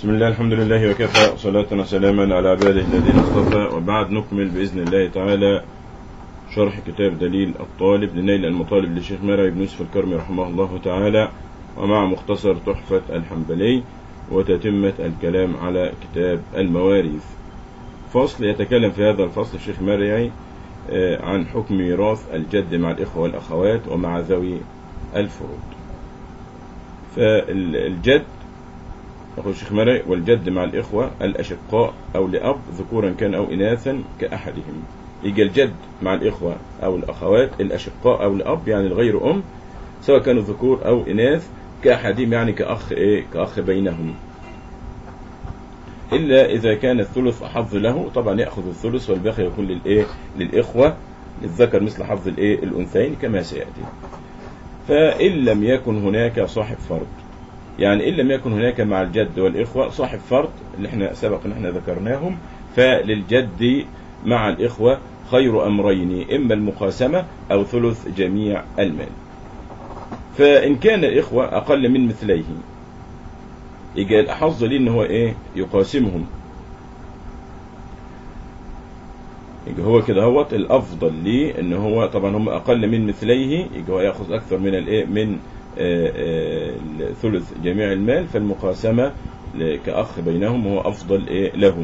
بسم الله الحمد لله وكفى صلاة وسلاما على عباده الذين اصطفى وبعد نكمل بإذن الله تعالى شرح كتاب دليل الطالب لنيل المطالب للشيخ مرعي بن يوسف الكرمي رحمه الله تعالى ومع مختصر تحفة الحنبلي وتتمة الكلام على كتاب المواريث فصل يتكلم في هذا الفصل الشيخ مرعي عن حكم ميراث الجد مع الإخوة والأخوات ومع ذوي الفروض فالجد يقول الشيخ مرعي والجد مع الإخوة الأشقاء أو لأب ذكورا كان أو إناثا كأحدهم يجي الجد مع الإخوة أو الأخوات الأشقاء أو لأب يعني الغير أم سواء كانوا ذكور أو إناث كأحدهم يعني كأخ إيه كأخ بينهم إلا إذا كان الثلث أحظ له طبعا يأخذ الثلث والباقي يكون للإيه للإخوة للذكر مثل حظ الإيه الأنثيين كما سيأتي فإن لم يكن هناك صاحب فرض يعني إن لم يكن هناك مع الجد والإخوة صاحب فرض اللي احنا سبق ان احنا ذكرناهم فللجد مع الإخوة خير أمرين إما المقاسمة أو ثلث جميع المال فإن كان الإخوة أقل من مثليه يجي الأحظ ليه إن هو إيه يقاسمهم يجي هو كده هوت الأفضل ليه إن هو طبعا هم أقل من مثليه يجي هو يأخذ أكثر من الإيه من آآ آآ ثلث جميع المال فالمقاسمة كأخ بينهم هو أفضل إيه له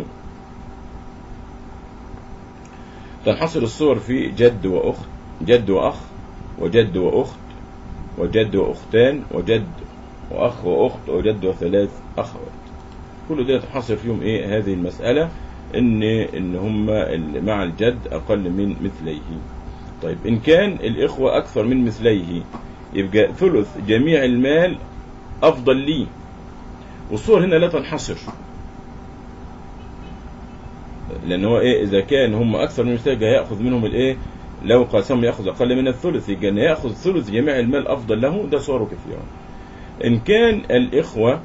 تنحصر الصور في جد وأخت جد وأخ وجد وأخت وجد وأختان وجد وأخ وأخت وجد وثلاث أخوات كل ده تنحصر فيهم إيه هذه المسألة إن إن هم مع الجد أقل من مثليه طيب إن كان الإخوة أكثر من مثليه يبقى ثلث جميع المال أفضل لي والصور هنا لا تنحصر لأن هو إيه إذا كان هم أكثر من مثليه يأخذ منهم الإيه لو قاسم يأخذ أقل من الثلث يبقى أن يأخذ ثلث جميع المال أفضل له ده صوره كثيرا إن كان الإخوة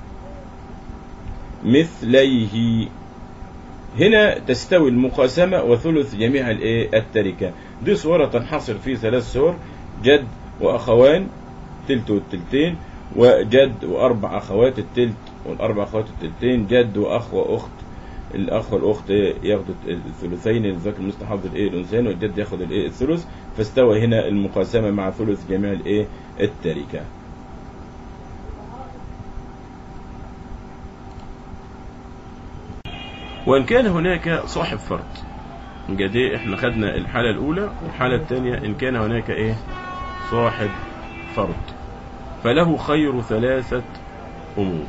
مثليه هنا تستوي المقاسمة وثلث جميع الإيه التركة دي صورة تنحصر في ثلاث صور جد وأخوان تلت والتلتين وجد وأربع أخوات التلت والأربع أخوات التلتين جد وأخ وأخت الأخ والأخت ياخدوا الثلثين الذكر مستحضر الإيه الأنثيين والجد ياخد الإيه الثلث فاستوى هنا المقاسمة مع ثلث جميع الإيه التركة وإن كان هناك صاحب فرض دي احنا خدنا الحالة الأولى والحالة الثانية إن كان هناك إيه صاحب فرض فله خير ثلاثة أمور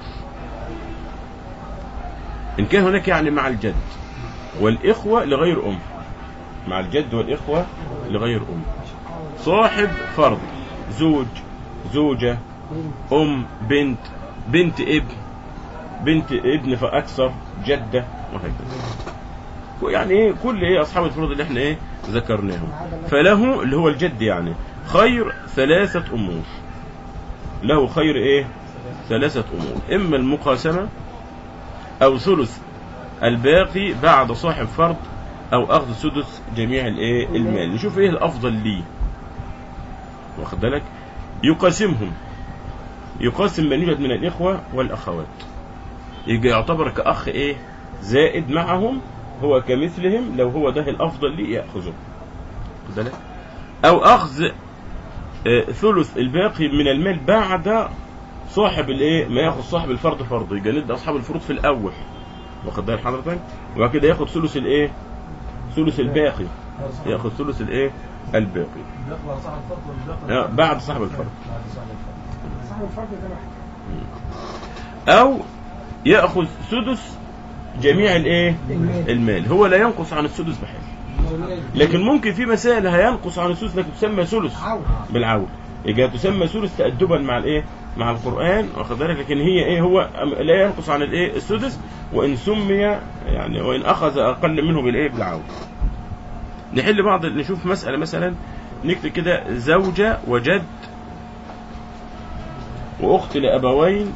إن كان هناك يعني مع الجد والإخوة لغير أم مع الجد والإخوة لغير أم صاحب فرض زوج زوجة أم بنت بنت ابن بنت ابن فأكثر جدة وهكذا يعني ايه كل ايه اصحاب الفروض اللي احنا ايه ذكرناهم فله اللي هو الجد يعني خير ثلاثة امور له خير ايه ثلاثة امور اما المقاسمة او ثلث الباقي بعد صاحب فرض او اخذ سدس جميع الايه المال نشوف ايه الافضل ليه واخد بالك يقاسمهم يقاسم من يوجد من الاخوة والاخوات يجي يعتبر كاخ ايه زائد معهم هو كمثلهم لو هو ده الافضل ليه ياخذه بالك او اخذ ثلث الباقي من المال بعد صاحب الايه ما ياخذ صاحب الفرض فرض يبقى ندي اصحاب الفروض في الاول واخد بال حضرتك وبعد كده ياخد ثلث الايه ثلث الباقي ياخذ ثلث الايه الباقي بعد صاحب الفرض صاحب الفرد ده او ياخذ سدس جميع الايه المال هو لا ينقص عن السدس بحال لكن ممكن في مسائل هينقص عن السدس لكن تسمى ثلث بالعول يبقى تسمى ثلث تأدبا مع الايه مع القرآن واخد بالك لكن هي ايه هو لا ينقص عن الايه السدس وان سمي يعني وان اخذ اقل منه بالايه بالعول نحل بعض نشوف مسألة مثلا نكتب كده زوجة وجد واخت لابوين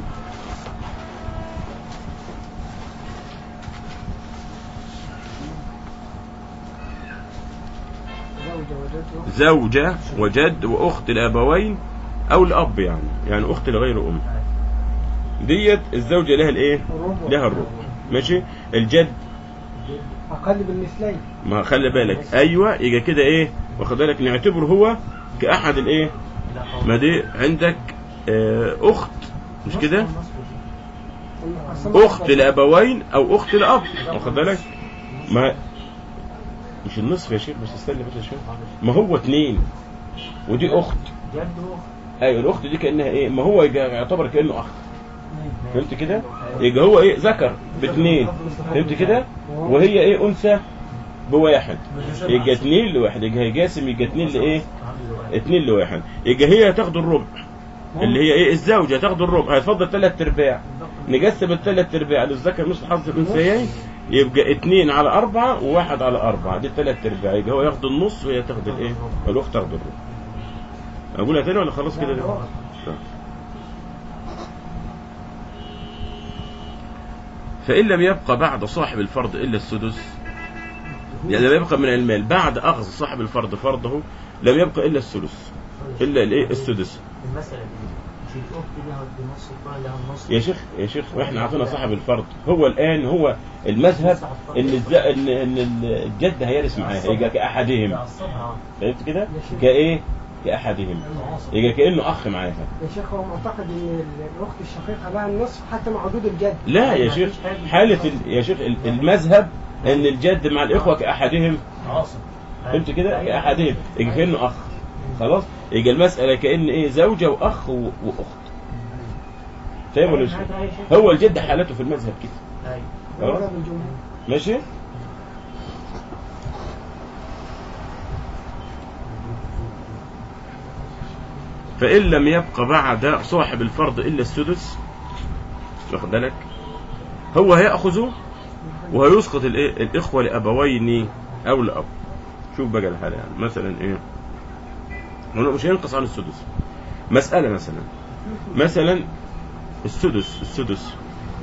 زوجة وجد وأخت الأبوين أو الأب يعني يعني أخت لغير أم ديت الزوجة لها الإيه لها الربع ماشي الجد أقل بالمثلين ما خلي بالك ايوه يبقى كده ايه واخد بالك نعتبره هو كاحد الايه ما دي عندك آه، اخت مش كده اخت لابوين او اخت لاب واخد بالك ما مش النصف يا شيخ بس استنى بس شويه ما هو اتنين ودي اخت جد واخت ايوه الاخت دي كانها ايه ما هو يجا- يعتبر كانه اخ فهمت كده يبقى هو ايه ذكر باثنين فهمت كده وهي ايه انثى بواحد يبقى اتنين لواحد يبقى هي جاسم يبقى اتنين لايه اتنين لواحد يبقى هي هتاخد الربع اللي هي ايه الزوجه هتاخد الربع هتفضل ثلاث ارباع نقسم الثلاث ارباع للذكر مثل حظ الانثيين يبقى اتنين على اربعه وواحد على اربعه دي الثلاث ارباع يبقى هو ياخد النص وهي تاخد الايه الاخت تاخد الربع اقولها تاني ولا خلاص كده طيب. فإن لم يبقى بعد صاحب الفرض إلا السدس يعني لم يبقى من المال بعد أخذ صاحب الفرض فرضه لم يبقى إلا الثلث إلا الإيه السدس المسألة دي مش الأخت لها النص الثاني لها النص يا شيخ يا شيخ واحنا عطينا صاحب الفرض هو الآن هو المذهب إن الز... إن إن الجد هيرث معاه يبقى كأحدهم تعصبها فهمت كده؟ كإيه؟ كأحدهم يبقى كأنه أخ معاها يا شيخ هو معتقد ان الاخت الشقيقه لها النصف حتى مع وجود الجد لا يا شيخ حالة ال... يا شيخ ال- المذهب ان الجد مع الاخوه كاحدهم عاصم فهمت كده كاحدهم يجي كانه اخ خلاص يجي المساله كان ايه زوجه واخ و... واخت فاهم ولا مش فاهم؟ هو الجد حالته في المذهب كده أيوة خلاص مذهب الجمهور ماشي فإن لم يبق بعد صاحب الفرض إلا السدس واخد بالك هو هيأخذه وهيسقط الإيه؟ الإخوة لأبوين أو لأب شوف بقى الحالة يعني مثلا إيه هو مش هينقص عن السدس مسألة مثلا مثلا السدس السدس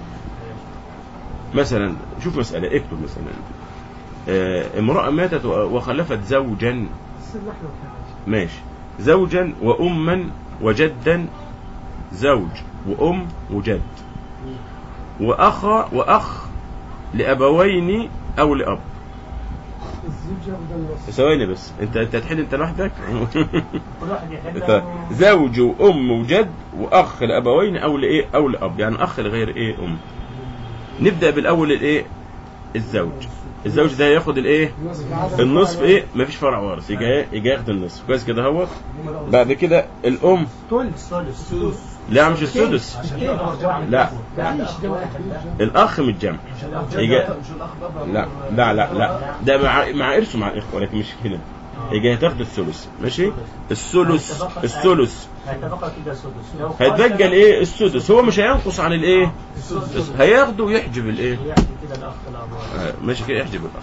مثلا شوف مسألة اكتب مثلا آه، امرأة ماتت و- وخلفت زوجا السر نحن وكذا. ماشي زوجا وأما وجدا زوج وأم وجد وأخ وأخ لأبوين أو لأب الزوج ياخد النص ثواني بس أنت أنت هتحل أنت لوحدك كل واحد أنت يحلها زوج وأم وجد وأخ لأبوين أو لإيه أو لأب يعني أخ لغير إيه أم نبدأ بالأول الإيه الزوج الزوج ده ياخد الإيه النصف عدد النصف ايه مفيش فرع وارث يجي إيه؟ يجي ياخد النصف كويس كده اهوت بعد كده الام ثلث السدس لا مش السدس لا معلش ده واحد الاخ من الجمع يجي لا لا لا لا ده مع مع ارثه مع الاخوه لكن مش هنا يجي هتاخد الثلث ماشي الثلث الثلث هيتبقى كده سدس لو هيتبقى الايه السدس هو مش هينقص عن الايه السدس هياخده ويحجب الايه يحكي كده الأخ الأبوين آه، ماشي كده يحجب الاخ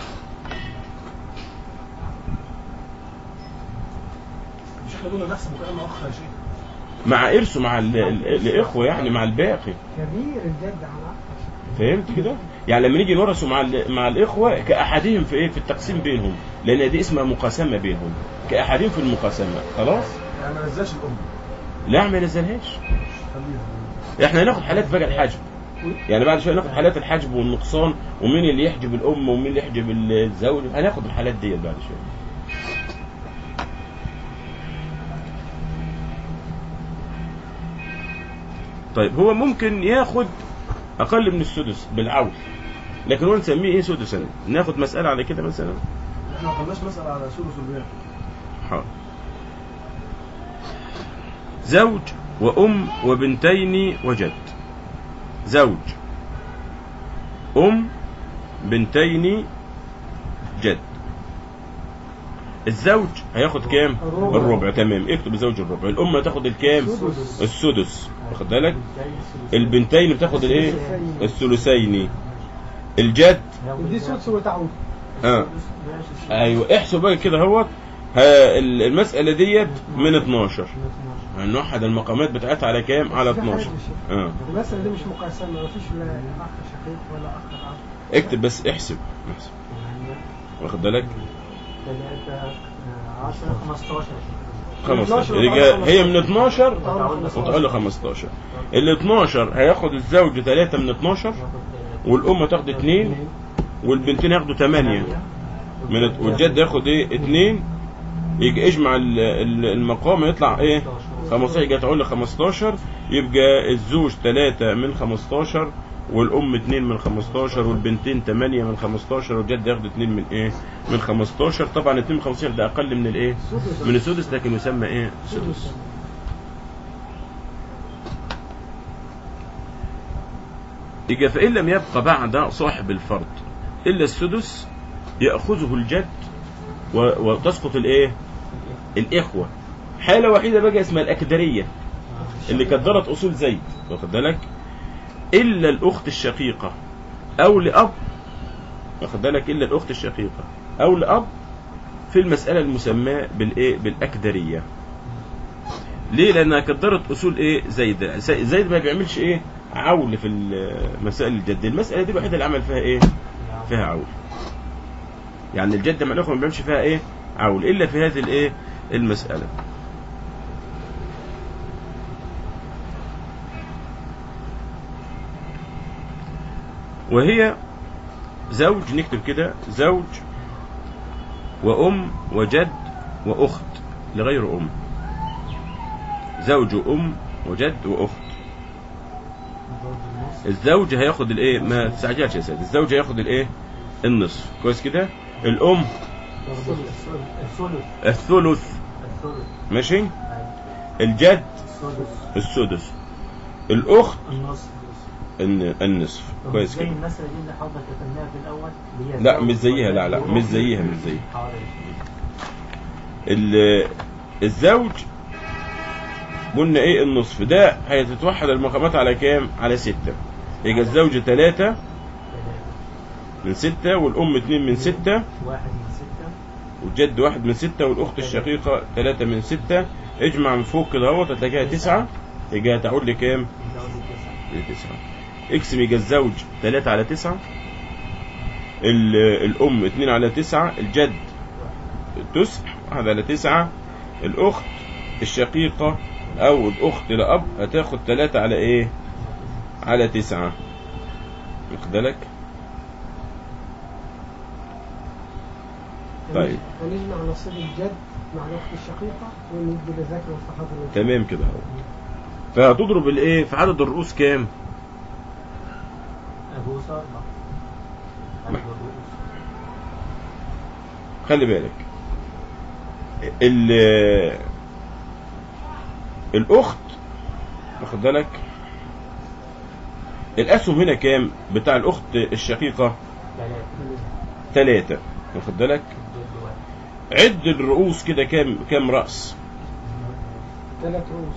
مش احنا قلنا نحسب كأنه اخ يا شيخ مع ارثه مع ال- ال- الاخوه يعني مع الباقي كبير الجد على عقل فهمت كده؟ يعني لما نيجي نورثوا مع ال- مع الاخوه كاحدهم في ايه؟ في التقسيم بينهم، لان دي اسمها مقاسمه بينهم، كاحدهم في المقاسمه، خلاص؟ يعني ما نزلش الام لا ما نزلهاش، خليها احنا هناخد حالات بقى الحجب. يعني بعد شويه ناخد حالات الحجب والنقصان ومين اللي يحجب الام ومين اللي يحجب الزوج، هناخد الحالات ديت بعد شويه. طيب هو ممكن ياخد اقل من السدس بالعول لكن هو نسميه ايه سدسا ناخد مساله على كده مثلا احنا ما قلناش مسألة على ثلث البيع حاضر زوج وام وبنتين وجد زوج ام بنتين جد الزوج هياخد كام الربع. الربع تمام اكتب زوج الربع الام هتاخد الكام السدس. السدس واخد بالك البنتين بتاخد الايه الثلثين الجد دي سدس وتعود اه ايوه احسب بقى كده اهوت ها، ال- المسألة ديت من 12 هنوحد المقامات بتاعتها على كام؟ على في حاجة 12 يا شيخ. اه المسألة دي مش مقاسمة مفيش لا أخ شقيق ولا أخ العم اكتب بس احسب احسب واخد بالك؟ 10 15 15 12 يبقى هي من 12 وتعود وتقول له 15 ال 12 هياخد الزوج 3 من 12 والام تاخد اتنين والبنتين ياخدوا تمانية من الت- والجد ياخد ايه اتنين يجي اجمع ال- ال- المقام يطلع ايه 15 يجي تعول ل 15 يبقى الزوج 3 من 15 والام 2 من 15 والبنتين 8 من 15 والجد ياخد 2 من ايه من 15 طبعا 2 من 15 ده اقل من الايه من السدس لكن يسمى ايه سدس يجي فإن لم يبقى بعد صاحب الفرض إلا السدس يأخذه الجد و- وتسقط الإيه؟ الإخوة حالة وحيدة بقى اسمها الأكدرية اللي كدرت أصول زيد واخد بالك إلا الأخت الشقيقة أو لأب واخد بالك إلا الأخت الشقيقة أو لأب في المسألة المسماة بالإيه؟ بالأكدرية ليه؟ لأنها كدرت أصول إيه؟ زيد زيد ما بيعملش إيه؟ عول في مسائل الجد المسألة دي الوحيدة اللي عمل فيها إيه؟ فيها عول يعني الجد مع الأخوة ما بيعملش فيها إيه؟ عول إلا في هذه الإيه؟ المسألة وهي زوج نكتب كده زوج وأم وجد وأخت لغير أم زوج وأم وجد وأخت الزوج هياخد الايه ما تستعجلش يا سيدي الزوج هياخد الايه النصف كويس كده الام الثلث الثلث الثلث الثلث ماشي أيوة. الجد الثلث السدس الاخت النصف الن- النصف كويس زي كده المسألة دي اللي حضرتك كتبناها في الأول اللي هي لا الزوج مش زيها لا لا والأم. مش زيها مش زيها حاضر ال- الزوج قلنا ايه النصف ده هيتتوحد المقامات على كام على ستة يبقى الزوج ثلاثة من ستة والأم اتنين من ستة واحد من ستة والجد واحد من ستة والأخت الشقيقة ثلاثة من ستة اجمع من فوق كده اهوت هتلاقيها تسعة يبقى هتعود لكام؟ يزود التسعة لتسعة اقسم يبقى الزوج ثلاثة على تسعة ال- الأم اتنين على تسعة الجد تسع واحد على تسعة الأخت الشقيقة أو الأخت لأب هتاخد ثلاثة على إيه؟ على تسعة واخد بالك؟ طيب. ونجمع نصيب الجد مع الأخت الشقيقة وندي لذاكر والصحابة والجد. تمام كده اهو فهتضرب الايه في عدد الرؤوس كام الرؤوس أربعة عدد الرؤوس خلي بالك ال الاخت واخد بالك الاسهم هنا كام بتاع الاخت الشقيقه ثلاثة ثلاثة واخد بالك الجد واحد عد الرؤوس كده كام كام راس ثلاث رؤوس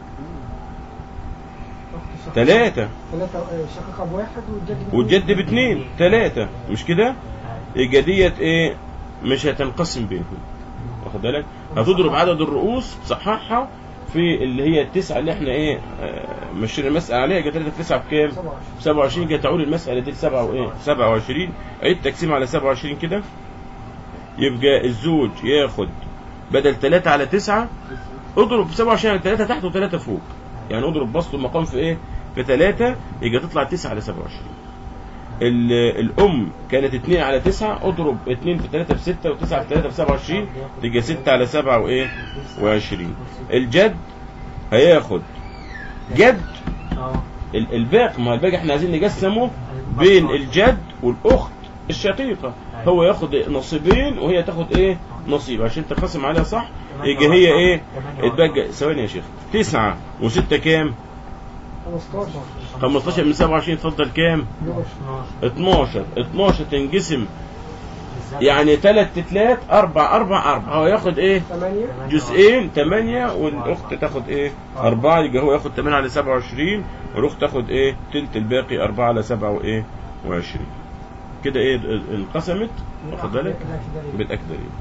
أخت شقيقة. ثلاثة ثلاثة آه، شقيقة بواحد والجد باتنين. والجد باثنين ثلاثة مش كده يبقى ديت ايه مش هتنقسم بينهم واخد بالك هتضرب عدد الرؤوس تصححها في اللي هي التسعة اللي احنا ايه آه، مشينا المسألة عليها يبقى 3 في 9 بكام؟ 27 27 يبقى تعود المسألة دي ل 7 وايه؟ 27 عيد تقسيم على 27 كده يبقى الزوج ياخد بدل 3 على 9 اضرب 27 على 3 تحت و3 فوق يعني اضرب بسط المقام في ايه؟ في 3 يبقى تطلع 9 على 27 ال- الام كانت 2 على 9 اضرب 2 في 3 في 6 و9 في 3 في 27 تبقى 6 على 7 وايه؟ و20 الجد هياخد جد اه ال- الباقي ما هو الباقي احنا عايزين نقسمه بين الجد والاخت الشقيقه هو ياخد نصيبين وهي تاخد ايه نصيب عشان تقسم عليها صح يجي هي ايه اتبقى ثواني يا شيخ تسعة وستة كام 15 15 من 27 تفضل كام 12 12 12 تنقسم يعني ثلاث تتلات أربع أربع أربع هو ياخد إيه 8 جزئين ثمانية والأخت تاخد إيه أربعة يبقى هو ياخد 8 على 27 والأخت تاخد إيه تلت الباقي أربعة على 7 وإيه وعشرين كده إيه انقسمت واخد بالك بالأكدرين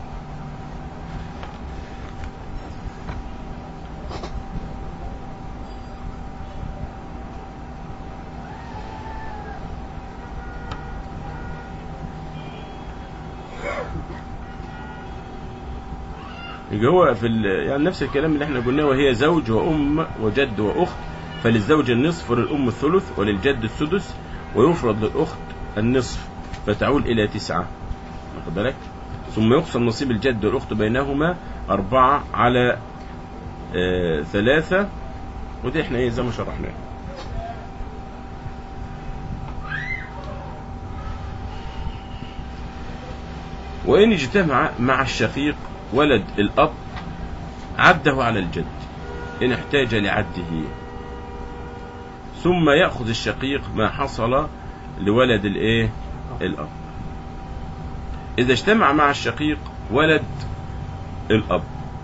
يبقى هو في ال... يعني نفس الكلام اللي احنا قلناه وهي زوج وأم وجد وأخت فللزوج النصف وللأم الثلث وللجد السدس ويفرض للأخت النصف فتعود إلى تسعة واخد بالك ثم يقسم نصيب الجد والأخت بينهما أربعة على آه ثلاثة ودي احنا ايه زي ما شرحناه وإن اجتمع مع الشقيق ولد الأب عده على الجد إن احتاج لعده ثم يأخذ الشقيق ما حصل لولد الإيه الأب إذا اجتمع مع الشقيق ولد الأب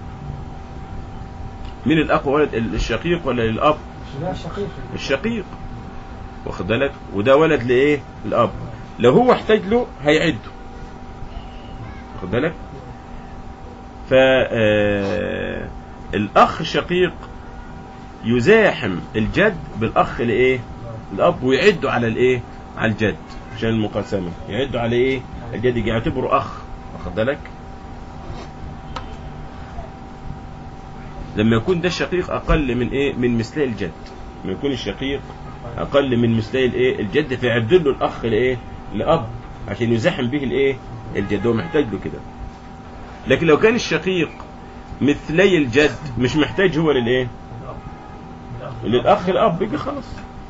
من الأقوى ولد الشقيق ولا للأب لا شقيق الشقيق واخد بالك وده ولد لايه الاب لو هو احتاج له هيعده واخد بالك ف آه، الاخ الشقيق يزاحم الجد بالاخ لايه الاب ويعده على الايه على الجد عشان المقاسمه يعده على ايه الجد يجي يعتبره اخ واخد بالك لما يكون ده الشقيق اقل من ايه من مثلي الجد لما يكون الشقيق اقل من مثلي الايه الجد فيعدل له الاخ لايه لاب عشان يزاحم به الايه الجد هو محتاج له كده لكن لو كان الشقيق مثلي الجد مش محتاج هو للايه للاخ الاب يجي خلاص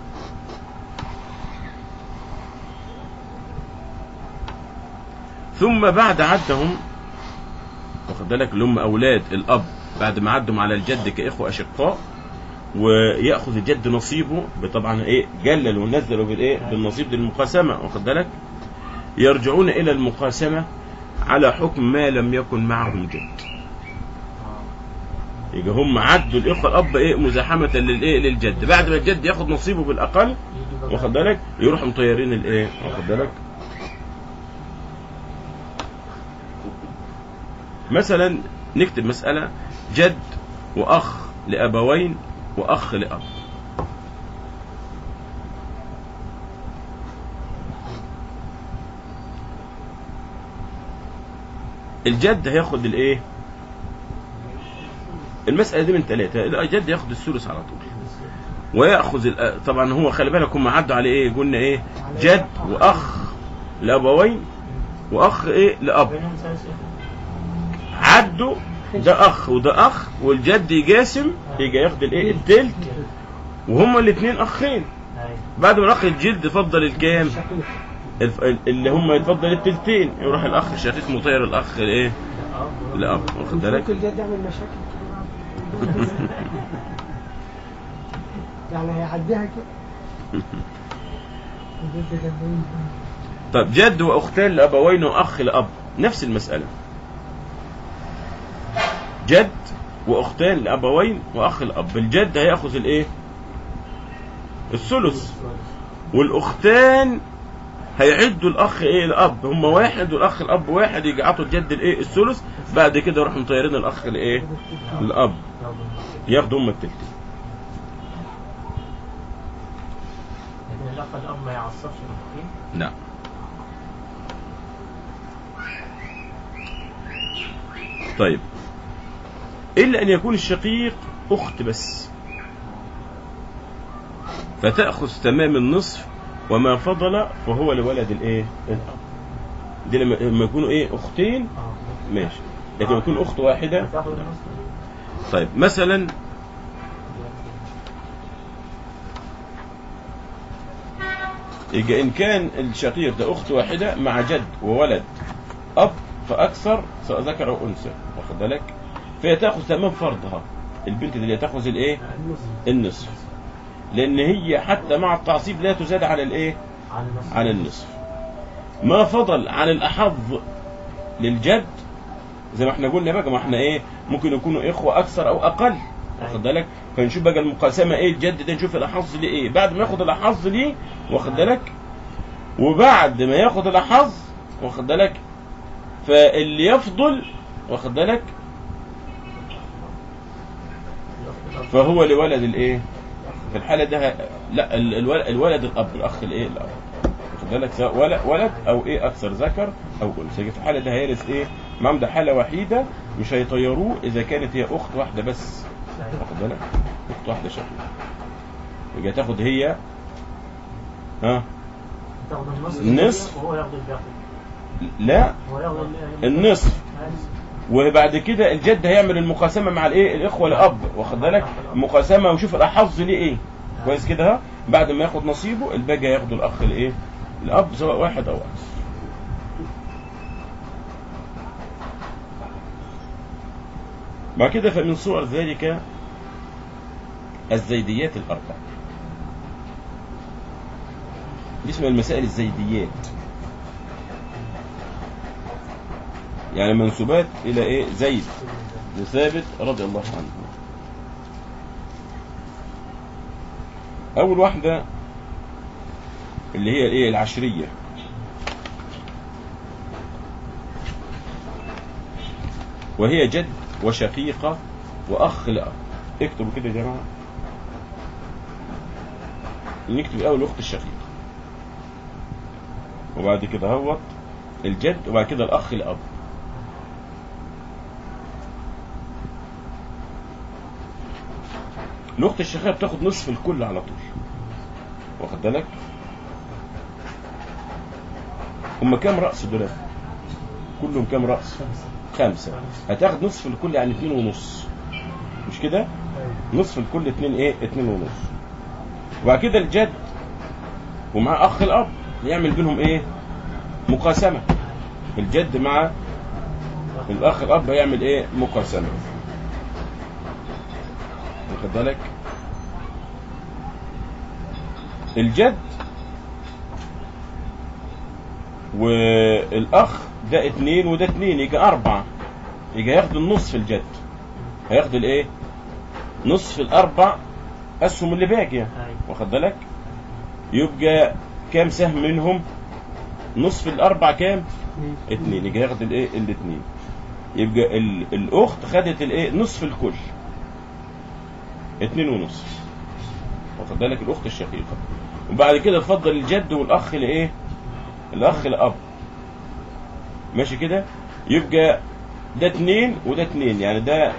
ثم بعد عدهم واخد بالك اللي هم اولاد الاب بعد ما عدهم على الجد كاخوه اشقاء وياخذ الجد نصيبه طبعا ايه جللوا ونزلوا بالايه بالنصيب للمقاسمه واخد بالك يرجعون الى المقاسمه على حكم ما لم يكن معهم جد يجي هم عدوا الاخوه الاب ايه مزاحمه للايه للجد بعد ما الجد ياخد نصيبه بالاقل واخد بالك يروحوا مطيرين الايه واخد بالك مثلا نكتب مسألة جد وأخ لأبوين وأخ لأب الجد هياخد الايه المسألة دي من ثلاثة الجد ياخد الثلث على طول ويأخذ الأ- طبعا هو خلي بالك هم عدوا على ايه قلنا ايه جد وأخ لأبوين وأخ ايه لأب بينهم ثلاث عدوا ده اخ وده اخ والجد يقاسم يجي ياخد الايه التلت وهما الاثنين اخين ايوه بعد ما الاخ الجد فضل الكام شقيق الف- اللي هم يتفضل التلتين يروح الاخ الشقيق مطير الاخ الايه الاب الاب واخد بالك ممكن الجد يعمل مشاكل كده. يعني هيعديها كده الجد ده بعيد. طب جد واختان لابوين واخ لاب نفس المساله جد واختان لابوين واخ لاب الجد هياخذ الايه الثلث والاختان هيعدوا الاخ ايه الاب هم واحد والاخ الاب واحد يجي عطوا الجد الايه الثلث بعد كده يروحوا مطيرين الاخ الايه الاب ياخدوا هم التلتين لكن الاخ الاب ما يعصبش الاخين لا طيب إلا أن يكون الشقيق أخت بس فتأخذ تمام النصف وما فضل فهو لولد الإيه؟ الأب دي لما لما يكونوا إيه أختين اه ماشي لكن لما يكون أخت واحدة تاخد نص طيب مثلا يبقى إن كان الشقيق ده أخت واحدة مع جد وولد أب فأكثر سواء ذكر أو أنثى واخد بالك فهي تأخذ تمام فرضها البنت دي تأخذ الإيه النصف لأن هي حتى مع التعصيب لا تزاد على الإيه على النص على النصف ما فضل عن الأحظ للجد زي ما احنا قلنا بقى ما احنا ايه ممكن يكونوا اخوه اكثر او اقل واخد بالك فنشوف بقى المقاسمه ايه الجد ده نشوف الاحظ ليه ايه بعد ما ياخد الاحظ ليه واخد بالك وبعد ما ياخد الاحظ واخد بالك فاللي يفضل واخد بالك فهو لولد الايه في الحاله ده ه- لا ال- الولد, الولد الاب الاخ الايه الاب واخد بالك سواء ولد, ولد او ايه اكثر ذكر او انثى في الحاله ده هيرث ايه معاهم ده حاله وحيده مش هيطيروه اذا كانت هي اخت واحده بس واخد بالك اخت واحده شقيقه يبقى تاخد هي ها تاخد النصف النصف. وهو ياخد الباقي لا هو ياخد ال- النصف أيوة. وبعد كده الجد هيعمل المقاسمه مع الايه الاخوه الاب واخد بالك المقاسمه ويشوف الاحظ ليه ايه كويس كده ها بعد ما ياخد نصيبه الباقي هياخده الاخ الايه الاب سواء واحد او اكثر بعد كده فمن صور ذلك الزيديات الاربع دي اسمها المسائل الزيديات يعني منسوبات الى ايه زيد بن ثابت رضي الله عنه اول واحده اللي هي الايه العشريه وهي جد وشقيقه واخ لاب اكتبوا كده يا جماعه نكتب الاول الاخت الشقيقه وبعد كده هوت الجد وبعد كده الاخ الاب الاخت الشقيقه بتاخد نصف الكل على طول واخد بالك هم كام راس دول كلهم كام راس خمسه هتاخد نصف الكل يعني اتنين ونص مش كده نصف الكل اتنين ايه اتنين ونص وبعد كده الجد ومع اخ الاب يعمل بينهم ايه مقاسمه الجد مع الاخ الاب هيعمل ايه مقاسمه واخد بالك الجد والاخ ده اتنين وده اتنين يجي اربعة يجي ياخد النصف الجد هياخد الايه نصف الاربع اسهم اللي باقيه أيوة. واخد بالك يبقى كام سهم منهم نصف الاربع كام اتنين يجي ياخد الايه الاتنين يبقى ال... الاخت خدت الايه نصف الكل اتنين ونص واخد بالك الاخت الشقيقه وبعد كده تفضل الجد والاخ لايه الاخ الاب ماشي كده يبقى ده اتنين وده اتنين يعني ده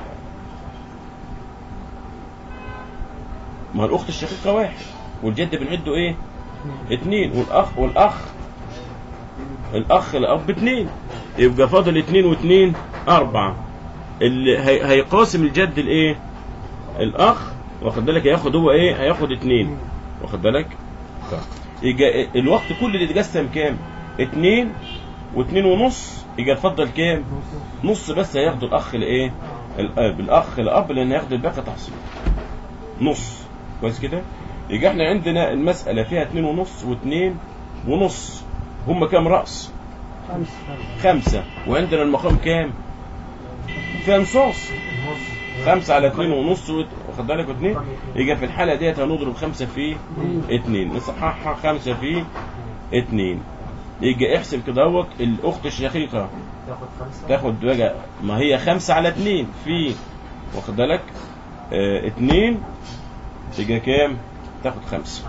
ما هو الاخت الشقيقه واحد والجد بنعده ايه اتنين والاخ والاخ الاخ الاب اتنين يبقى فاضل اتنين واتنين اربعة اللي هي- هيقاسم الجد الايه الاخ واخد بالك هياخد هو ايه هياخد اتنين واخد بالك طيب. يجي الوقت كل اللي اتقسم كام اتنين واتنين ونص يجي اتفضل كام نص بس هياخده الاخ الايه الاب الاخ الاب لان هياخد الباقي تحصيل نص كويس كده يجي احنا عندنا المسألة فيها اتنين ونص واتنين ونص هم كام رأس خمسة خمسة وعندنا المقام كام فيها نصوص النص خمسة على اتنين ونص وت- واخد بالك اتنين يجي في الحالة ديت هنضرب خمسة في اتنين نصححها خمسة في اتنين يجي احسب كده اهوت الاخت الشقيقة تاخد خمسة تاخد بقى ما هي خمسة على اتنين في واخد بالك اه اتنين تيجي كام تاخد خمسة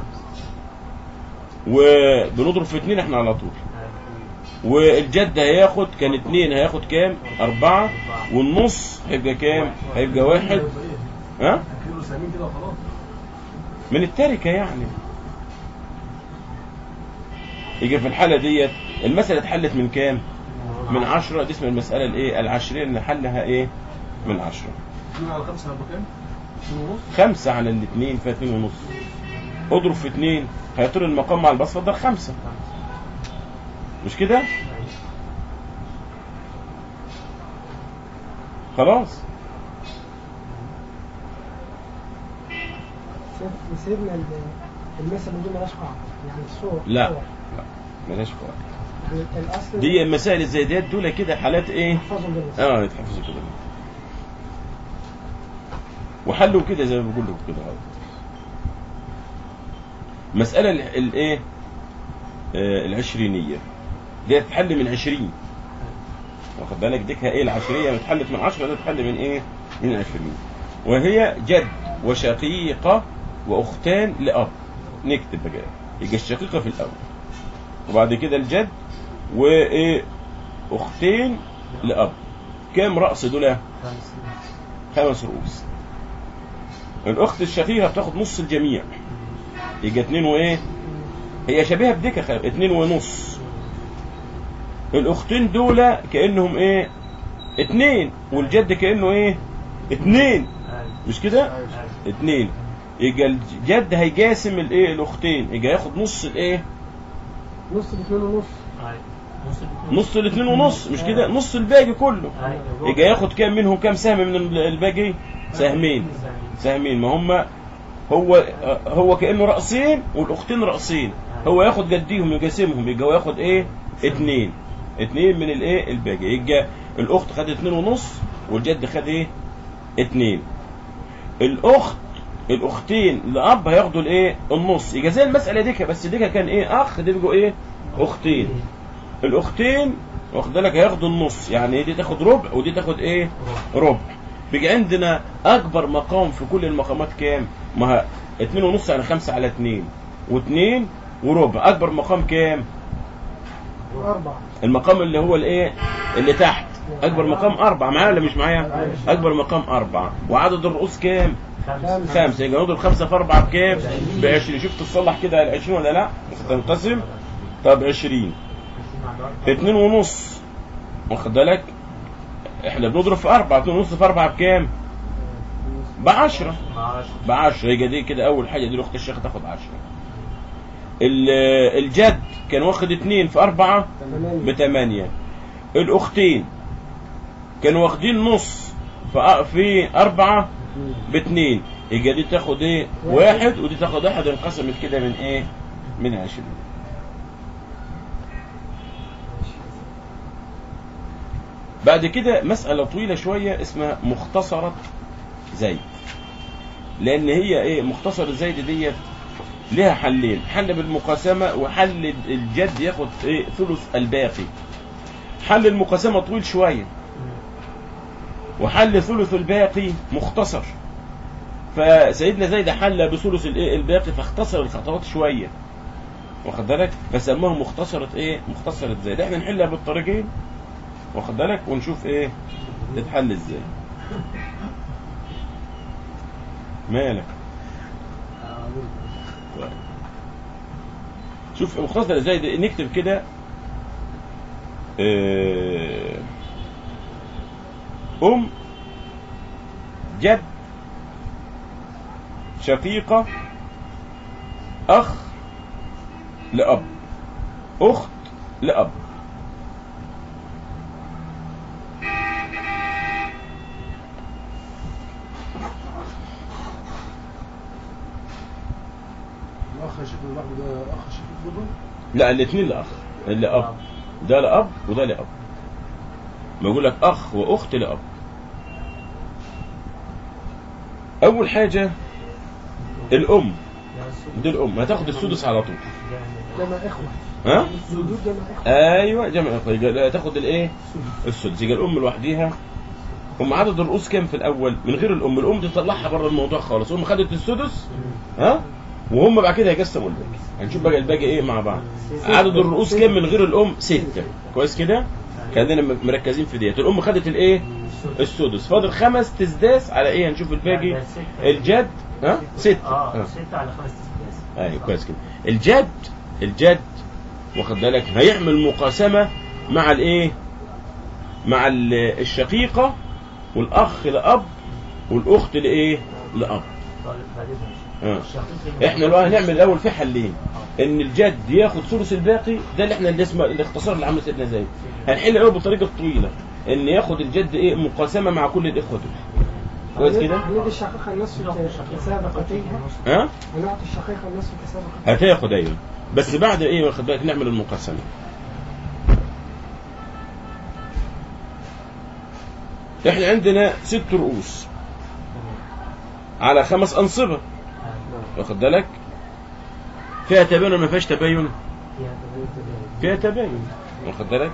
وبنضرب في اتنين احنا على طول والجد هياخد كان اتنين هياخد كام اربعة والنص هيبقى كام هيبقى واحد ها كيلو سمين كده وخلاص من التركة يعني يجي في الحالة ديت المسألة اتحلت من كام من عشرة دي اسمها المسألة الايه العشرية اللي حلها ايه من عشرة اتنين على خمسة هيبقى كام؟ اتنين ونص خمسة على الاثنين فيها اتنين ونص اضرب في اتنين هيطير المقام مع البسط ده خمسة مش كده خلاص سيدنا ال- المسألة دي مالهاش قاعدة يعني الصور لا صور. لا ملهاش فوائد يعني الأصل دي المسائل الزيادات دول كده حالات ايه احفظهم بالنص اه يتحفظوا كده وحلوا كده زي ما بقول لكم كده اهو. مسألة ال- الايه آه العشرينية دي تتحل من عشرين واخد بالك ديكها ايه العشرية اتحلت من عشرة ده تتحل من ايه من عشرين وهي جد وشقيقة واختان لأب نكتب بقى يبقى الشقيقة في الأول وبعد كده الجد وايه اختين لأب كام رأس دول خمسة خمس رؤوس الأخت الشقيقة بتاخد نص الجميع يبقى اتنين وإيه هي شبيهه بديكا خير اتنين ونص الاختين دول كانهم ايه اتنين والجد كانه ايه اتنين أيوة. مش كده أيوة. اتنين يبقى الجد هيجاسم الايه الاختين يبقى ياخد نص الايه نص الاثنين ونص أيوة. نص الاتنين. نص الاثنين ونص مش كده نص الباقي كله أيوة. يبقى ياخد كام منهم كام سهم من الباقي سهمين سهمين ما هم هو هو كانه راسين والاختين راسين هو ياخد جديهم يقسمهم يبقى هو ياخد ايه اتنين اتنين من الايه الباقي يبقى الاخت خد اتنين ونص والجد خد ايه اتنين الاخت الاختين الاب هياخدوا الايه النص يبقى زي المساله دي كده، بس دي كان ايه اخ دي بيبقوا ايه اختين الاختين واخد بالك هياخدوا النص يعني دي تاخد ربع ودي تاخد ايه ربع بيجي عندنا اكبر مقام في كل المقامات كام ما ها اتنين ونص يعني خمسة على اتنين واتنين وربع اكبر مقام كام واربعه المقام اللي هو الايه اللي تحت اكبر مقام اربعة معايا ولا مش معايا اكبر مقام اربعة وعدد الرؤوس كام خمسة. خمسة يبقى نضرب خمسة في أربعة بكام؟ ب 20 شفت تصلح كده ال 20 ولا لا؟ تنقسم؟ طب 20 اتنين ونص واخد بالك؟ احنا بنضرب في أربعة اتنين ونص في أربعة بكام؟ بعشرة معرفش. بعشرة يبقى دي كده أول حاجة دي الأخت الشيخ تاخد عشرة ال- الجد كان واخد اتنين في أربعة ثمانية بثمانية الأختين كانوا واخدين نص في في أربعة باتنين يبقى دي تاخد ايه واحد ودي تاخد واحد انقسمت كده من ايه من عشرين بعد كده مسألة طويلة شوية اسمها مختصرة زيد لأن هي ايه مختصرة زيد ديت لها حلين حل بالمقاسمة وحل الجد ياخد ايه ثلث الباقي حل المقاسمة طويل شوية وحل ثلث الباقي مختصر فسيدنا زيد حل بثلث الايه الباقي فاختصر الخطوات شويه واخد بالك فسموها مختصره ايه مختصره زيد احنا نحلها بالطريقين واخد بالك ونشوف ايه تتحل ازاي مالك طيب. شوف مختصر ازاي نكتب كده آه، ام جد شقيقة أخ لأب أخت لأب الاخ شيخ اللحظه ده اخ شيخ برضه لا الاثنين لأخ لأب ده لأب وده لأب ما يقول لك أخ وأخت لأب أول حاجة الأم يعني السدس. دي الأم هتاخد السدس على طول يعني جمع اخوه ها السدود جمع اخوه ايوه جمع اخوه يبقى لا تاخد الايه السدس يبقى الام لوحديها هم عدد الرؤوس كام في الاول من غير الام الام دي تطلعها بره الموضوع خالص هم خدت السدس ها وهم بعد كده هيقسموا الباقي هنشوف بقى الباقي ايه مع بعض عدد الرؤوس كام من غير الام ستة كويس كده خلينا م- مركزين في ديت الام خدت الايه السدس فاضل خمس تسداس على ايه هنشوف الباقي الجد ها ستة اه ها. ستة على خمس تسداس ايوه كويس كده الجد الجد واخد بالك هيعمل مقاسمه مع الايه مع ال- الشقيقه والاخ لاب والاخت لايه لاب طيب بعدين آه. ماشي الشقيق احنا الان هنعمل الاول في حلين ان الجد ياخد ثلث الباقي ده اللي احنا اللي اسمه الاختصار اللي عمله سيدنا زيد هنحل الاول بالطريقه الطويله ان ياخد الجد ايه مقاسمه مع كل الاخوه دول كويس كده هندي الشقيقة النصف كسابقتيها ها هنعطي الشقيقة النصف كسابقتيها هتاخد ايوه بس بعد ايه واخد بالك نعمل المقاسمه احنا عندنا ست رؤوس على خمس انصبه واخد بالك فيها تباين ولا ما فيهاش تباين فيها تباين واخد بالك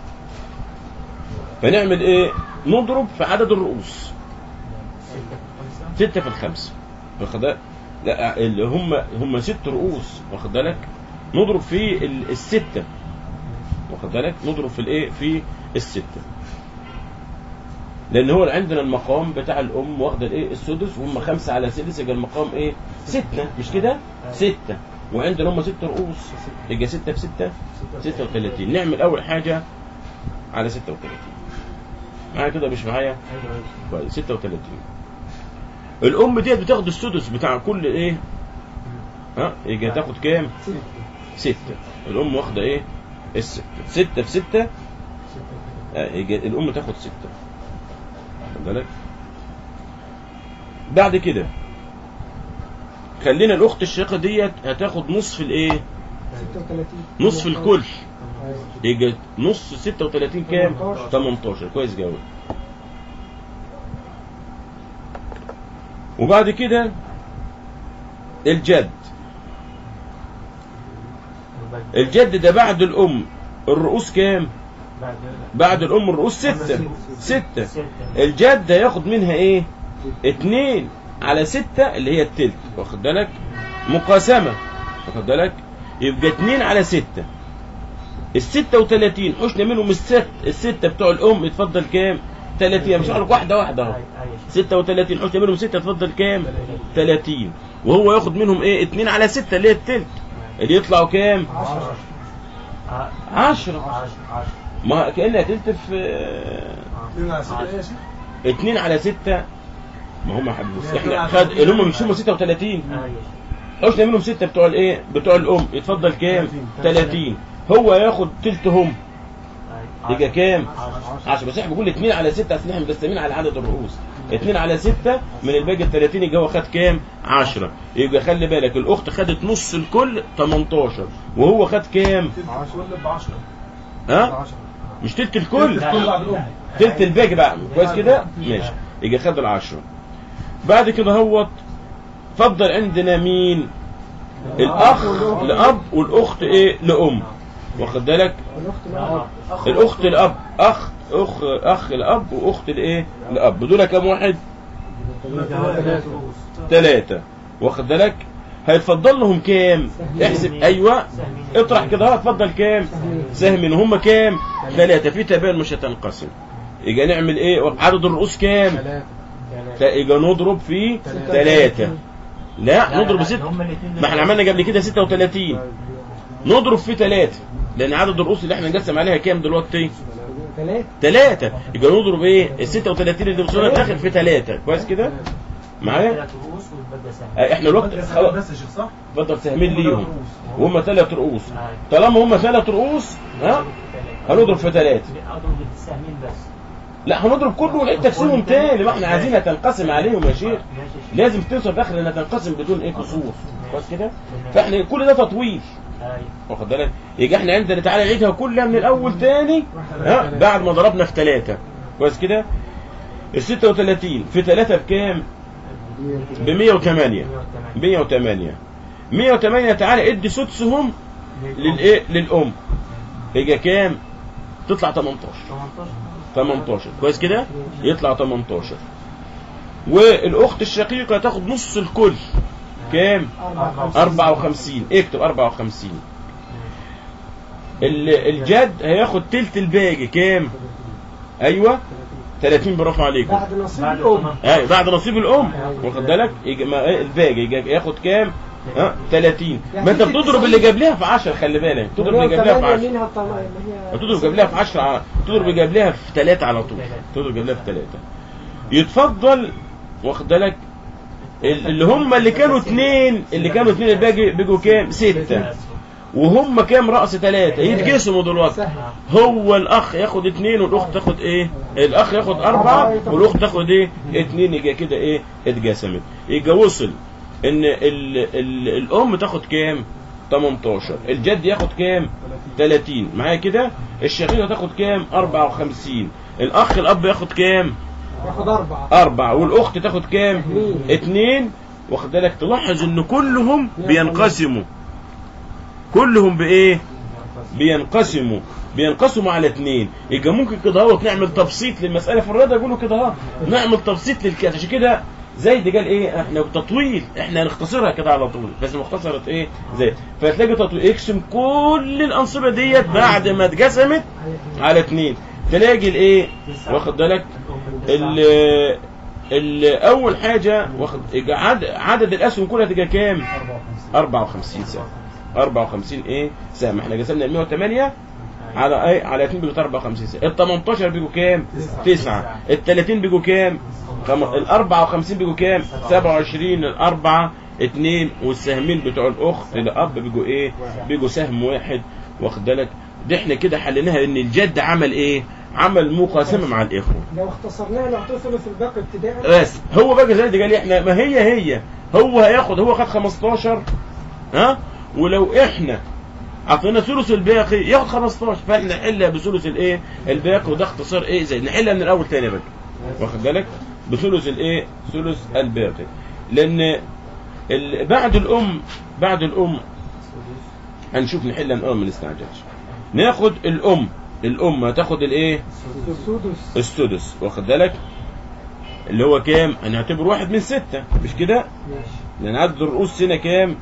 فنعمل ايه نضرب في عدد الرؤوس ستة في الخمسة واخد بالك لا اللي هم هم ست رؤوس واخد بالك نضرب في ال- الستة واخد بالك نضرب في الايه في الستة لان هو عندنا المقام بتاع الام واخده الايه السدس وهم خمسة على سدس يبقى المقام ايه ستة مش كده ستة وعندنا هم ست رؤوس يبقى ستة في ستة ستة وثلاثين نعمل أول حاجة على ستة وثلاثين معايا كده مش معايا ايوه كويس 36 الام ديت بتاخد السدس بتاع كل ايه ها يجي تاخد كام ستة الام واخده ايه الستة ستة في ستة آه، يجي الام تاخد ستة واخد بالك بعد كده خلينا الاخت الشقيقه ديت هتاخد نصف الايه 36 نصف الكل أيوة. يجي نص 36 كام 18. 18 كويس قوي وبعد كده الجد الجد ده بعد الام الرؤوس كام بعد بعد الام الرؤوس ستة ستة ستة الجد هياخد منها ايه اتنين على ستة اللي هي التلت واخد بالك مقاسمة واخد بالك يبقى اتنين على ستة الستة وتلاتين حشنا منهم الست الستة بتوع الأم يتفضل كام؟ تلاتين مش هقولك واحدة واحدة اهو أي- أي شيء. ستة وتلاتين حشنا منهم ستة يتفضل كام؟ تلاتين وهو ياخد منهم ايه؟ اتنين على ستة اللي هي التلت اللي يطلعوا كام؟ 10 ع- عشرة عشرة عشرة ما كأنها تلت في اثنين على ستة ايه يا شيخ؟ اتنين على ستة ما هم حبيبي اتنين احنا على خد ستة. اللي هم مش هم 36 أي شيء. حشنا منهم ستة بتوع الايه بتوع الام يتفضل كام 30 هو ياخد تلتهم أي. يبقى كام عشرة. 10 بس احنا بنقول 2 على 6 اصل احنا مقسمين على عدد الرؤوس 2 على 6 من الباقي ال 30 يبقى هو خد كام 10 يبقى خلي بالك الاخت خدت نص الكل 18 وهو خد كام كل ب 10 ها 10 مش تلت الكل لا. كل بعد الام تلت الباقي بقى كويس كده ماشي يبقى خد العشرة بعد كده هوت فضل عندنا مين الاخ لاب والاخت ايه لام واخد بالك والاخت لا. بقى الاخت الاب اخ اخ اخ الاب واخت الايه الاب دول كام واحد ثلاثة رؤوس. ثلاثة واخد بالك هيتفضل لهم كام احسب ايوه سهمين. اطرح كده ها اتفضل كام سهم هم كام ثلاثة في تبان مش هتنقسم يبقى نعمل ايه عدد الرؤوس كام ثلاثة لا، يبقى نضرب في ثلاثة لا لا، نضرب لا، ستة هم الاثنين ما احنا عملنا قبل كده 36 نضرب في ثلاثة لأن عدد الرؤوس اللي احنا نقسم عليها كام دلوقتي؟ ثلاثة ثلاثة يبقى نضرب ايه؟ ال 36 اللي وصلنا داخل في ثلاثة كويس كده؟ معايا؟ ثلاث رؤوس والباقي سهم اه، احنا الوقت بس خلاص بس يا شيخ صح؟ اتفضل سهمين ليهم وهم ثلاث رؤوس أي. طالما هم ثلاث رؤوس ها هنضرب في ثلاثة اضرب السهمين بس لا هنضرب كله ونعيد تقسيمهم تاني ما احنا عايزينها تنقسم عليهم يا شيخ ماشي يا شيخ. لازم توصل في الاخر انها تنقسم بدون ايه كسور كويس كده؟ فاحنا كل ده تطويل أي. واخد بالك يجي احنا عندنا تعالى نعيدها كلها من الاول تاني ها بعد ما ضربنا في ثلاثة كويس كده ال 36 في ثلاثة بكام ب 108 108 108 تعالى ادي سدسهم للايه للام يجي كام تطلع 18 18 18 كويس كده يطلع 18 والاخت الشقيقه تاخد نص الكل كام 54 اكتب 54 ال- الجد هياخد تلت الباقي كام ايوه 30 برافو عليكم بعد نصيب بعد الأم الثمن. ايوه بعد نصيب الام واخد بالك يجي ما إيه الباقي يجي ياخد كام ها 30 ما انت بتضرب اللي جاب لها في 10 خلي بالك تضرب اللي جاب لها في 10 منها الطمع اللي هي تضرب جاب لها في 10 على تضرب جاب لها في 3 على طول تضرب جاب لها في 3 يتفضل واخد بالك ال- اللي هم اللي كانوا اثنين اللي كانوا اثنين الباقي بيجوا كام؟ ستة وهم كام رأس ثلاثة يتقسموا دلوقتي سهل هو الأخ ياخد اثنين والأخت تاخد إيه؟ الأخ ياخد أربعة والأخت تاخد إيه؟ اثنين يجي كده إيه؟ اتقسمت يجي وصل إن ال ال الأم تاخد كام؟ 18 الجد ياخد كام؟ 30 معايا كده؟ الشقيقة تاخد كام؟ 54 الأخ الأب ياخد كام؟ ياخد أربعة أربعة والأخت تاخد كام؟ اتنين. اتنين واخد بالك تلاحظ إن كلهم بينقسموا كلهم بإيه؟ بينقسموا بينقسموا على اتنين يبقى ممكن كده اهوت نعمل تبسيط للمسألة في الرياضة يقولوا كده اهو نعمل تبسيط للكاس عشان كده زيد قال ايه احنا تطويل احنا هنختصرها كده على طول بس مختصرة ايه زيد فتلاقي تطويل اقسم كل الأنصبة ديت بعد ما اتقسمت على اتنين تلاقي الايه واخد بالك ال- ال- اول حاجه واخد عدد, عدد الاسهم كلها تبقى كام 54 سهم 54 ايه سهم احنا قسمنا ال 108 على ايه على 2 بيجوا 54 سهم ال 18 بيجوا كام 9 ال 30 بيجوا كام خم... ال 54 بيجوا كام 27 الاربعه اتنين والسهمين بتوع الاخت الاب بيجوا ايه بيجوا سهم واحد واخد بالك دي احنا كده حليناها ان الجد عمل ايه عمل مقاسمه مع الاخوه لو اختصرناها نعطيه ثلث الباقي ابتداء بس هو بقى زي قال لي احنا ما هي هي هو هياخد هو خد 15 ها ولو احنا اعطينا ثلث الباقي ياخد 15 فاحنا نحلها بثلث الايه الباقي وده اختصار ايه زي نحلها من الاول تاني بقى واخد بالك بثلث الايه ثلث الباقي لان ال... بعد الام بعد الام هنشوف نحلها من الاول ما نستعجلش ناخد الام الام هتاخد الايه السدس السدس واخد بالك اللي هو كام هنعتبر واحد من ستة مش كده ماشي لان عدد الرؤوس هنا كام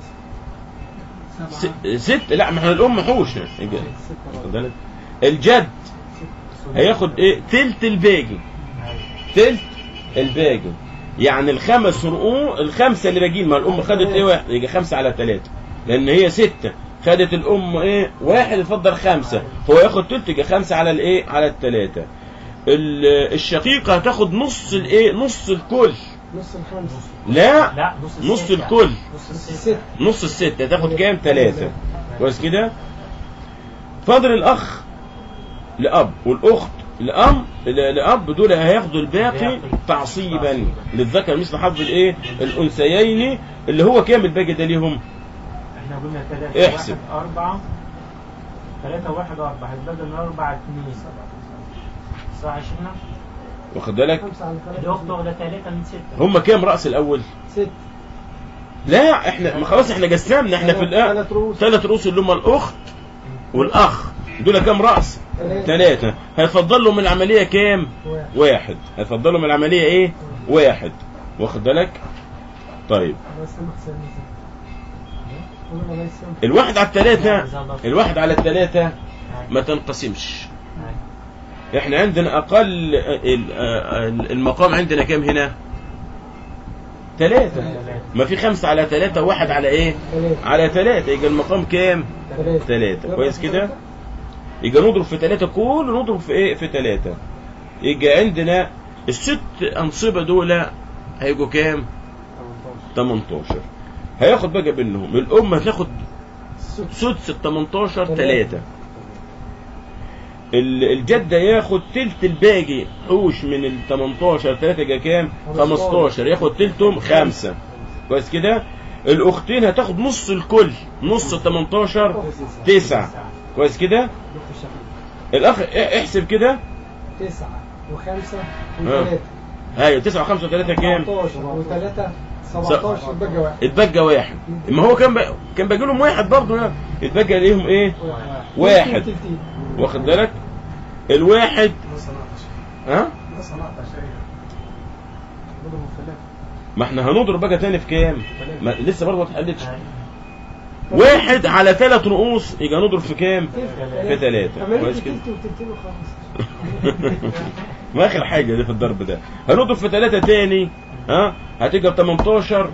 خمسة س... ست لا ما احنا الام حوش واخد بالك الجد هياخد ايه تلت الباقي تلت الباقي يعني الخمس رؤوس الخمسه اللي باقيين ما الام خدت ايه واحد يبقى خمسه على ثلاثه لان هي سته خدت الام ايه واحد اتفضل خمسه فهو ياخد تلت يبقى خمسه على الايه على الثلاثه ال- الشقيقه هتاخد نص الايه نص الكل نص الخمسة لا لا نص نص الستة. الكل نص نص الستة الست نص الستة تاخد كام ثلاثة كويس كده فاضل الأخ لأب والأخت لأم ل- لأب دول هياخدوا الباقي تعصيبا للذكر مثل حظ الإيه الأنثيين اللي هو كام الباقي ده ليهم احنا قلنا ثلاثة احسب. واحد أربعة ثلاثة واحد أربعة هيتبقى من أربعة اتنين صح يا شيخنا؟ واخد بالك خمسة على ثلاثة الأخت واخدة ثلاثة من ستة هم كام رأس الأول ست لا احنا ما خلاص احنا قسمنا احنا في الآن ثلاث رؤوس ثلاث رؤوس اللي هم الأخت والأخ دول كام رأس ثلاثة ثلاثة هيفضل لهم العملية كام واحد واحد هيفضل لهم العملية ايه واحد واخد بالك طيب الله يسامحك سيدنا زين. الله يسامحك الواحد على الثلاثة الواحد على الثلاثة ما تنقسمش احنا عندنا اقل ال- ال- المقام عندنا كام هنا ثلاثة ما في خمسة على ثلاثة واحد على ايه ثلاثة على ثلاثة يبقى المقام كام ثلاثة ثلاثة كويس كده يبقى نضرب في ثلاثة كله نضرب في ايه في ثلاثة يبقى عندنا الست أنصبة دول هيجوا كام 18 هياخد بقى منهم الأم هتاخد سدس ال 18 3 الجدة ياخد تلت الباقي حوش من ال 18 3 جا كام 15 ياخد تلتهم خمسة كويس كده الأختين هتاخد نص الكل نص ال 18 9 كويس كده الأخ احسب كده تسعة وخمسة ها. وثلاثة ايوه 9 و5 و3 كام 14 وثلاثة 17 بقى واحد اتبقى واحد ما هو كان بقى كان باقي لهم واحد برضه يعني اتبقى ليهم ايه واحد. تلتين. واخد بالك الواحد ها ما صنعت شيء بضرب ثلاثة ما احنا هنضرب بقى تاني في كام ما لسه برضه ما اتحلتش واحد على ثلاث رؤوس يبقى نضرب في كام في ثلاثة عملت كويس كده تلت وتلتين وخلاص ما اخر حاجه دي في الضرب ده هنضرب في ثلاثة تاني ها هتبقى ب 18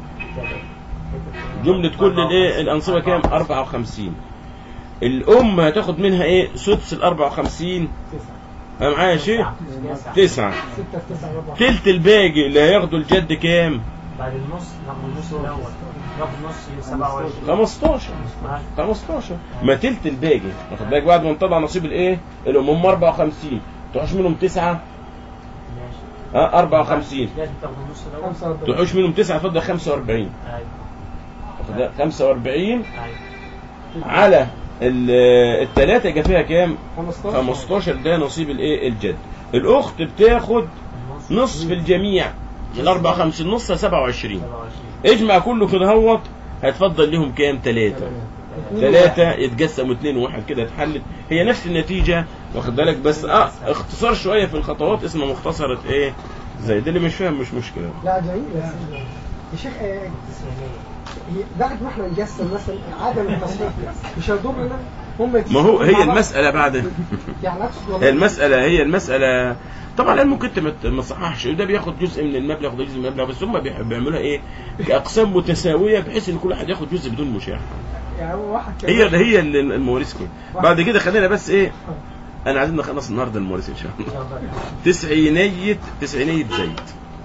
جملة كل الايه الأنصبة كام 54 الأم هتاخد منها ايه سدس ال 54 تسعة أنا معايا شيء تسعة ستة في تسعة ربع تلت الباقي اللي هياخدوا الجد كام بعد النص ناخد النص الأول ناخد نص 27 15 15 ما تلت الباقي واخد بالك بعد ما نطلع نصيب الايه الام هم 54 تحوش منهم 9 ماشي ها 54 لازم تاخد النص الأول 45 تحوش منهم 9 تفضل 45 أيوة واخد بالك؟ 45 أيوة على الثلاثة يبقى فيها كام 15 15 ده نصيب الايه الجد الاخت بتاخد النص نصف الجميع من 54 نص 27 27 اجمع كله كده هوت هيتفضل لهم كام ثلاثة ثلاثة يتقسموا اثنين وواحد كده اتحلت هي نفس النتيجة واخد بالك بس اه اختصار شوية في الخطوات اسمه مختصرة ايه زي ده اللي مش فاهم مش مشكلة لا جميل يا سيدي. يا شيخ آه، هي- بعد ما احنا نقسم مثلا عدم التصحيح مش هيضرنا هم ما هو يتفقوا مع هي بعض. المسألة بعد يعني اقصد والله هي المسألة هي المسألة طبعا الآن ممكن انت ما ت- ما تصححش ده بياخد جزء من المبلغ وده جزء من المبلغ بس هم بيح- بيعملوها ايه كأقسام متساوية بحيث ان كل واحد ياخد جزء بدون مشاحة يعني هو واحد كان هي هي ال- المواريث كده بعد كده خلينا بس ايه انا عايزين نخلص النهارده المواريث ان شاء الله تسعينية تسعينية زيد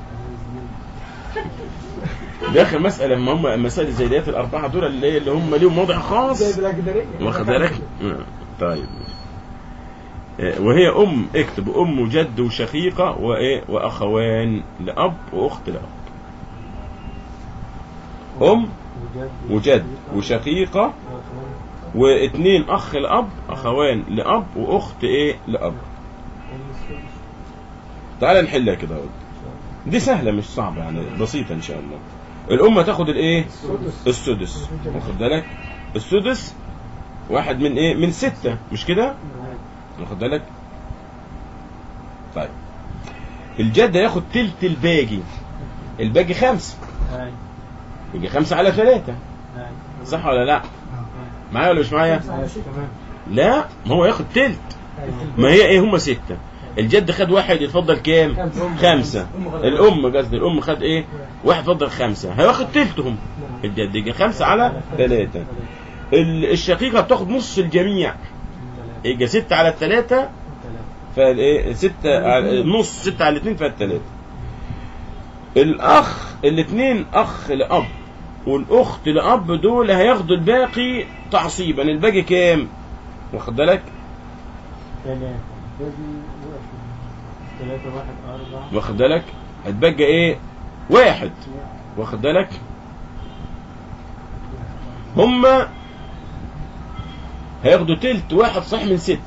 ده اخر مسألة ما هم مسائل الزيديات الأربعة دول اللي اللي هم ليهم وضع خاص زي بالاقدريه واخد بالك؟ آه، طيب آه، وهي أم اكتب أم وجد وشقيقة وإيه وأخوان لأب وأخت لأب أم وجد وشقيقة واثنين أخ لأب أخوان لأب وأخت إيه لأب تعال نحلها كده اهو دي سهلة مش صعبة يعني بسيطة إن شاء الله الأم تاخد الإيه؟ السدس واخد بالك؟ السدس واحد من إيه؟ من ستة مش كده؟ واخد بالك؟ طيب الجد ياخد تلت الباقي الباقي خمسة أي. يجي خمسة على ثلاثة أي. صح ولا لا؟ معايا ولا مش معايا؟ أي. تمام لا ما هو ياخد تلت ما هي ايه هم ستة الجد خد واحد يتفضل كام خمسة الام قصدي الام خد ايه واحد يتفضل خمسة هياخد تلتهم الجد يجي خمسة على ثلاثة ال- الشقيقة بتاخد نص الجميع يجي ستة على الثلاثة فالايه ستة على نص ستة على الاثنين فالثلاثة الاخ الاثنين اخ لاب والاخت لاب دول هياخدوا الباقي تعصيبا الباقي كام واخد بالك ثلاثة ثلاثة واحد أربعة واخد بالك هتبقى ايه واحد واخد بالك هما هياخدوا تلت واحد صح من ست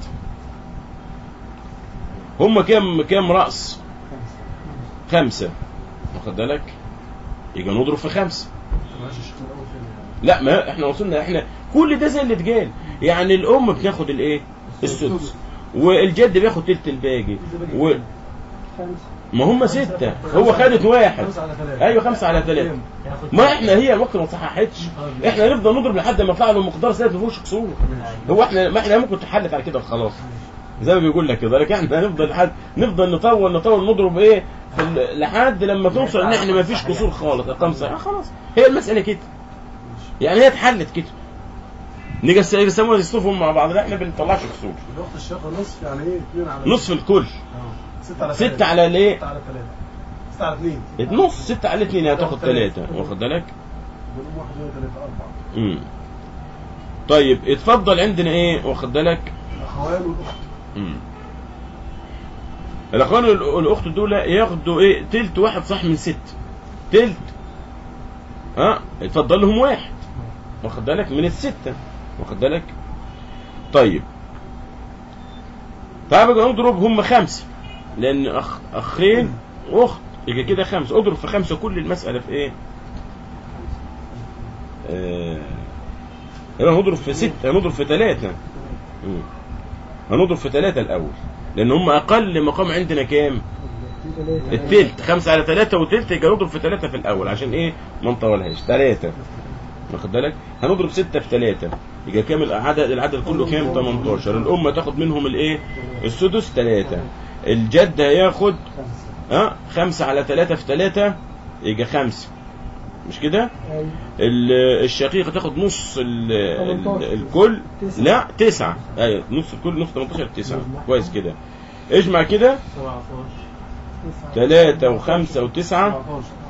هما كام كام رأس خمسة واخد بالك يبقى نضرب في خمسة ماشي الشيخ الاول فين يعني لا ما احنا وصلنا احنا كل ده زي اللي اتقال يعني الام بتاخد الايه السدس والجد بياخد تلت الباقي و... خمسة ما هم ستة هو خدت واحد خمسة على ثلاثة ايوه خمسة على ثلاثة ياخد ما احنا هي الوقت ما صححتش احنا نفضل نضرب لحد ما يطلع له مقدار ثابت ما فيهوش كسور هو احنا ما احنا ممكن تحلت على كده خلاص زي ما بيقول لك كده لكن احنا هنفضل لحد نفضل نطول نطول نضرب ايه في ال- لحد لما توصل ان احنا ما فيش كسور خالص خمسة آه خلاص هي المسألة كده يعني هي اتحلت كده نيجي الس- يسموها يصطفوا مع بعض لا احنا ما بنطلعش كسور الأخت الشقة نصف يعني إيه؟ اثنين على نصف الكل آه. ستة على ستة ثلاثة. على الايه ستة على ثلاثة ستة على اثنين نص ستة على اثنين هتاخد ثلاثة واخد بالك بنقوم واحد اثنين ثلاثة أربعة امم طيب اتفضل عندنا ايه واخد بالك الأخوان والأخت امم الاخوان وال- والاخت دول ياخدوا ايه تلت واحد صح من ست تلت ها اتفضل لهم واحد واخد بالك من الستة واخد بالك طيب تعال بقى نضرب هم خمسة لان اخ اخين واخت يبقى كده خمسة اضرب في خمسة كل المسألة في ايه آه هنا هنضرب في ستة هنضرب في ثلاثة مم. هنضرب في ثلاثة الأول لأن هم أقل مقام عندنا كام؟ التلت خمسة على ثلاثة وتلت يبقى نضرب في ثلاثة في الأول عشان إيه؟ ما نطولهاش ثلاثة واخد بالك؟ هنضرب ستة في ثلاثة يبقى كام العدد العدد كله كام؟ 18 الأم تاخد منهم الإيه؟ السدس ثلاثة الجد هياخد ها خمسة على ثلاثة في ثلاثة يبقى خمسة مش كده؟ أيوة. ال- الشقيقة تاخد نص ال- ال- 18. الكل تسعة. لا تسعة ايوه نص الكل نص 18 تسعة كويس كده اجمع كده 17 ثلاثة وخمسة وتسعة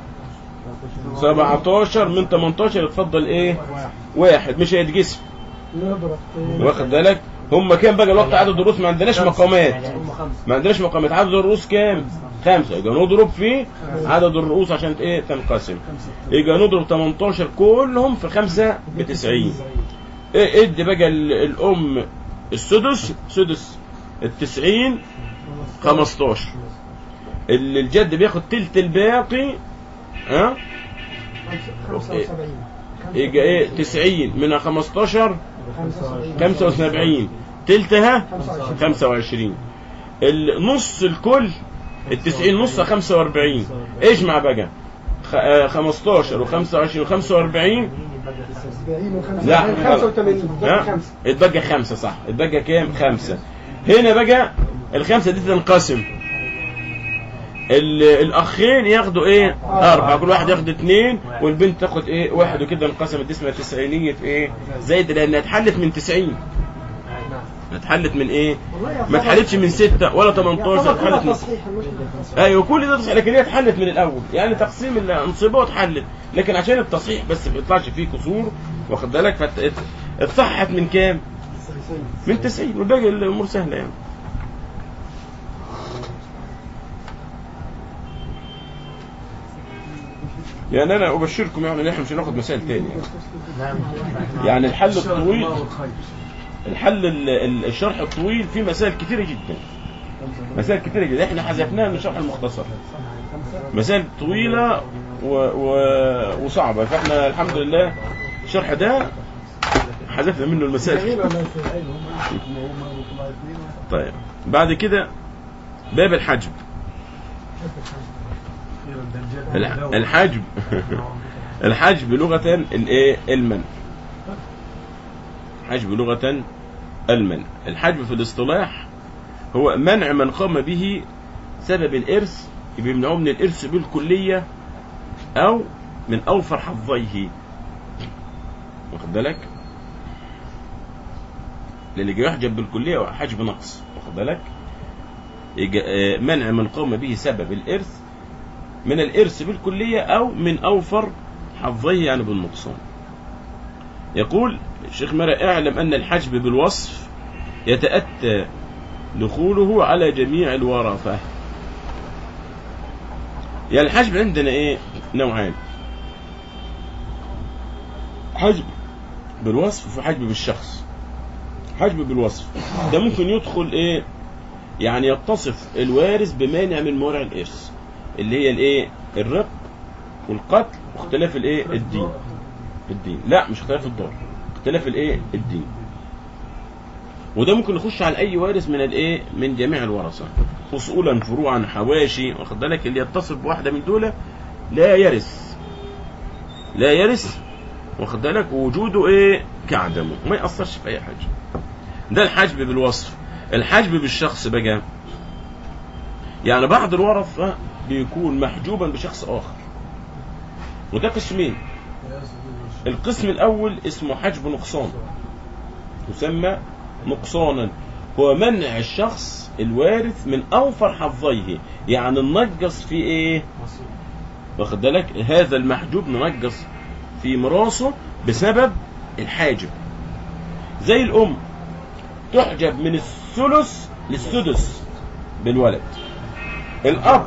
17 من 18 اتفضل ايه واحد مش هيتقسم نضرب في- واخد بالك هم كام بقى الوقت عدد الرؤوس ما عندناش مقامات هم خمسة ما عندناش مقامات عدد الرؤوس كام خمسة يبقى نضرب في عدد الرؤوس عشان ايه تنقسم يبقى نضرب 18 كلهم في خمسة بتسعين ايه ادي بقى ال- الام السدس سدس التسعين 15 ال- الجد بياخد تلت الباقي ها خمسة وسبعين يبقى ايه 90 من 15 خمسة 75 تلتها 25 25 النص الكل التسعين نص 45 اجمع بقى خ- آه، 15 و25 و45 باقي من خمسة لا من 85 باقي ها خمسة اتبقى خمسة صح اتبقى كام خمسة هنا بقى الخمسة دي تنقسم ال- الاخين ياخدوا ايه اربعة كل واحد ياخد اتنين والبنت تاخد ايه واحد وكده انقسمت دي اسمها تسعينية ايه زايد لانها اتحلت من تسعين اتحلت من ايه والله ما اتحلتش من ستة ولا 18 يعتبر اتحلت كلها من تصحيح المشكلة تصحيح. ايوه كل ده تصحيح لكن هي اتحلت من الاول يعني تقسيم الانصبه واتحلت لكن عشان التصحيح بس ما يطلعش فيه كسور واخد بالك فات- اتصححت من كام؟ من 90 والباقي الامور سهله يعني يعني انا ابشركم يعني ان احنا مش هناخد مسائل تاني يعني. يعني الحل الطويل الحل ال- ال- الشرح الطويل فيه مسائل كثيره جدا مسائل كثيره جدا احنا حذفناها من الشرح المختصر مسائل طويله و... و... وصعبه فاحنا الحمد لله الشرح ده حذفنا منه المسائل طيب بعد كده باب الحجب الح- الحجب الحجب لغة الايه المن حجب لغة المن الحجب في الاصطلاح هو منع من قام به سبب الإرث بيمنعوه من الإرث بالكلية أو من أوفر حظيه واخد بالك للي جاي يحجب بالكلية هو حجب نقص واخد بالك يجا- آه، منع من قام به سبب الإرث من الإرث بالكلية أو من أوفر حظيه يعني بالنقصان يقول الشيخ مرة اعلم أن الحجب بالوصف يتأتى دخوله على جميع الورثة يعني الحجب عندنا ايه نوعين حجب بالوصف وحجب بالشخص حجب بالوصف ده ممكن يدخل ايه يعني يتصف الوارث بمانع من موانع الارث اللي هي الايه الرق والقتل واختلاف الايه الدين الدين لا مش اختلاف الدار اختلاف الايه الدين وده ممكن يخش على اي وارث من الايه من جميع الورثه اصولا فروعا حواشي واخد بالك اللي يتصف بواحده من دول لا يرث لا يرث واخد بالك وجوده ايه كعدمه ما ياثرش في اي حاجه ده الحجب بالوصف الحجب بالشخص بقى يعني بعض الورثه بيكون محجوبا بشخص اخر وده قسمين القسم الاول اسمه حجب نقصان يسمى نقصانا هو منع الشخص الوارث من اوفر حظيه يعني ننقص في ايه واخد بالك هذا المحجوب ننقص في ميراثه بسبب الحاجب زي الام تحجب من الثلث للسدس بالولد الاب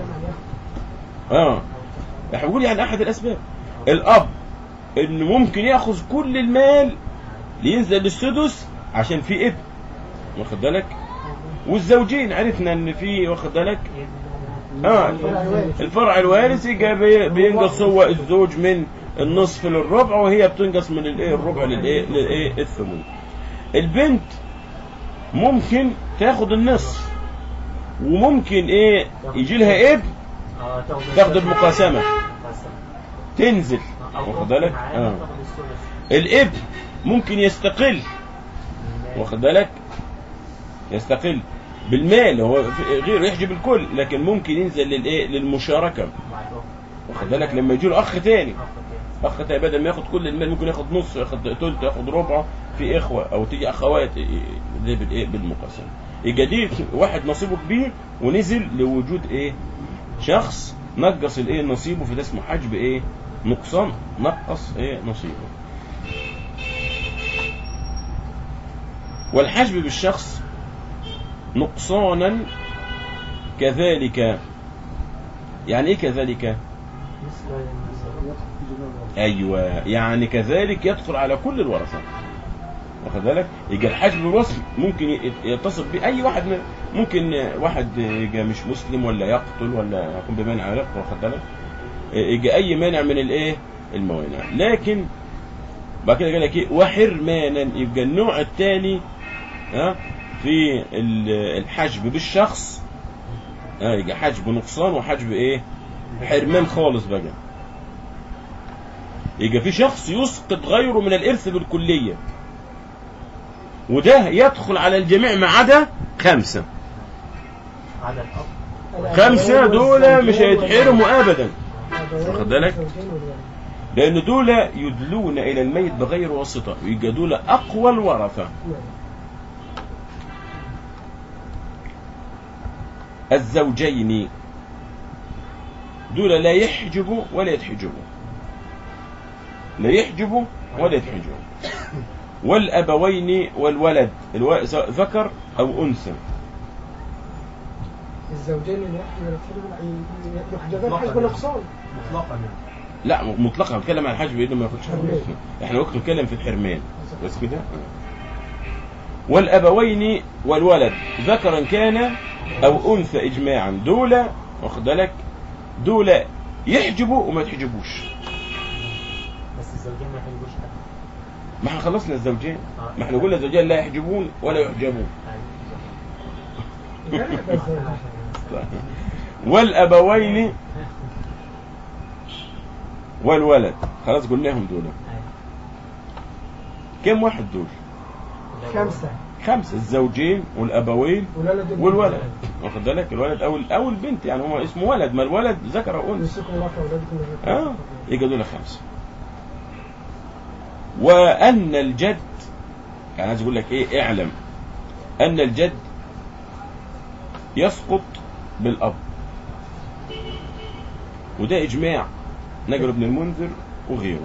اه احنا بنقول يعني احد الاسباب الاب انه ممكن ياخذ كل المال لينزل للسدس عشان في ابن واخد بالك والزوجين عرفنا ان في واخد بالك اه الفرع الوارث يجي بي- بينقص هو الزوج من النصف للربع وهي بتنقص من الايه الربع للايه للايه الثمن البنت ممكن تاخد النصف وممكن ايه يجي لها ابن اه تاخد تاخد الثلث. المقاسمة مقاسمة. تنزل أو واخد تاخد بالك معانا اه تاخد الثلث. الابن ممكن يستقل واخد بالك يستقل بالمال هو في- غير يحجب الكل لكن ممكن ينزل للايه للمشاركه مع الأخت. واخد بالك لما يجي له اخ تاني أخت تاني. اخ تاني بدل ما ياخد كل المال ممكن ياخد نص ياخد ثلث ياخد ربعه في اخوه او تيجي اخوات ي- دي بالايه بالمقاسمه يبقى دي واحد نصيبه كبير ونزل لوجود ايه شخص نقص الايه نصيبه في ده اسمه حجب ايه نقصان نقص ايه نصيبه والحجب بالشخص نقصانا كذلك يعني ايه كذلك مثل المثل. ايوه يعني كذلك يدخل على كل الورثه واخد بالك يجي الحجب بالوصف ممكن ي- يتصل باي واحد من ممكن واحد يجي مش مسلم ولا يقتل ولا يكون بمانع رق واخد بالك يجي اي مانع من الايه الموانع لكن بعد كده قال لك ايه وحرمانا يبقى النوع الثاني ها في ال- الحجب بالشخص ها يجي حجب نقصان وحجب ايه حرمان خالص بقى يبقى في شخص يسقط غيره من الإرث بالكلية وده يدخل على الجميع ما عدا خمسة عدد أب خمسة دول مش هيتحرموا أبدا واخد بالك؟ لأن دول يدلون إلى الميت بغير واسطة يبقى دول أقوى الورثة الزوجين دول لا يحجبوا ولا يتحجبوا لا يحجبوا ولا يتحجبوا والأبوين والولد الو... سواء ذكر أو أنثى الزوجين اللي يحجب يحجبان حجب نقصان مطلقا يعني لا مطلقا بتكلم عن الحجب لانه ما ياخدش حجب احنا وقت بنتكلم في الحرمان بس كده والابوين والولد ذكرا كان او انثى اجماعا دول واخد بالك دول يحجبوا وما يتحجبوش بس الزوجين ما يحبوش حد ما احنا خلصنا الزوجين ما احنا قلنا الزوجين لا يحجبون ولا يحجبون يفرق بين الزوجين. والابوين والولد خلاص قلناهم دول كم واحد دول خمسة خمسة الزوجين والابوين والولد والولد واخد بالك الولد او او البنت يعني هو اسمه ولد ما الولد ذكر او انثى يوصيكم الله في أولادكم اه يبقى دول خمسة وأن الجد يعني عايز أقول لك إيه اعلم أن الجد يسقط بالأب وده إجماع نجر بن المنذر وغيره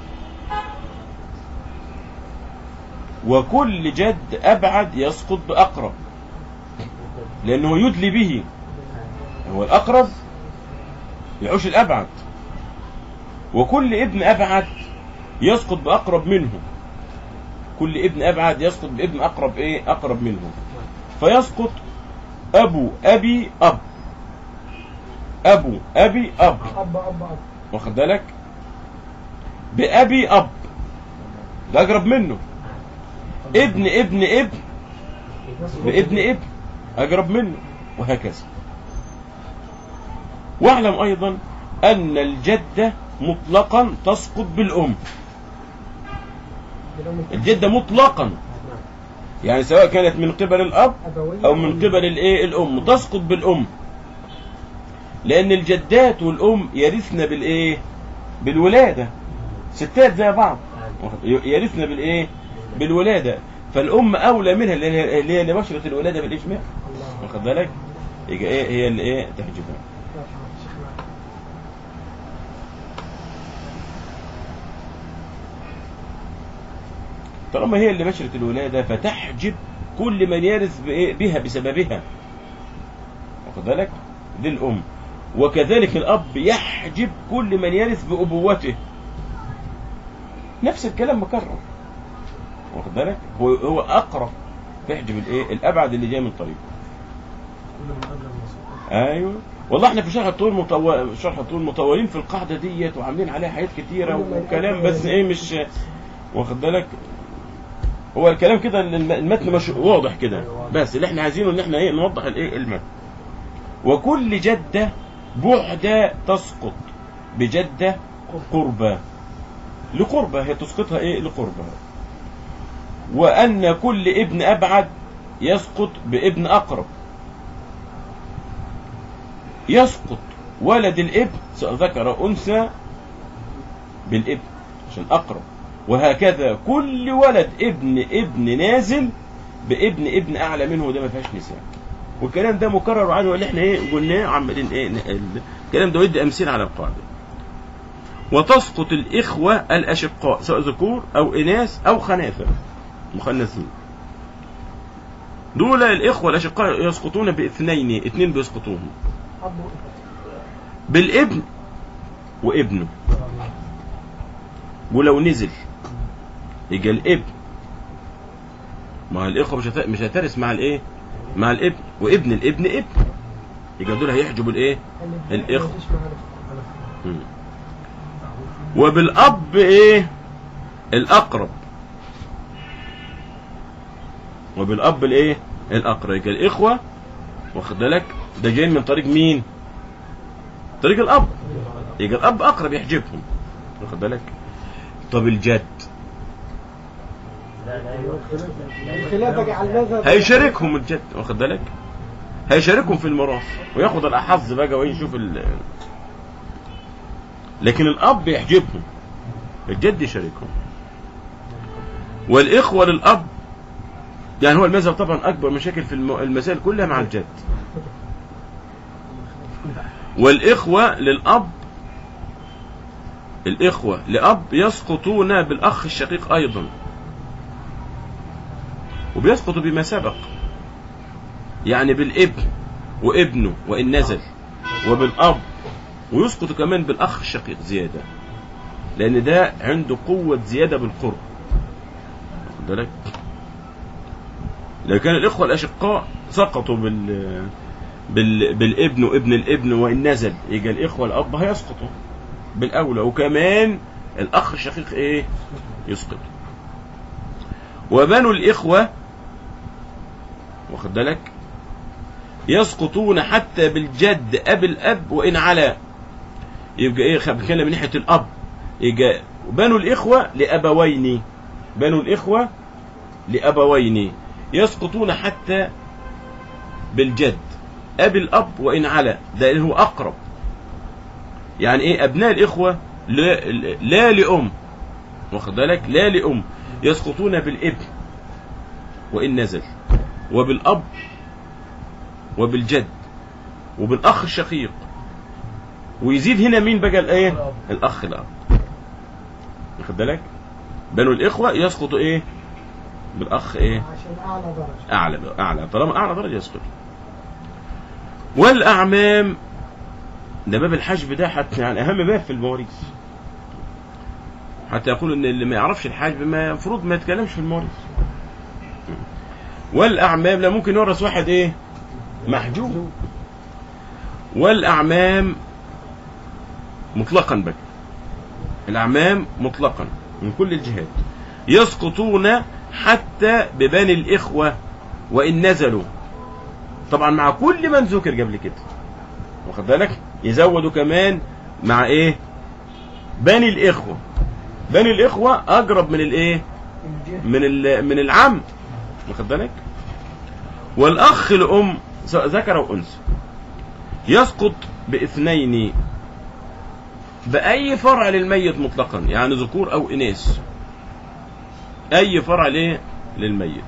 وكل جد أبعد يسقط بأقرب لأنه يدلي به هو الأقرب يعوش الأبعد وكل ابن أبعد يسقط بأقرب منه كل ابن أبعد يسقط بابن أقرب إيه أقرب منه فيسقط أبو أبي أب أبو أبي أب أب أب أب واخد بالك بأبي أب ده أقرب منه ابن ابن ابن بابن ابن أقرب منه وهكذا واعلم أيضا أن الجدة مطلقا تسقط بالأم الجدة مطلقا يعني سواء كانت من قبل الأب أبوين أو من قبل الإيه الأم تسقط بالأم لأن الجدات والأم يرثن بالإيه بالولادة ستات زي بعض يرثن بالإيه بالولادة فالأم أولى منها اللي هي اللي هي اللي بشرة الولادة بالإجماع الله واخد بالك يبقى إيه هي اللي إيه تحجبها لا تفهم، شيخ معاذ. طالما هي اللي بشرة الولادة فتحجب كل من يرث بإيه؟ بها بسببها واخد بالك دي الأم وكذلك الأب يحجب كل من يرث بأبوته نفس الكلام مكرر واخد بالك هو هو أقرب تحجب الإيه الأبعد اللي جاي من طريقه كل من أجل المسؤول ايوه والله احنا في شرح الطول مطو... شرح الطول مطولين في القاعده ديت وعاملين عليها حاجات كتيره وكلام بس ايه مش واخد بالك هو الكلام كده الم- المتن مش واضح كده بس اللي احنا عايزينه ان احنا ايه نوضح الايه المتن وكل جده بعدة تسقط بجده قربى لقربى هي تسقطها ايه لقربى وان كل ابن ابعد يسقط بابن اقرب يسقط ولد الابن سواء ذكر أو أنثى بالابن عشان أقرب وهكذا كل ولد ابن ابن نازل بابن ابن أعلى منه ده ما فيهاش نساء والكلام ده مكرر عنه اللي احنا ايه قلناه عمالين ايه ن- ال- الكلام ده يدي أمثلة على القاعدة وتسقط الإخوة الأشقاء سواء ذكور أو إناث أو خناثر مخنثين دول الإخوة الأشقاء يسقطون باثنين اثنين بيسقطوهم أب وأب. بالابن وابنه ولو نزل يجي الابن ما الاخوه مش هت- مش هترث مع الايه مع الابن وابن الابن ابن يبقى دول هيحجبوا الايه اللي الإخوة. مفيش معاه. مم. وبالاب ايه الاقرب وبالاب الايه الاقرب يبقى الاخوه واخد بالك ده جاي من طريق مين طريق الاب يبقى الاب اقرب يحجبهم واخد بالك طب الجد لا لا يوجد. الخلاف بقى على المذهب هيشاركهم الجد واخد بالك هيشاركهم في الميراث وياخد الاحظ بقى ويشوف ال لكن الاب يحجبهم الجد يشاركهم والاخوه للاب يعني هو المذهب طبعا اكبر مشاكل في الم- المسائل كلها مع الجد والاخوه للاب الاخوه لاب يسقطون بالاخ الشقيق ايضا وبيسقط بما سبق يعني بالابن وابنه وإن نزل وبالأب ويسقط كمان بالأخ الشقيق زيادة لأن ده عنده قوة زيادة بالقرب واخد بالك لو كان الإخوة الأشقاء سقطوا بال بال... بالابن وابن الابن وإن نزل يجي الإخوة الأب هيسقطوا بالأولى وكمان الأخ الشقيق إيه يسقط وبنو الإخوة واخد بالك يسقطون حتى بالجد أب الأب وإن علا يبقى إيه خ- بنتكلم من ناحية الأب يبقى بنو الإخوة لأبوين بنو الإخوة لأبوين يسقطون حتى بالجد أب الأب وإن علا ده اللي هو أقرب يعني إيه أبناء الإخوة لا, لا لأم واخد بالك لا لأم يسقطون بالابن وإن نزل وبالأب وبالجد وبالأخ الشقيق ويزيد هنا مين بقى الآية الأخ الأب واخد بالك بنو الإخوة يسقط إيه بالأخ إيه عشان اعلى درجه أعلى أعلى طالما أعلى درجة يسقط والأعمام ده باب الحجب ده حتى يعني أهم باب في المواريث حتى يقول إن اللي ما يعرفش الحجب ما المفروض ما يتكلمش في المواريث والأعمام لا ممكن يورث واحد إيه محجوب والأعمام مطلقا بقى الأعمام مطلقا من كل الجهات يسقطون حتى ببني الإخوة وإن نزلوا طبعا مع كل من ذكر قبل كده واخد بالك يزودوا كمان مع ايه بني الإخوة بني الإخوة أقرب من الايه الجهة من ال- من العم واخد بالك والأخ الأم سواء ذكر أو أنثى يسقط باثنين بأي فرع للميت مطلقا يعني ذكور أو إناث أي فرع ليه للميت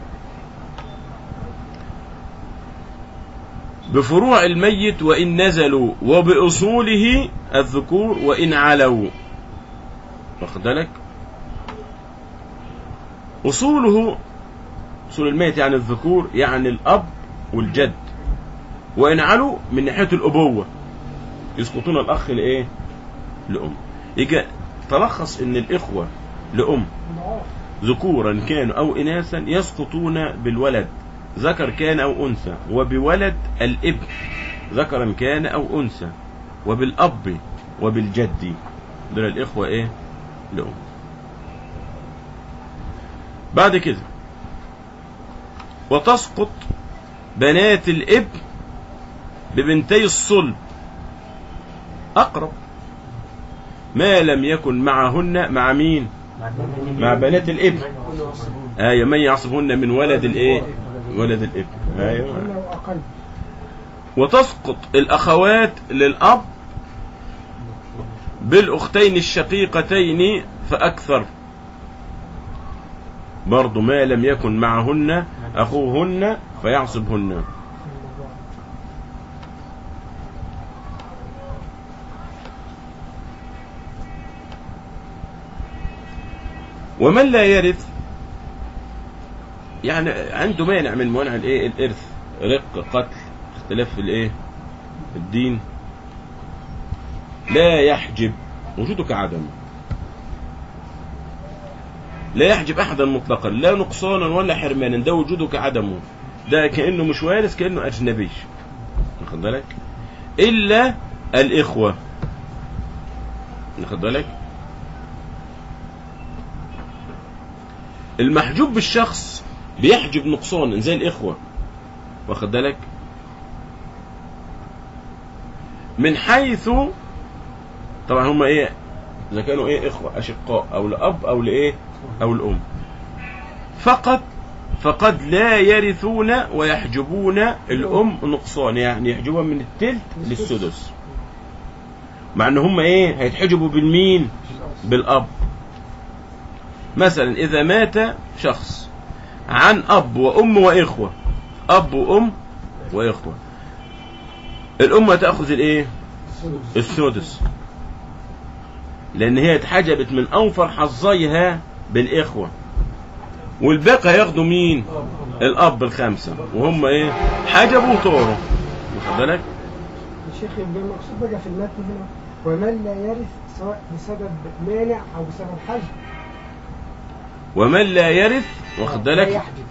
بفروع الميت وإن نزلوا وبأصوله الذكور وإن علوا واخد بالك أصوله أصول الميت يعني الذكور يعني الأب والجد وإن علوا من ناحية الأبوة يسقطون الأخ لإيه؟ لأم يجي تلخص إن الإخوة لأم ضعاف ذكورا كانوا أو إناثا يسقطون بالولد ذكر كان أو أنثى وبولد الابن ذكرا كان أو أنثى وبالأب وبالجد دول الإخوة إيه؟ لأم بعد كده وتسقط بنات الابن ببنتي الصلب أقرب ما لم يكن معهن مع مين مع بنات الابن آية من يعصبهن من ولد الايه ولد الابن أيوة. هنا واقل وتسقط الأخوات للأب بالأختين الشقيقتين فأكثر برضو ما لم يكن معهن أخوهن فيعصبهن ومن لا يرث يعني عنده مانع من موانع الايه الارث رق قتل اختلاف في الايه الدين لا يحجب وجوده كعدم لا يحجب احدا مطلقا لا نقصانا ولا حرمانا ده وجوده كعدمه ده كانه مش وارث كانه اجنبي واخد بالك الا الاخوه واخد بالك المحجوب بالشخص بيحجب نقصان زي الاخوه واخد بالك من حيث طبعا هم ايه اذا كانوا ايه اخوه اشقاء او لاب او لايه او الام فقط فقد لا يرثون ويحجبون الام نقصان يعني يحجبون من التلت للسدس مع ان هم ايه هيتحجبوا بالمين بالاب مثلا اذا مات شخص عن اب وام واخوه اب وام واخوه الام تاخذ الايه السدس لان هي اتحجبت من اوفر حظيها بالاخوه والباقي هياخدوا مين الاب الخمسه وهم ايه حجبوا وطاروا واخد بالك الشيخ يبقى المقصود بقى في المتن هنا ومن لا يرث سواء بسبب مانع او بسبب حجب ومن لا يرث واخد لا بالك يحجب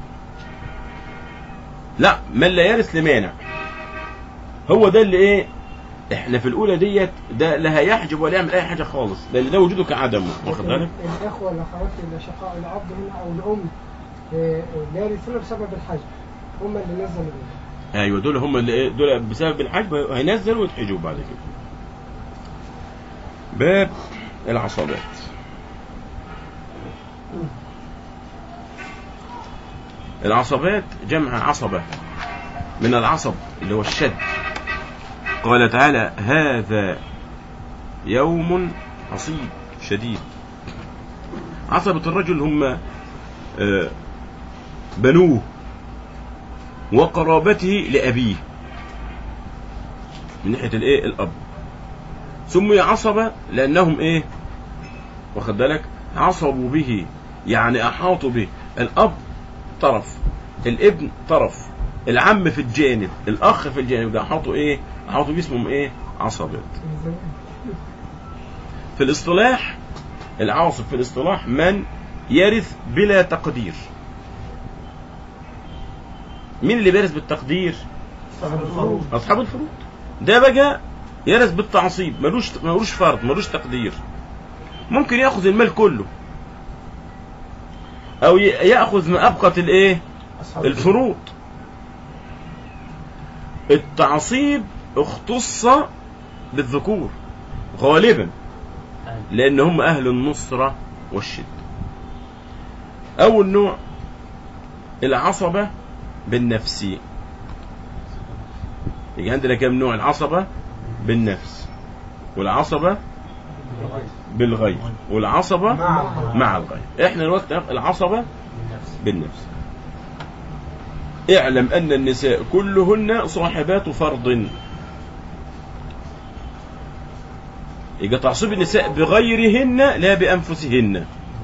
لا من لا يرث لمانع هو ده اللي ايه احنا في الاولى ديت ده لا هيحجب ولا يعمل اي حاجه خالص لان ده وجوده كعدمه واخد لكن بالك الاخوه الاخوات الاشقاء الاب هنا او الام آه، آه، لا يرثون بسبب الحجب هم اللي نزلوا بيه ايوه دول هم اللي ايه دول بسبب الحجب هينزلوا ويتحجبوا بعد كده باب العصبات العصبات جمع عصبة من العصب اللي هو الشد قال تعالى هذا يوم عصيب شديد عصبة الرجل هم آه، بنوه وقرابته لأبيه من ناحية الايه الأب سمي عصبة لأنهم ايه واخد بالك عصبوا به يعني أحاطوا به الأب طرف الابن طرف العم في الجانب الأخ في الجانب ده أحاطوا ايه أحاطوا به اسمهم ايه عصبات في الاصطلاح العاصب في الاصطلاح من يرث بلا تقدير مين اللي بيرث بالتقدير اصحاب الفروض ده بقى يرث بالتعصيب ملوش ملوش فرض ملوش تقدير ممكن ياخذ المال كله او ي- ياخذ ما ابقت الايه الفروض التعصيب اختص بالذكور غالبا لان هم اهل النصره والشده اول نوع العصبه بالنفس يجي عندنا كم نوع العصبه بالنفس والعصبه بالغير والعصبه مع مع الغير احنا الوقت ناخد العصبه بالنفس اعلم ان النساء كلهن صاحبات فرض يبقى تعصيب النساء بغيرهن لا بانفسهن